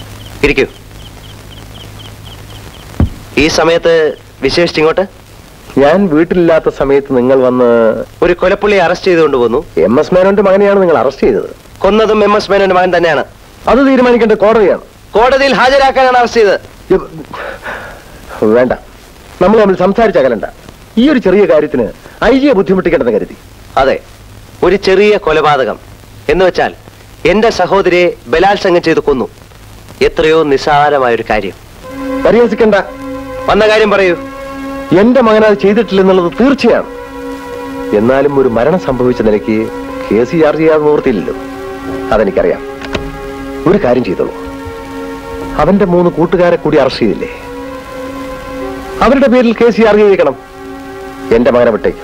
ഇരിക്കൂ ഈ സമയത്ത് വിശേഷിച്ച് ഇങ്ങോട്ട് ഞാൻ വീട്ടിലില്ലാത്ത സമയത്ത് നിങ്ങൾ വന്ന് ഒരു കൊലപ്പുള്ളിയെ അറസ്റ്റ് ചെയ്തുകൊണ്ട് പോന്നു എം എസ് മേനോന്റെ മകനെയാണ് നിങ്ങൾ അറസ്റ്റ് ചെയ്തത് കൊന്നതും എം എസ് മേനോന്റെ മകൻ തന്നെയാണ് അത് തീരുമാനിക്കേണ്ട കോടതിയാണ് കോടതിയിൽ ഹാജരാക്കാനാണ് അറസ്റ്റ് ചെയ്തത് വേണ്ട നമ്മൾ തമ്മിൽ സംസാരിച്ചകലണ്ട ഈ ഒരു ചെറിയ കാര്യത്തിന് ഐ ജിയെ ബുദ്ധിമുട്ടിക്കേണ്ടെന്ന് കരുതി അതെ ഒരു ചെറിയ കൊലപാതകം എന്ന് വെച്ചാൽ എന്റെ സഹോദരിയെ ബലാത്സംഗം ചെയ്ത് കൊന്നു എത്രയോ നിസ്സാരമായ ഒരു കാര്യം പരിഹസിക്കണ്ട വന്ന കാര്യം പറയൂ എന്റെ മകൻ അത് ചെയ്തിട്ടില്ലെന്നുള്ളത് തീർച്ചയാണ് എന്നാലും ഒരു മരണം സംഭവിച്ച നിലയ്ക്ക് കേസ് ചാർജ് ചെയ്യാതെ നിവർത്തിയില്ലല്ലോ അതെനിക്കറിയാം ഒരു കാര്യം ചെയ്തോളൂ അവന്റെ മൂന്ന് കൂട്ടുകാരെ കൂടി അറസ്റ്റ് ചെയ്തില്ലേ അവരുടെ പേരിൽ കേസ് ചാർജ് ചെയ്യിക്കണം എന്റെ മകനെ വിട്ടേക്കും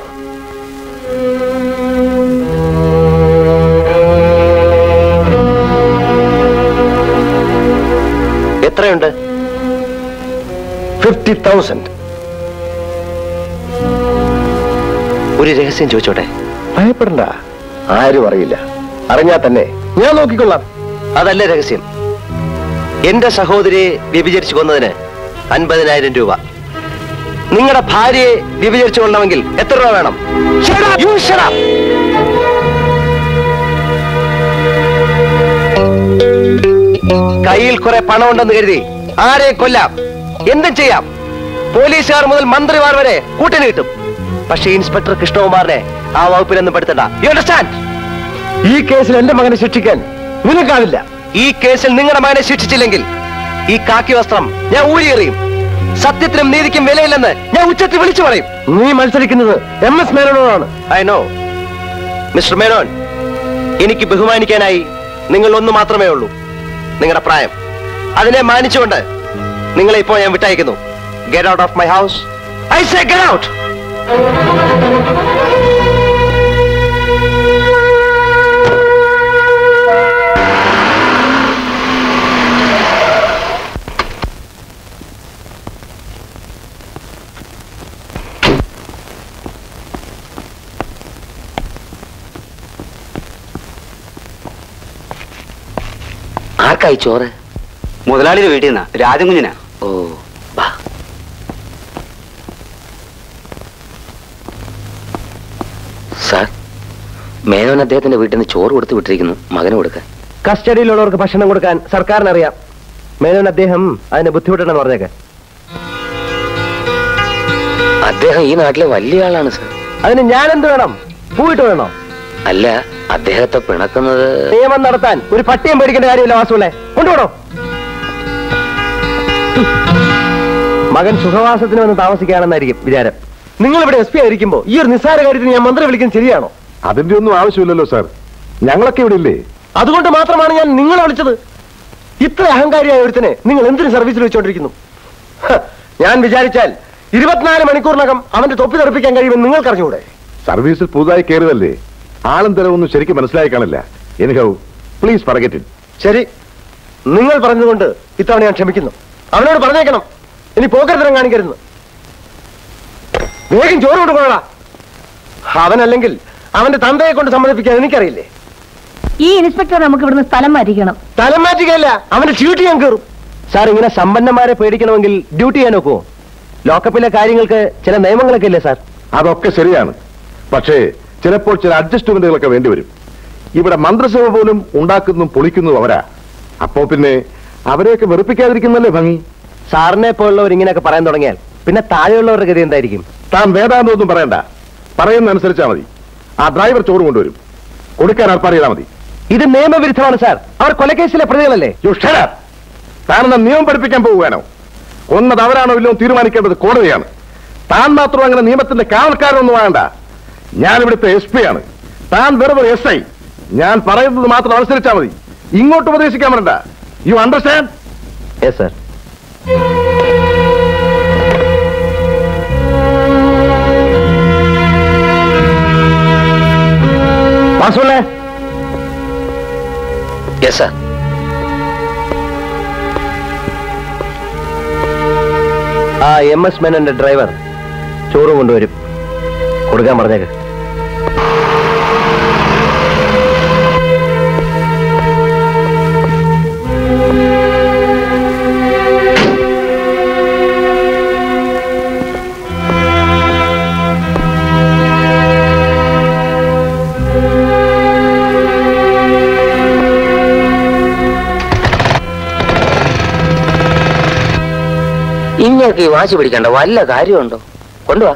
എത്രയുണ്ട് ഫിഫ്റ്റി തൗസൻഡ് ഒരു രഹസ്യം ചോദിച്ചോട്ടെ ഭയപ്പെടണ്ട ആരും അറിയില്ല അറിഞ്ഞാൽ തന്നെ ഞാൻ നോക്കിക്കൊള്ളാം അതല്ല രഹസ്യം എന്റെ സഹോദരിയെ വ്യഭിചരിച്ചു കൊന്നതിന് അൻപതിനായിരം രൂപ നിങ്ങളുടെ ഭാര്യയെ വ്യഭിചരിച്ചു കൊള്ളണമെങ്കിൽ എത്ര രൂപ വേണം Shut up! You shut up! കയ്യിൽ കുറെ പണമുണ്ടെന്ന് കരുതി ആരെയും കൊല്ലാം എന്തും ചെയ്യാം പോലീസുകാർ മുതൽ മന്ത്രിമാർ വരെ കൂട്ടിന് കിട്ടും പക്ഷേ ഇൻസ്പെക്ടർ കൃഷ്ണകുമാറിനെ ആ വകുപ്പിലൊന്നും പെടുത്തണ്ട യു അണ്ടർസ്റ്റാൻഡ് ഈ കേസിൽ എന്റെ മകനെ ശിക്ഷിക്കാൻ നിനക്കാവില്ല ഈ കേസിൽ നിങ്ങളുടെ മകനെ ശിക്ഷിച്ചില്ലെങ്കിൽ ഈ കാക്കി വസ്ത്രം ഞാൻ ഊരിയെറിയും സത്യത്തിനും നീതിക്കും വിലയില്ലെന്ന് ഞാൻ ഉച്ചത്തിൽ വിളിച്ചു പറയും നീ മത്സരിക്കുന്നത് എം എസ് മേനോടാണ് ഐ നോ മിസ്റ്റർ മേനോൻ എനിക്ക് ബഹുമാനിക്കാനായി നിങ്ങൾ ഒന്ന് മാത്രമേ ഉള്ളൂ നിങ്ങളുടെ പ്രായം അതിനെ മാനിച്ചുകൊണ്ട് നിങ്ങളെ ഇപ്പോൾ ഞാൻ വിട്ടയക്കുന്നു get out of my house I say get out ആർക്കായി ചോറ് മുതലാളിയുടെ വീട്ടിൽ നിന്നാ രാജകുഞ്ഞിനാ ഓ സാർ മേനോൻ അദ്ദേഹത്തിന്റെ വീട്ടിൽ നിന്ന് ചോറ് കൊടുത്ത് വിട്ടിരിക്കുന്നു മകന് കൊടുക്കാൻ കസ്റ്റഡിയിലുള്ളവർക്ക് ഭക്ഷണം കൊടുക്കാൻ സർക്കാരിനറിയാം മേനോൻ അദ്ദേഹം അതിനെ ബുദ്ധിമുട്ടെന്ന് പറഞ്ഞേക്കെ അദ്ദേഹം ഈ നാട്ടിലെ വലിയ ആളാണ് സാർ അതിന് ഞാൻ എന്ത് വേണം പോയിട്ട് വേണോ അല്ല അദ്ദേഹത്തെ പിണക്കുന്നത് നിയമം നടത്താൻ ഒരു പട്ടിയും പേടിക്കേണ്ട കാര്യമില്ല വാസുവിളെ കൊണ്ടുപോടോ മകൻ സുഖവാസത്തിന് വന്ന് താമസിക്കുകയാണെന്നായിരിക്കും വിചാരം നിങ്ങൾ ഇവിടെ എസ് പി ആയിരിക്കുമ്പോ ഈ ഒരു നിസ്സാര കാര്യത്തിന് ഞാൻ മന്ത്രി വിളിക്കുന്നത് ശരിയാണോ അതിന്റെ ഒന്നും ആവശ്യമില്ലല്ലോ സാർ ഞങ്ങളൊക്കെ ഇവിടെ ഇല്ലേ അതുകൊണ്ട് മാത്രമാണ് ഞാൻ നിങ്ങളെ വിളിച്ചത് ഇത്ര അഹങ്കാരിയായ ഒരുത്തനെ നിങ്ങൾ എന്തിനു സർവീസിൽ വെച്ചുകൊണ്ടിരിക്കുന്നു ഹ, ഞാൻ വിചാരിച്ചാൽ ഇരുപത്തിനാല് മണിക്കൂറിനകം അവന്റെ തൊപ്പി തെറിപ്പിക്കാൻ കഴിയുമെന്ന് നിങ്ങൾക്ക് അറിഞ്ഞുകൂടെ സർവീസിൽ പുതുതായി കയറിയതല്ലേ ആളും തരവൊന്നും ശരിക്കും മനസ്സിലായി കാണില്ല എനിഹൗ പ്ലീസ് പറകറ്റ് ശരി നിങ്ങൾ പറഞ്ഞതുകൊണ്ട് ഇത്തവണ ഞാൻ ക്ഷമിക്കുന്നു അവനോട് പറഞ്ഞേക്കണം ഇനി പോക്കരത്തരം കാണിക്കരുത് വേഗം ചോറ് കൊടുക്കണോടാ അവനല്ലെങ്കിൽ അവന്റെ തന്തയെ കൊണ്ട് സമ്മതിപ്പിക്കാൻ എനിക്കറിയില്ലേ ഈ ഇൻസ്പെക്ടർ നമുക്ക് ഇവിടുന്ന് സ്ഥലം മാറ്റിക്കണം തലം മാറ്റിക്കല്ല അവന്റെ ഡ്യൂട്ടി ഞാൻ കയറും സാർ ഇങ്ങനെ സമ്പന്നന്മാരെ പേടിക്കണമെങ്കിൽ ഡ്യൂട്ടി ചെയ്യാൻ നോക്കുമോ ലോക്കപ്പിലെ കാര്യങ്ങൾക്ക് ചില നിയമങ്ങളൊക്കെ ഇല്ലേ സാർ അതൊക്കെ ശരിയാണ് പക്ഷേ ചിലപ്പോൾ ചില അഡ്ജസ്റ്റ്മെന്റുകളൊക്കെ വേണ്ടിവരും ഇവിടെ മന്ത്രിസഭ പോലും ഉണ്ടാക്കുന്നതും പൊളിക്കുന്നതും അവരാ അപ്പോ പിന്നെ അവരെയൊക്കെ വെറുപ്പിക്കാതിരിക്കുന്നല്ലേ ഭംഗി സാറിനെ പോലുള്ളവർ ഇങ്ങനെയൊക്കെ പറയാൻ തുടങ്ങിയാൽ പിന്നെ താഴെയുള്ളവരുടെ ഗതി എന്തായിരിക്കും താൻ വേദാന്തമൊന്നും പറയണ്ട പറയുന്ന അനുസരിച്ചാ മതി ആ ഡ്രൈവർ ചോറ് കൊണ്ടുവരും കൊടുക്കാൻ ഏർപ്പാട് ചെയ്താൽ മതി ഇത് നിയമവിരുദ്ധമാണ് സാർ അവർ കൊലക്കേസിലെ പ്രതികളല്ലേ താനെന്ന നിയമം പഠിപ്പിക്കാൻ പോവുകയാണോ കൊന്നത് അവരാണോ ഇല്ലോ തീരുമാനിക്കേണ്ടത് കോടതിയാണ് താൻ മാത്രം അങ്ങനെ നിയമത്തിന്റെ കാവൽക്കാരനൊന്നും വേണ്ട ഞാൻ ഇവിടുത്തെ എസ് പി ആണ് താൻ വെറുതെ എസ് ഐ ഞാൻ പറയുന്നത് മാത്രം അനുസരിച്ചാൽ മതി ഇങ്ങോട്ട് ഉപദേശിക്കാൻ വരണ്ട യു അണ്ടർസ്റ്റാൻഡ് യെസ് സാർ വാസുള്ളേ യെസ് സാർ ആ എം എസ് മേനന്റെ ഡ്രൈവർ ചോറ് കൊണ്ടുവരും കൊടുക്കാൻ പറഞ്ഞേക്ക് ഇങ്ങനെയൊക്കെ ഈ വാശി പിടിക്കണ്ട വല്ല കാര്യമുണ്ടോ കൊണ്ടുവാ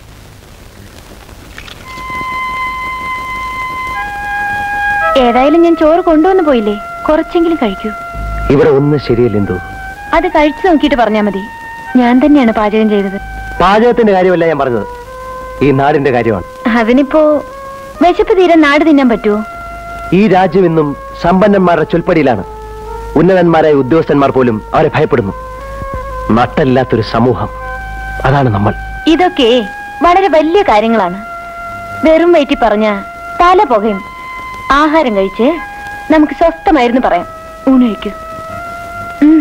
ഏതായാലും ഞാൻ ചോറ് കൊണ്ടുവന്ന് പോയില്ലേ കുറച്ചെങ്കിലും കഴിക്കൂ ഇവിടെ ഒന്നും ശരിയല്ല എന്തോ അത് കഴിച്ചു നോക്കിയിട്ട് പറഞ്ഞാ മതി ഞാൻ തന്നെയാണ് പാചകം ചെയ്തത് പാചകത്തിന്റെ കാര്യമല്ല ഞാൻ പറഞ്ഞത് ഈ നാടിന്റെ കാര്യമാണ് അതിനിപ്പോ വിശപ്പ് തീരെ നാട് തിന്നാൻ പറ്റുമോ ഈ രാജ്യം ഇന്നും സമ്പന്നന്മാരുടെ ചൊൽപ്പടിയിലാണ് ഉന്നതന്മാരായ ഉദ്യോഗസ്ഥന്മാർ പോലും അവരെ ഭയപ്പെടുന്നു നട്ടല്ലാത്തൊരു സമൂഹം അതാണ് നമ്മൾ ഇതൊക്കെ വളരെ വലിയ കാര്യങ്ങളാണ് വെറും വയറ്റി പറഞ്ഞ തല പുകയും ആഹാരം കഴിച്ച് നമുക്ക് സ്വസ്ഥമായിരുന്നു പറയാം ഊണഴിക്കൂ ഉം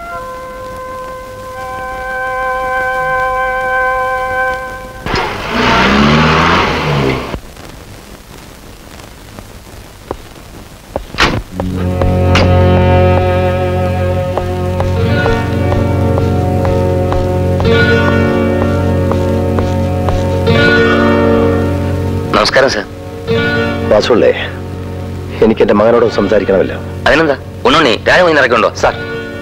നമസ്കാരം സാർ വാസുള്ളേ എനിക്ക് എന്റെ മകനോടും സംസാരിക്കണമല്ലോ അതിനെന്താ ഉണ്ണുണ്ണി രാജമൊഴി ഇറക്കുണ്ടോ സാർ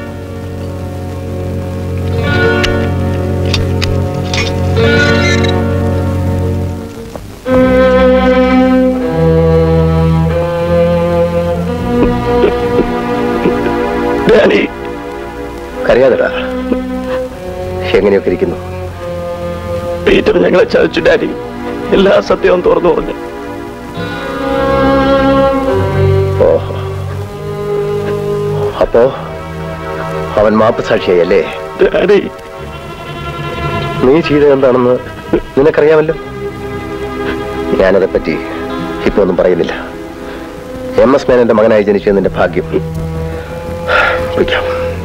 ഡാനി കരയാതെടാ എങ്ങനെയൊക്കെ ഇരിക്കുന്നു പീറ്റർ ഞങ്ങളെ ചതിച്ചു ഡാഡി എല്ലാ സത്യവും തുറന്നു പറഞ്ഞു ഓഹോ അപ്പോ അവൻ മാപ്പ് സാക്ഷിയായി അല്ലേ ഡാഡി നീ ചെയ്തത് എന്താണെന്ന് നിനക്കറിയാമല്ലോ ഞാനതെപ്പറ്റി ഇപ്പൊ ഒന്നും പറയുന്നില്ല എം എസ് മേനന്റെ മകനായി ജനിച്ചതിന്റെ ഭാഗ്യം വിളിക്കാം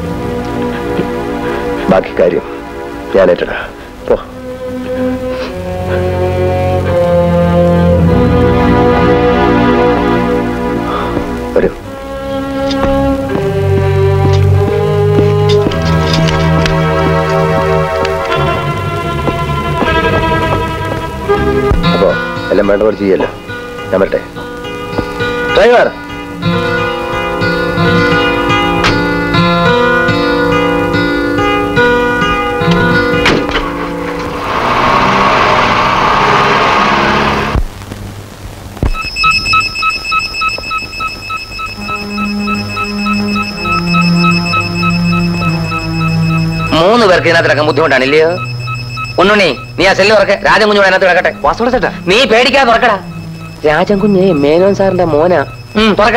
ബാക്കി കാര്യം ഞാൻ ഏറ്റടാ പോ വരൂ അപ്പോ എല്ലാം വേണ്ട പോലെ ചെയ്യല്ലോ ഞാൻ വരട്ടെ ഡ്രൈവർ മൂന്ന് പേർക്ക് ഇതിനകത്തിറക്കാൻ ബുദ്ധിമുട്ടാണ് ഇല്ലയോ ഉണ്ണുണ്ണി നീ ആ സെല്ല് തുറക്കെ രാജൻ കുഞ്ഞു അതിനകത്ത് കിടക്കട്ടെ വാസോടെ ചേട്ടാ നീ പേടിക്കാതെ തുറക്കടാ രാജൻ കുഞ്ഞ് മേനോൻ സാറിന്റെ മോനാ ഉം തുറക്ക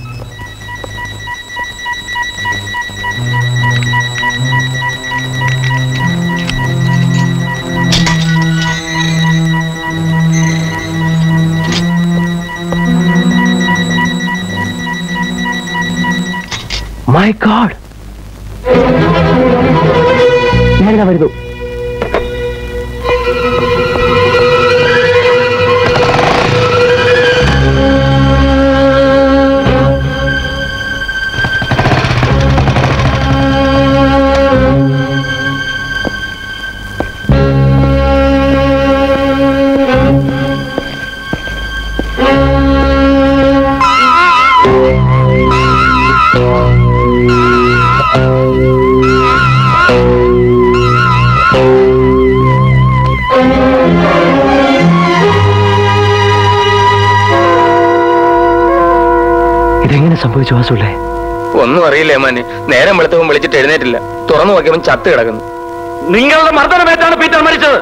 മൈ ഗാഡ് ഞാനിതാ വരുന്നു ഇതെങ്ങനെ സംഭവിച്ചു വാസുള്ളേ ഒന്നും അറിയില്ല മാന് നേരം വെളുത്തവും വിളിച്ചിട്ട് എഴുന്നേറ്റില്ല തുറന്നു നോക്കിയവൻ ചത്ത് കിടക്കുന്നു നിങ്ങളുടെ മർദ്ദനമേറ്റാണ് പീറ്റർ മരിച്ചത്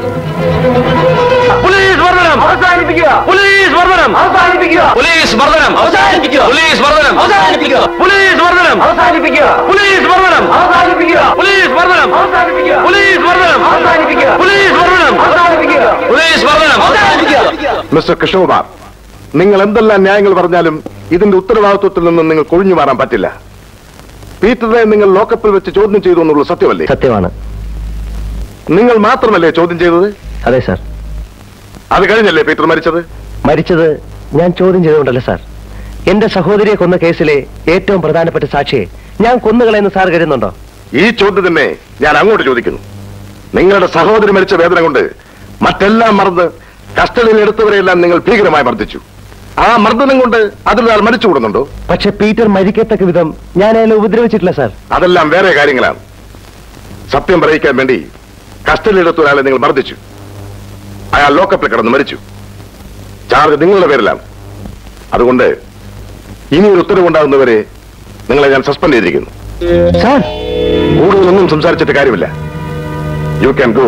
പോലീസ് മർദ്ദനം അവസാനിപ്പിക്കുക പോലീസ് മർദ്ദനം അവസാനിപ്പിക്കുക പോലീസ് മർദ്ദനം അവസാനിപ്പിക്കുക പോലീസ് മർദ്ദനം അവസാനിപ്പിക്കുക പോലീസ് മർദ്ദനം അവസാനിപ്പിക്കുക പോലീസ് മർദ്ദനം അവസാനിപ്പിക്കുക പോലീസ് മർദ്ദനം അവസാനിപ്പിക്കുക പോലീസ് മർദ്ദനം അവസാനിപ്പിക്കുക പോലീസ് മർദ്ദനം അവസാനിപ്പിക്കുക പോലീസ് മർദ്ദനം അവസാനിപ്പിക്കുക മിസ്റ്റർ കൃഷ്ണകുമാർ നിങ്ങൾ എന്തെല്ലാം ന്യായങ്ങൾ പറഞ്ഞാലും ഇതിന്റെ ഉത്തരവാദിത്വത്തിൽ നിന്നും നിങ്ങൾ കൊഴിഞ്ഞു മാറാൻ പറ്റില്ല പീറ്ററിനെ നിങ്ങൾ ലോക്കപ്പിൽ വെച്ച് ചോദ്യം ചെയ്തു എന്നുള്ള സത്യമല്ലേ സത്യമാണ് നിങ്ങൾ മാത്രമല്ലേ ചോദ്യം ചെയ്തത് അതെ സാർ അത് കഴിഞ്ഞല്ലേ പീറ്റർ മരിച്ചത് മരിച്ചത് ഞാൻ ചോദ്യം ചെയ്തുകൊണ്ടല്ല സാർ എന്റെ സഹോദരിയെ കൊന്ന കേസിലെ ഏറ്റവും പ്രധാനപ്പെട്ട സാക്ഷിയെ ഞാൻ കൊന്നുകളയെന്ന് സാർ കരുതുന്നുണ്ടോ ഈ ചോദ്യം തന്നെ ഞാൻ അങ്ങോട്ട് ചോദിക്കുന്നു നിങ്ങളുടെ സഹോദരി മരിച്ച വേദന കൊണ്ട് മറ്റെല്ലാം മറന്ന് കസ്റ്റഡിയിൽ എടുത്തവരെയെല്ലാം നിങ്ങൾ ഭീകരമായി മർദ്ദിച്ചു ആ മർദ്ദനം കൊണ്ട് അതിലൊരാൾ മരിച്ചുകൂടുന്നുണ്ടോ പക്ഷെ പീറ്റർ മരിക്കത്തക്ക വിധം ഞാൻ അയാളെ ഉപദ്രവിച്ചിട്ടില്ല സാർ അതെല്ലാം വേറെ കാര്യങ്ങളാണ് സത്യം പറയിക്കാൻ വേണ്ടി കസ്റ്റഡിയിലെടുത്ത ഒരാളെ നിങ്ങൾ മർദ്ദിച്ചു അയാൾ ലോക്കപ്പിൽ കിടന്ന് മരിച്ചു ചാർജ് നിങ്ങളുടെ പേരിലാണ് അതുകൊണ്ട് ഇനി ഒരു ഉത്തരവുണ്ടാകുന്നവരെ നിങ്ങളെ ഞാൻ സസ്പെൻഡ് ചെയ്തിരിക്കുന്നു സാർ കൂടുതലൊന്നും സംസാരിച്ചിട്ട് കാര്യമില്ല യു ക്യാൻ ഗോ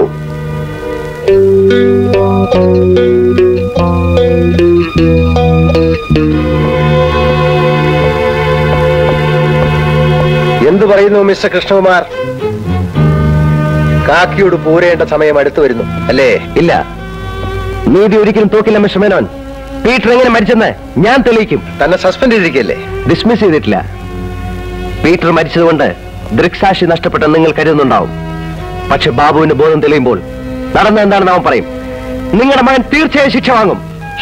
എന്തു പറയുന്നു മിസ്റ്റർ കൃഷ്ണകുമാർ കാക്കിയോട് പോരേണ്ട സമയം അടുത്തു വരുന്നു അല്ലേ ഇല്ല നീതി ഒരിക്കലും തോക്കില്ല മിസ്റ്റർ മേനോൻ പീറ്റർ എങ്ങനെ മരിച്ചെന്ന് ഞാൻ തെളിയിക്കും തന്നെ സസ്പെൻഡ് ചെയ്തിരിക്കല്ലേ ഡിസ്മിസ് ചെയ്തിട്ടില്ല പീറ്റർ മരിച്ചതുകൊണ്ട് ദൃക്സാക്ഷി നഷ്ടപ്പെട്ടെന്ന് നിങ്ങൾ കരുതുന്നുണ്ടാവും പക്ഷെ ബാബുവിന്റെ ബോധം തെളിയുമ്പോൾ നടന്ന എന്താണെന്ന് അവൻ പറയും നിങ്ങളുടെ മകൻ തീർച്ചയായും ശിക്ഷ വാങ്ങും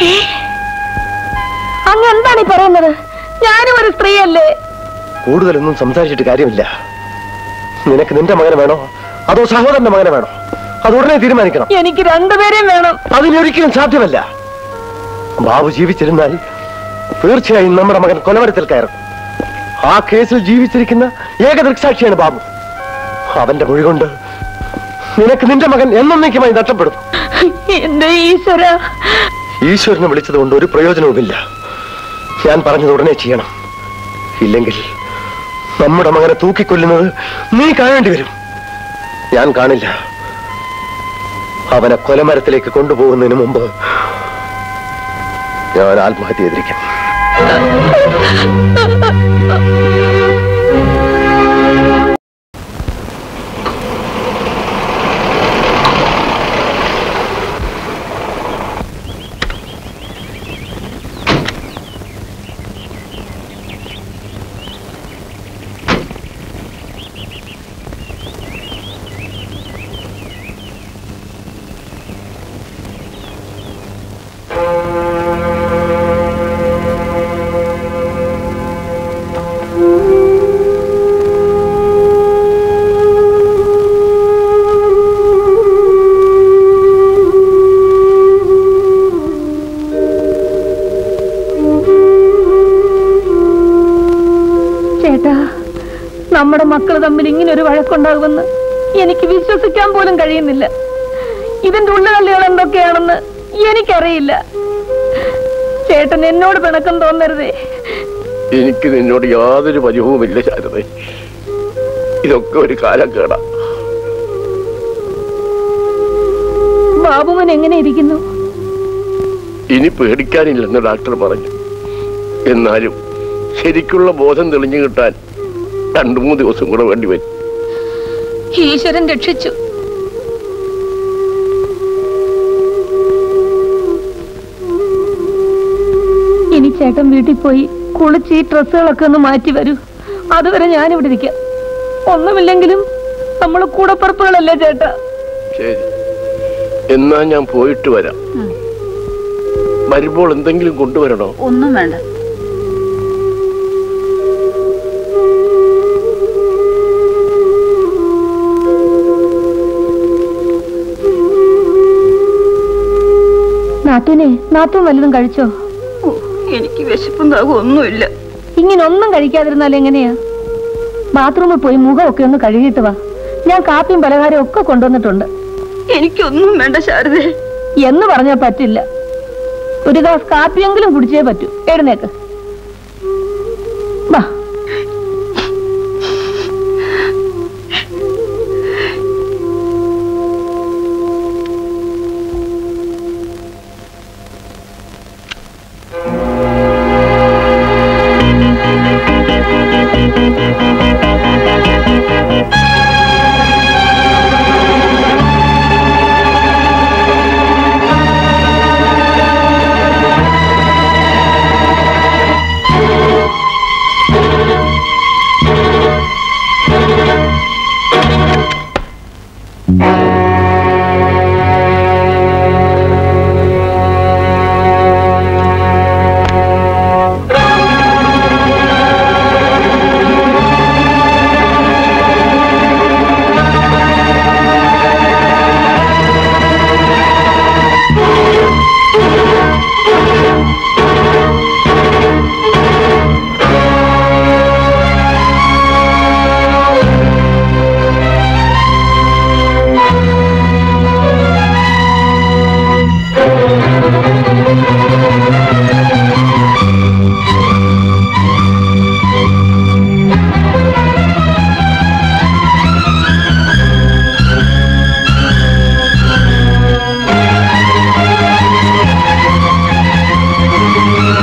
അങ്ങ് എന്താണ് ഈ പറയുന്നത് ഞാനും ഒരു സ്ത്രീയല്ലേ കൂടുതലൊന്നും സംസാരിച്ചിട്ട് കാര്യമില്ല നിനക്ക് നിന്റെ മകനെ വേണോ അതോ സഹോദരന്റെ മകനെ വേണോ അത് ഉടനെ തീരുമാനിക്കണം എനിക്ക് രണ്ടുപേരെയും വേണം അതിനൊരിക്കലും സാധ്യമല്ല ബാബു ജീവിച്ചിരുന്നാൽ തീർച്ചയായും നമ്മുടെ മകൻ കൊലമരത്തിൽ കയറും ആ കേസിൽ ജീവിച്ചിരിക്കുന്ന ഏക ദൃക്സാക്ഷിയാണ് ബാബു അവന്റെ മൊഴി കൊണ്ട് നിനക്ക് നിന്റെ മകൻ എന്നേക്കുമായി നഷ്ടപ്പെടും എന്റെ ഈശ്വര ഈശ്വരനെ വിളിച്ചത് കൊണ്ട് ഒരു പ്രയോജനവുമില്ല ഞാൻ പറഞ്ഞത് ഉടനെ ചെയ്യണം ഇല്ലെങ്കിൽ നമ്മുടെ മകനെ തൂക്കിക്കൊല്ലുന്നത് നീ കാണേണ്ടി വരും ഞാൻ കാണില്ല അവനെ കൊലമരത്തിലേക്ക് കൊണ്ടുപോകുന്നതിന് മുമ്പ് ഞാൻ ആത്മഹത്യ ചെയ്തിരിക്കും ചേട്ടാ നമ്മുടെ മക്കൾ തമ്മിൽ ഇങ്ങനെ ഒരു വഴക്കുണ്ടാകുമെന്ന് എനിക്ക് വിശ്വസിക്കാൻ പോലും കഴിയുന്നില്ല ഇതിന്റെ ഉള്ളുകളികൾ എന്തൊക്കെയാണെന്ന് എനിക്കറിയില്ല ചേട്ടൻ എന്നോട് പിണക്കം തോന്നരുതേ എനിക്ക് നിന്നോട് യാതൊരു പരിഭവമില്ല ശാരദ ഇതൊക്കെ ഒരു കാലം കേടാ ബാബുവൻ എങ്ങനെ ഇരിക്കുന്നു ഇനി പേടിക്കാനില്ലെന്ന് ഡോക്ടർ പറഞ്ഞു എന്നാലും ശരിക്കുള്ള ബോധം തെളിഞ്ഞു കിട്ടാൻ രണ്ടു മൂന്ന് ദിവസം കൂടെ വേണ്ടി വരും ഈശ്വരൻ രക്ഷിച്ചു ഇനി ചേട്ടൻ വീട്ടിൽ പോയി കുളിച്ച് ഈ ഡ്രസ്സുകളൊക്കെ ഒന്ന് മാറ്റി വരൂ അതുവരെ ഞാനിവിടെ ഇരിക്കാം ഒന്നുമില്ലെങ്കിലും നമ്മൾ കൂടപ്പറപ്പുകളല്ലേ ചേട്ടാ ശരി എന്നാ ഞാൻ പോയിട്ട് വരാം വരുമ്പോൾ എന്തെങ്കിലും കൊണ്ടുവരണോ ഒന്നും വേണ്ട നാത്തൂനെ നാത്തൂൻ വല്ലതും കഴിച്ചോ എനിക്ക് വിശപ്പും താകും ഒന്നുമില്ല ഇങ്ങനെ ഒന്നും കഴിക്കാതിരുന്നാൽ എങ്ങനെയാ ബാത്റൂമിൽ പോയി മുഖമൊക്കെ ഒന്ന് കഴുകിയിട്ട് വാ ഞാൻ കാപ്പിയും പലഹാരവും ഒക്കെ കൊണ്ടുവന്നിട്ടുണ്ട് എനിക്കൊന്നും വേണ്ട ശാരദേ എന്ന് പറഞ്ഞാൽ പറ്റില്ല ഒരു ഗ്ലാസ് കാപ്പിയെങ്കിലും കുടിച്ചേ പറ്റൂ എഴുന്നേക്ക് വാ ആ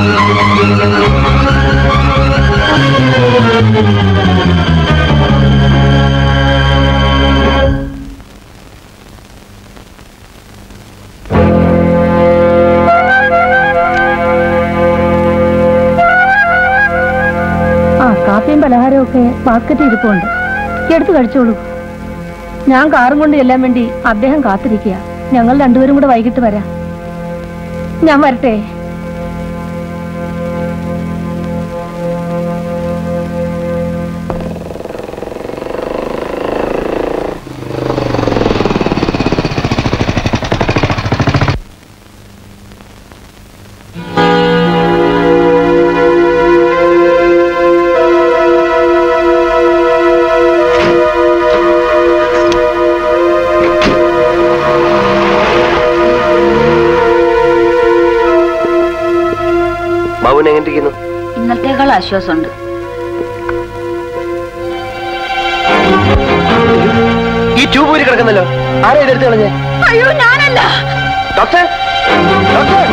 ആ കാപ്പിയും പലഹാരവും ഒക്കെ ബാസ്ക്കറ്റ് ഇരിപ്പുണ്ട് എടുത്തു കഴിച്ചോളൂ ഞാൻ കാറും കൊണ്ട് ചെല്ലാൻ വേണ്ടി അദ്ദേഹം കാത്തിരിക്കുക ഞങ്ങൾ രണ്ടുപേരും കൂടെ വൈകിട്ട് വരാം ഞാൻ വരട്ടെ ബാബുവിന് എങ്ങനെ ഇരിക്കുന്നു ഇന്നത്തേക്കാൾ ആശ്വാസമുണ്ട് ഈ ട്യൂബ് ഊരി കിടക്കുന്നല്ലോ ആരാ ഇതെടുത്ത് കളഞ്ഞേ അയ്യോ ഞാനല്ല ഡോക്ടർ ഡോക്ടർ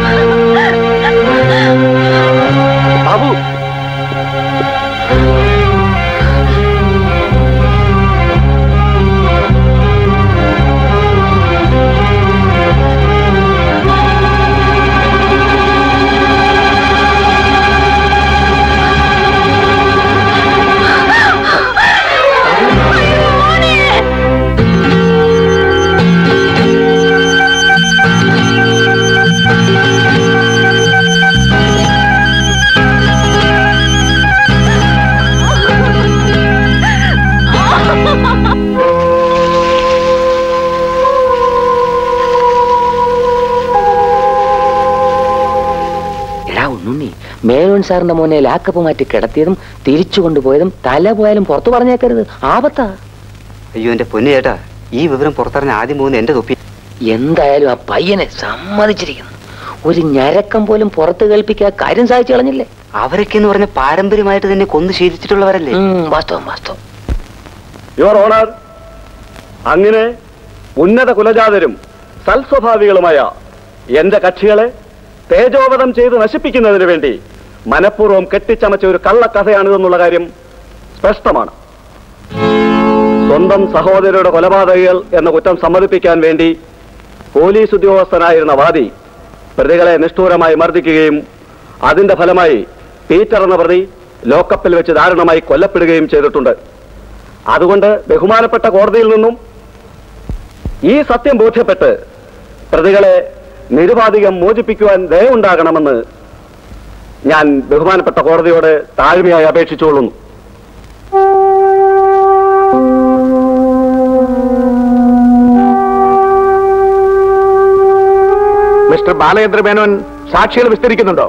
ബാബു എടാ ഉണ്ണുണ്ണി മേനോൻ സാറിന്റെ മോനെ ലാക്കപ്പ് മാറ്റി കിടത്തിയതും തിരിച്ചു കൊണ്ടുപോയതും തല പോയാലും പുറത്തു പറഞ്ഞേക്കരുത് ആപത്താ അയ്യോ എന്റെ പൊന്നു ചേട്ടാ ഈ വിവരം പുറത്തറിഞ്ഞ ആദ്യം പോകുന്ന എന്റെ തൊപ്പി എന്തായാലും ആ പയ്യനെ സമ്മതിച്ചിരിക്കുന്നു ഒരു ഞരക്കം പോലും പുറത്ത് കേൾപ്പിക്കാൻ കാര്യം സാധിച്ചു കളഞ്ഞില്ലേ അവരൊക്കെ എന്ന് പറഞ്ഞ പാരമ്പര്യമായിട്ട് തന്നെ കൊന്നു ശീലിച്ചിട്ടുള്ളവരല്ലേ വാസ്തവം വാസ്തവം യുവർ ഓണർ അങ്ങനെ ഉന്നത കുലജാതരും സൽസ്വഭാവികളുമായ എന്റെ കക്ഷികളെ തേജോവധം ചെയ്ത് നശിപ്പിക്കുന്നതിന് വേണ്ടി മനഃപൂർവ്വം കെട്ടിച്ചമച്ച ഒരു കള്ളക്കഥയാണിതെന്നുള്ള കാര്യം സ്പഷ്ടമാണ് സ്വന്തം സഹോദരരുടെ കൊലപാതകികൾ എന്ന കുറ്റം സമ്മതിപ്പിക്കാൻ വേണ്ടി പോലീസ് ഉദ്യോഗസ്ഥനായിരുന്ന വാദി പ്രതികളെ നിഷ്ഠൂരമായി മർദ്ദിക്കുകയും അതിന്റെ ഫലമായി പീറ്റർ എന്ന പ്രതി ലോക്കപ്പിൽ വെച്ച് ദാരുണമായി കൊല്ലപ്പെടുകയും ചെയ്തിട്ടുണ്ട് അതുകൊണ്ട് ബഹുമാനപ്പെട്ട കോടതിയിൽ നിന്നും ഈ സത്യം ബോധ്യപ്പെട്ട് പ്രതികളെ നിരുപാധികം മോചിപ്പിക്കുവാൻ ദയവുണ്ടാകണമെന്ന് ഞാൻ ബഹുമാനപ്പെട്ട കോടതിയോട് താഴ്മയായി അപേക്ഷിച്ചുകൊള്ളുന്നു മിസ്റ്റർ ബാലചന്ദ്ര മേനോൻ സാക്ഷികൾ വിസ്തരിക്കുന്നുണ്ടോ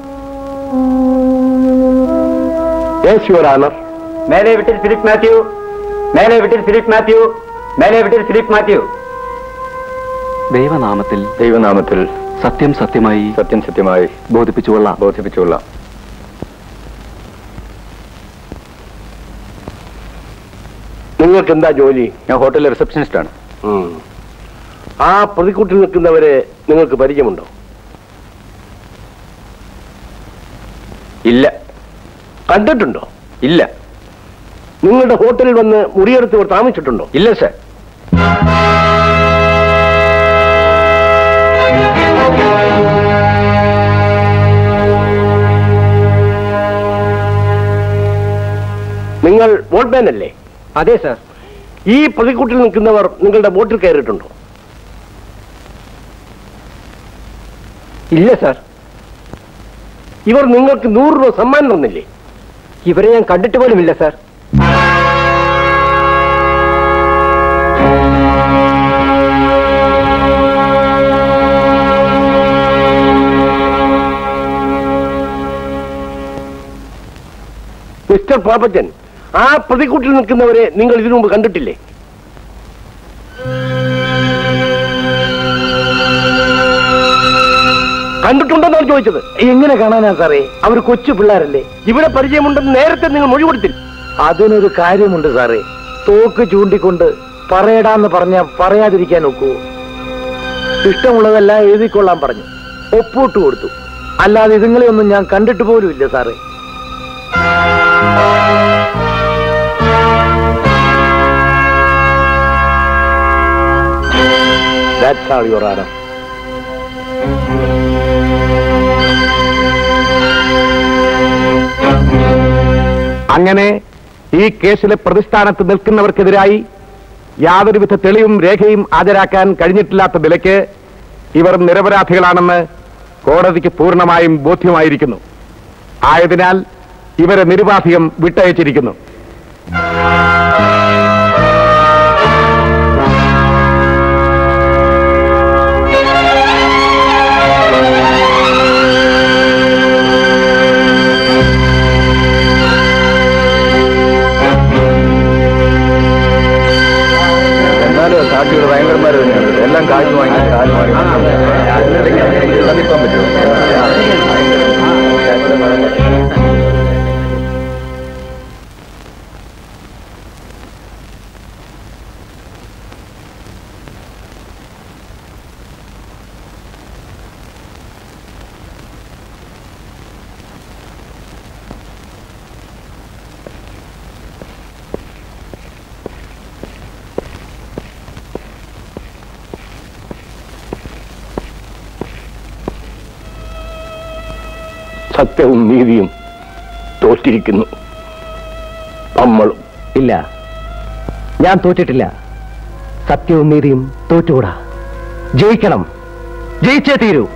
യെസ് യുവർ ആണർ മേലെ വിട്ടിൽ ഫിലിപ്പ് മാത്യു മേലെ വിട്ടിൽ ഫിലിപ്പ് മാത്യു മേലെ വിട്ടിൽ ഫിലിപ്പ് മാത്യു ദൈവനാമത്തിൽ ദൈവനാമത്തിൽ സത്യം സത്യമായി സത്യം സത്യമായി ബോധിപ്പിച്ചുകൊള്ളാം ബോധിപ്പിച്ചുകൊള്ളാം നിങ്ങൾക്ക് എന്താ ജോലി ഞാൻ ഹോട്ടലിലെ റിസപ്ഷനിസ്റ്റ് ആണ് ഉം. ആ പ്രതിക്കൂട്ടിൽ നിൽക്കുന്നവരെ നിങ്ങൾക്ക് പരിചയമുണ്ടോ ഇല്ല കണ്ടിട്ടുണ്ടോ ഇല്ല നിങ്ങളുടെ ഹോട്ടലിൽ വന്ന് മുറിയെടുത്തവർ താമസിച്ചിട്ടുണ്ടോ ഇല്ല സർ നിങ്ങൾ ബോട്ട്മാൻ അല്ലേ അതെ സർ ഈ പ്രതിക്കൂട്ടിൽ നിൽക്കുന്നവർ നിങ്ങളുടെ ബോട്ടിൽ കയറിയിട്ടുണ്ടോ ഇല്ല സർ ഇവർ നിങ്ങൾക്ക് നൂറ് രൂപ സമ്മാനം തന്നില്ലേ ഇവരെ ഞാൻ കണ്ടിട്ട് പോലുമില്ല സർ മിസ്റ്റർ പാപ്പച്ചൻ ആ പ്രതിക്കൂട്ടിൽ നിൽക്കുന്നവരെ നിങ്ങൾ ഇതിനു മുമ്പ് കണ്ടിട്ടില്ലേ കണ്ടിട്ടുണ്ടെന്നാണ് ചോദിച്ചത് എങ്ങനെ കാണാനാ സാറേ അവർ കൊച്ചു പിള്ളേരല്ലേ ഇവിടെ പരിചയമുണ്ടെന്ന് നേരത്തെ നിങ്ങൾ മൊഴി കൊടുത്തില്ല അതിനൊരു കാര്യമുണ്ട് സാറേ തോക്ക് ചൂണ്ടിക്കൊണ്ട് പറയടാന്ന് പറഞ്ഞ പറയാതിരിക്കാൻ ഒക്കുവോ ഇഷ്ടമുള്ളതെല്ലാം എഴുതിക്കൊള്ളാൻ പറഞ്ഞു ഒപ്പിട്ട് കൊടുത്തു അല്ലാതെ ഇതുങ്ങളെ ഒന്നും ഞാൻ കണ്ടിട്ട് പോലും ഇല്ല സാറേ That's all, Your Honor. അങ്ങനെ ഈ കേസിലെ പ്രതിസ്ഥാനത്ത് നിൽക്കുന്നവർക്കെതിരായി യാതൊരുവിധ തെളിവും രേഖയും ഹാജരാക്കാൻ കഴിഞ്ഞിട്ടില്ലാത്ത നിലയ്ക്ക് ഇവർ നിരപരാധികളാണെന്ന് കോടതിക്ക് പൂർണ്ണമായും ബോധ്യമായിരിക്കുന്നു ആയതിനാൽ ഇവരെ നിരുപാധികം വിട്ടയച്ചിരിക്കുന്നു എന്നാലും സാക്ഷികൾ ഭയങ്കരന്മാർ തന്നെയാണ് എല്ലാം കാശ് വാങ്ങി കാല് വാങ്ങി അതിപ്പം സത്യവും നീതിയും തോറ്റിരിക്കുന്നു നമ്മളും ഇല്ല ഞാൻ തോറ്റിട്ടില്ല സത്യവും നീതിയും തോറ്റുകൂടാ ജയിക്കണം ജയിച്ചേ തീരൂ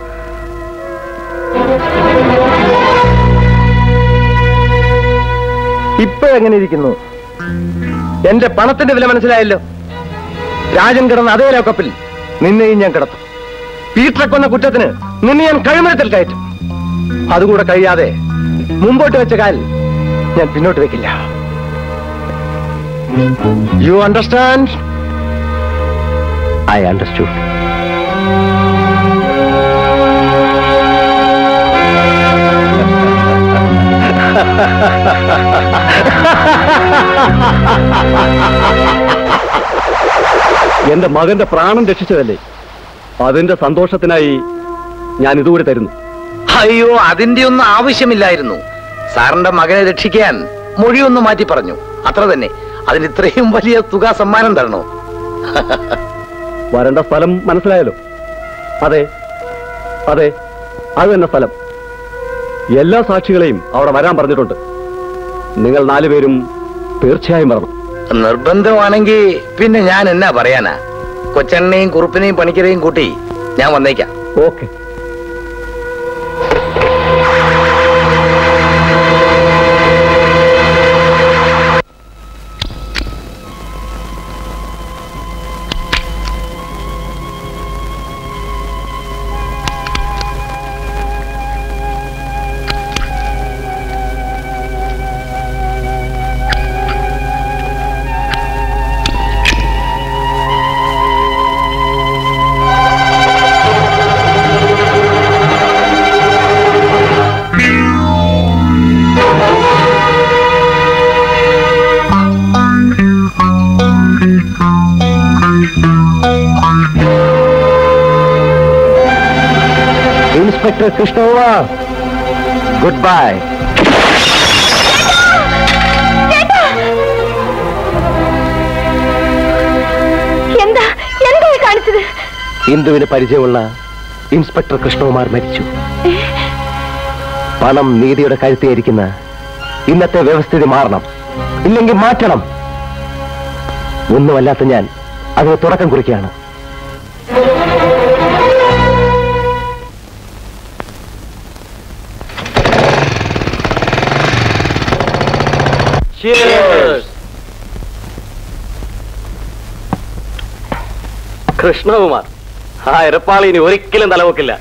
ഇപ്പോഴെങ്ങനെ ഇരിക്കുന്നു എന്റെ പണത്തിന്റെ വില മനസ്സിലായല്ലോ രാജൻ കിടന്ന അതേ ലോക്കപ്പിൽ നിന്നെയും ഞാൻ കിടത്തും പീറ്ററെ കൊന്ന കുറ്റത്തിന് നിന്നെ ഞാൻ കഴിമരത്തിൽ കയറ്റും അതുകൂടെ കഴിയാതെ മുമ്പോട്ട് വെച്ച കാൽ ഞാൻ പിന്നോട്ട് വെക്കില്ല യു അണ്ടർസ്റ്റാൻഡ് ഐ അണ്ടർസ്റ്റുഡ് എന്റെ മകന്റെ പ്രാണൻ രക്ഷിച്ചതല്ലേ അതിന്റെ സന്തോഷത്തിനായി ഞാൻ ഇതുകൂടി തരുന്നു അയ്യോ അതിന്റെ ഒന്നും ആവശ്യമില്ലായിരുന്നു സാറിന്റെ മകനെ രക്ഷിക്കാൻ മൊഴിയൊന്ന് മാറ്റി പറഞ്ഞു അത്ര തന്നെ അതിന് ഇത്രയും വലിയ തുക സമ്മാനം തരണോ വരേണ്ട സ്ഥലം മനസ്സിലായല്ലോ അതെ അതെ അത് തന്നെ സ്ഥലം എല്ലാ സാക്ഷികളെയും അവിടെ വരാൻ പറഞ്ഞിട്ടുണ്ട് നിങ്ങൾ നാലുപേരും തീർച്ചയായും വരണം നിർബന്ധമാണെങ്കിൽ പിന്നെ ഞാൻ എന്നാ പറയാനാ കൊച്ചണ്ണനെയും കുറുപ്പിനെയും പണിക്കരെയും കൂട്ടി ഞാൻ വന്നേക്കാം ഓക്കെ ഇൻസ്പെക്ടർ കൃഷ്ണവ ഗുഡ് ബൈ എന്താ എന്താ ഈ കാണിച്ചത് ഇന്ദുവിന് പരിചയമുള്ള ഇൻസ്പെക്ടർ കൃഷ്ണകുമാർ മരിച്ചു പണം നീതിയുടെ കഴുത്തിയിരിക്കുന്ന ഇന്നത്തെ വ്യവസ്ഥിതി മാറണം ഇല്ലെങ്കിൽ മാറ്റണം ഒന്നുമല്ലാത്ത ഞാൻ അതിന് തുടക്കം കുറിക്കുകയാണ് കൃഷ്ണകുമാർ ആ എരപ്പാളി ഇനി ഒരിക്കലും തലവെക്കില്ല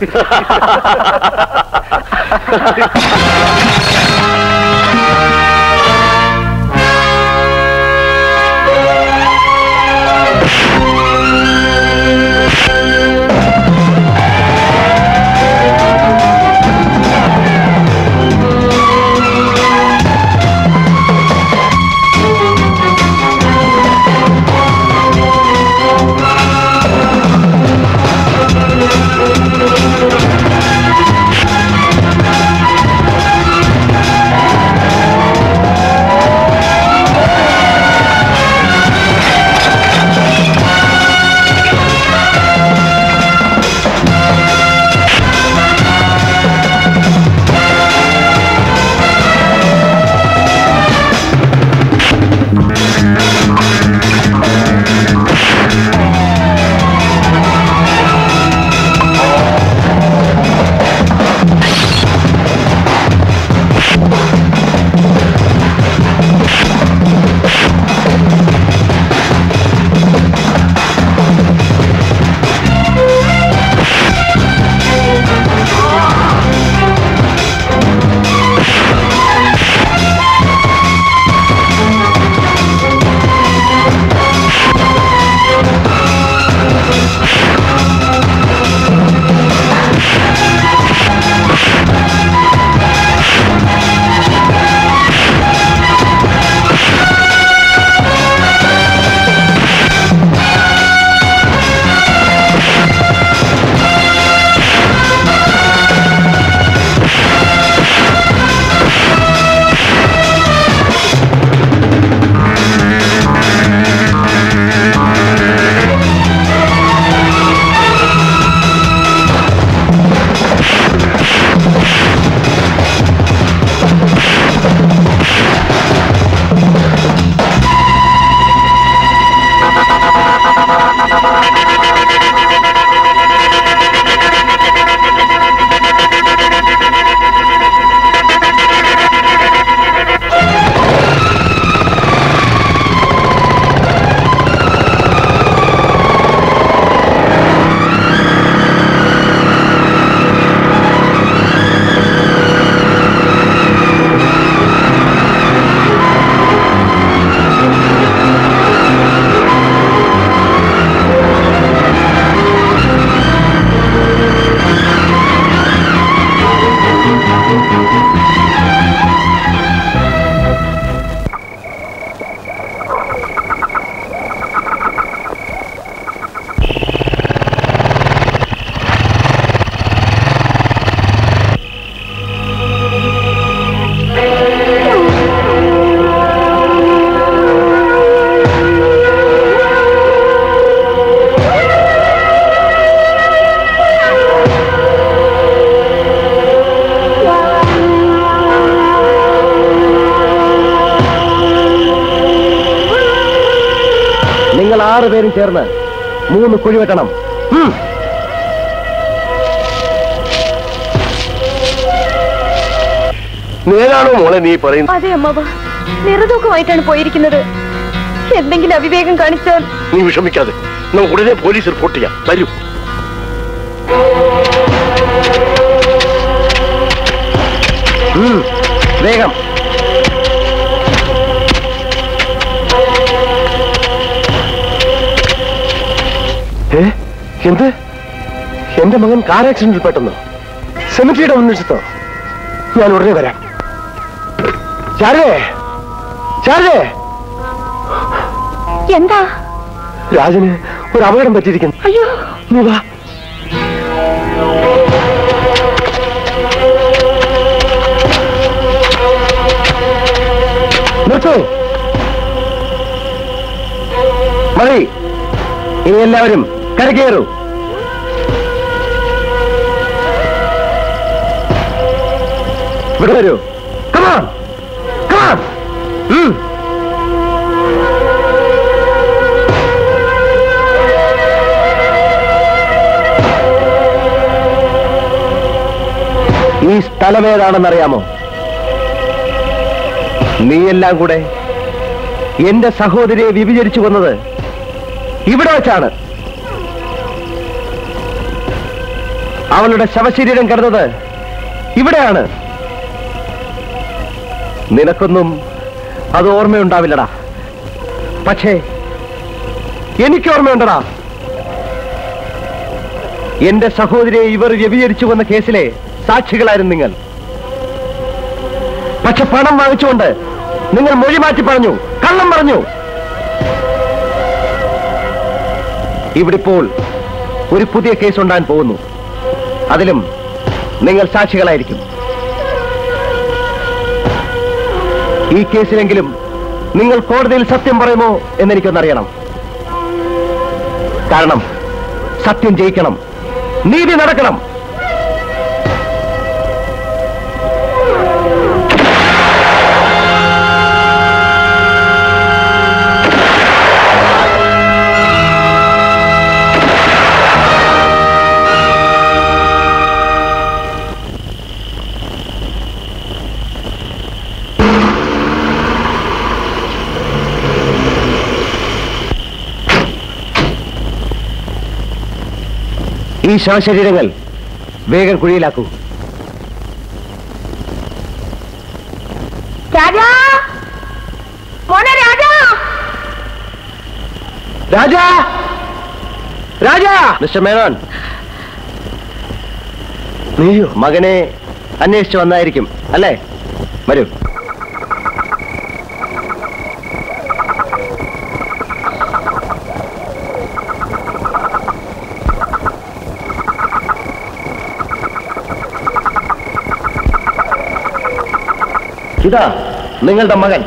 Thank you. നിങ്ങൾ ആറ് പേരും ചേർന്ന് മൂന്ന് കുഴി വെട്ടണം ഉം. നേരാണോ മോളെ നീ പറയുന്നത് അതെ അമ്മാവ നിറതൂക്കമായിട്ടാണ് പോയിരിക്കുന്നത് എന്തെങ്കിലും അവിവേകം കാണിച്ചാൽ നീ വിഷമിക്കാതെ നമുക്ക് ഉടനെ പോലീസ് റിപ്പോർട്ട് ചെയ്യാം വരൂ ഉം. വേഗം ഏ എന്ത് എന്റെ മകൻ കാർ ആക്സിഡന്റിൽ പെട്ടെന്നോ സെമിറ്റിയുടെ മുൻവശത്തോ ഞാൻ ഉടനെ വരാം ചാരേ ചാരേ എന്താ രാജന് ഒരു അപകടം പറ്റിയിരിക്കുന്നു അയ്യോ നീ വാ നിർത്തൂ മതി ഇനി എല്ലാവരും കരകയറൂ ഇവിടെ വരൂ കമാൺ കമാൺ ഈ സ്ഥലം ഏതാണെന്നറിയാമോ നീയെല്ലാം കൂടെ എന്റെ സഹോദരിയെ വിഭജിച്ചു കൊന്നത് ഇവിടെ വെച്ചാണ് അവളുടെ ശവശരീരം കിടന്നത് ഇവിടെയാണ് നിനക്കൊന്നും അത് ഓർമ്മയുണ്ടാവില്ലടാ പക്ഷേ എനിക്ക് ഓർമ്മയുണ്ടടാ എന്റെ സഹോദരിയെ ഇവർ വ്യഭിചരിച്ചു വന്ന കേസിലെ സാക്ഷികളായിരുന്നു നിങ്ങൾ പക്ഷെ പണം വാങ്ങിച്ചുകൊണ്ട് നിങ്ങൾ മൊഴി മാറ്റി പറഞ്ഞു കള്ളം പറഞ്ഞു ഇവിടിപ്പോൾ ഒരു പുതിയ കേസ് ഉണ്ടാൻ പോകുന്നു അതിലും നിങ്ങൾ സാക്ഷികളായിരിക്കും ഈ കേസിലെങ്കിലും നിങ്ങൾ കോടതിയിൽ സത്യം പറയുമോ എന്നെനിക്കൊന്നറിയണം കാരണം സത്യം ജയിക്കണം നീതി നടക്കണം ഈ ശവശരീരങ്ങൾ വേഗം കുഴിയിലാക്കൂ രാജാ മോനെ രാജാ രാജാ രാജാ മിസ്റ്റർ മേനോൻ നീയോ മകനെ അന്വേഷിച്ചു വന്നായിരിക്കും അല്ലേ വരൂ ഇതാ നിങ്ങളുടെ മകൻ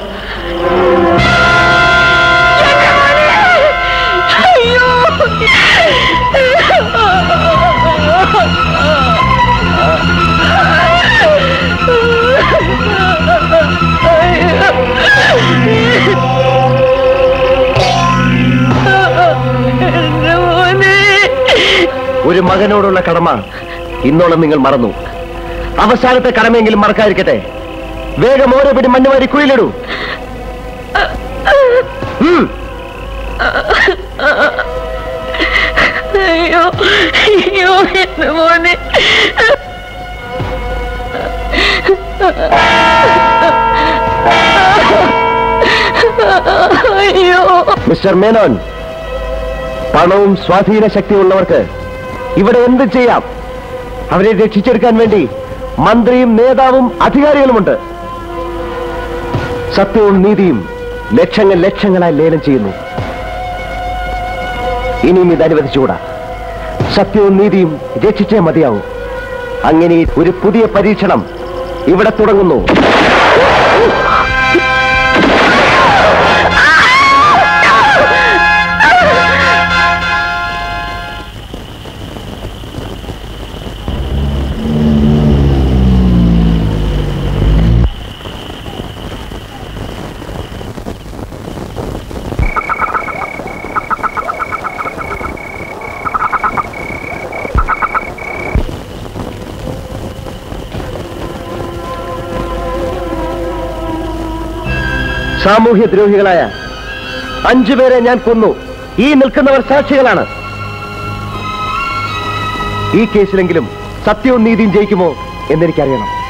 ഒരു മകനോടുള്ള കടമ ഇന്നോളം നിങ്ങൾ മറന്നു അവസാനത്തെ കടമയെങ്കിലും മറക്കാതിരിക്കട്ടെ വേഗം ഓരോ പിടി മഞ്ഞുമാരി കുഴിയിലിടൂ ഉം. അയ്യോ അയ്യോ എന്റെ മോനെ അയ്യോ മിസ്റ്റർ മേനോൻ പണവും സ്വാധീന ശക്തിയുള്ളവർക്ക് ഇവിടെ എന്ത് ചെയ്യാം അവരെ രക്ഷിച്ചെടുക്കാൻ വേണ്ടി മന്ത്രിയും നേതാവും അധികാരികളുമുണ്ട് സത്യവും നീതിയും ലക്ഷങ്ങൾ ലക്ഷങ്ങളായി ലേലം ചെയ്യുന്നു ഇനിയും ഇത് അനുവദിച്ചുകൂടാ സത്യവും നീതിയും രക്ഷിച്ചേ മതിയാവൂ അങ്ങനെ ഒരു പുതിയ പരീക്ഷണം ഇവിടെ തുടങ്ങുന്നു സാമൂഹ്യ ദ്രോഹികളായ അഞ്ചുപേരെ ഞാൻ കൊന്നു ഈ നിൽക്കുന്നവർ സാക്ഷികളാണ് ഈ കേസിലെങ്കിലും സത്യവും നീതിയും ജയിക്കുമോ എന്നെനിക്കറിയണം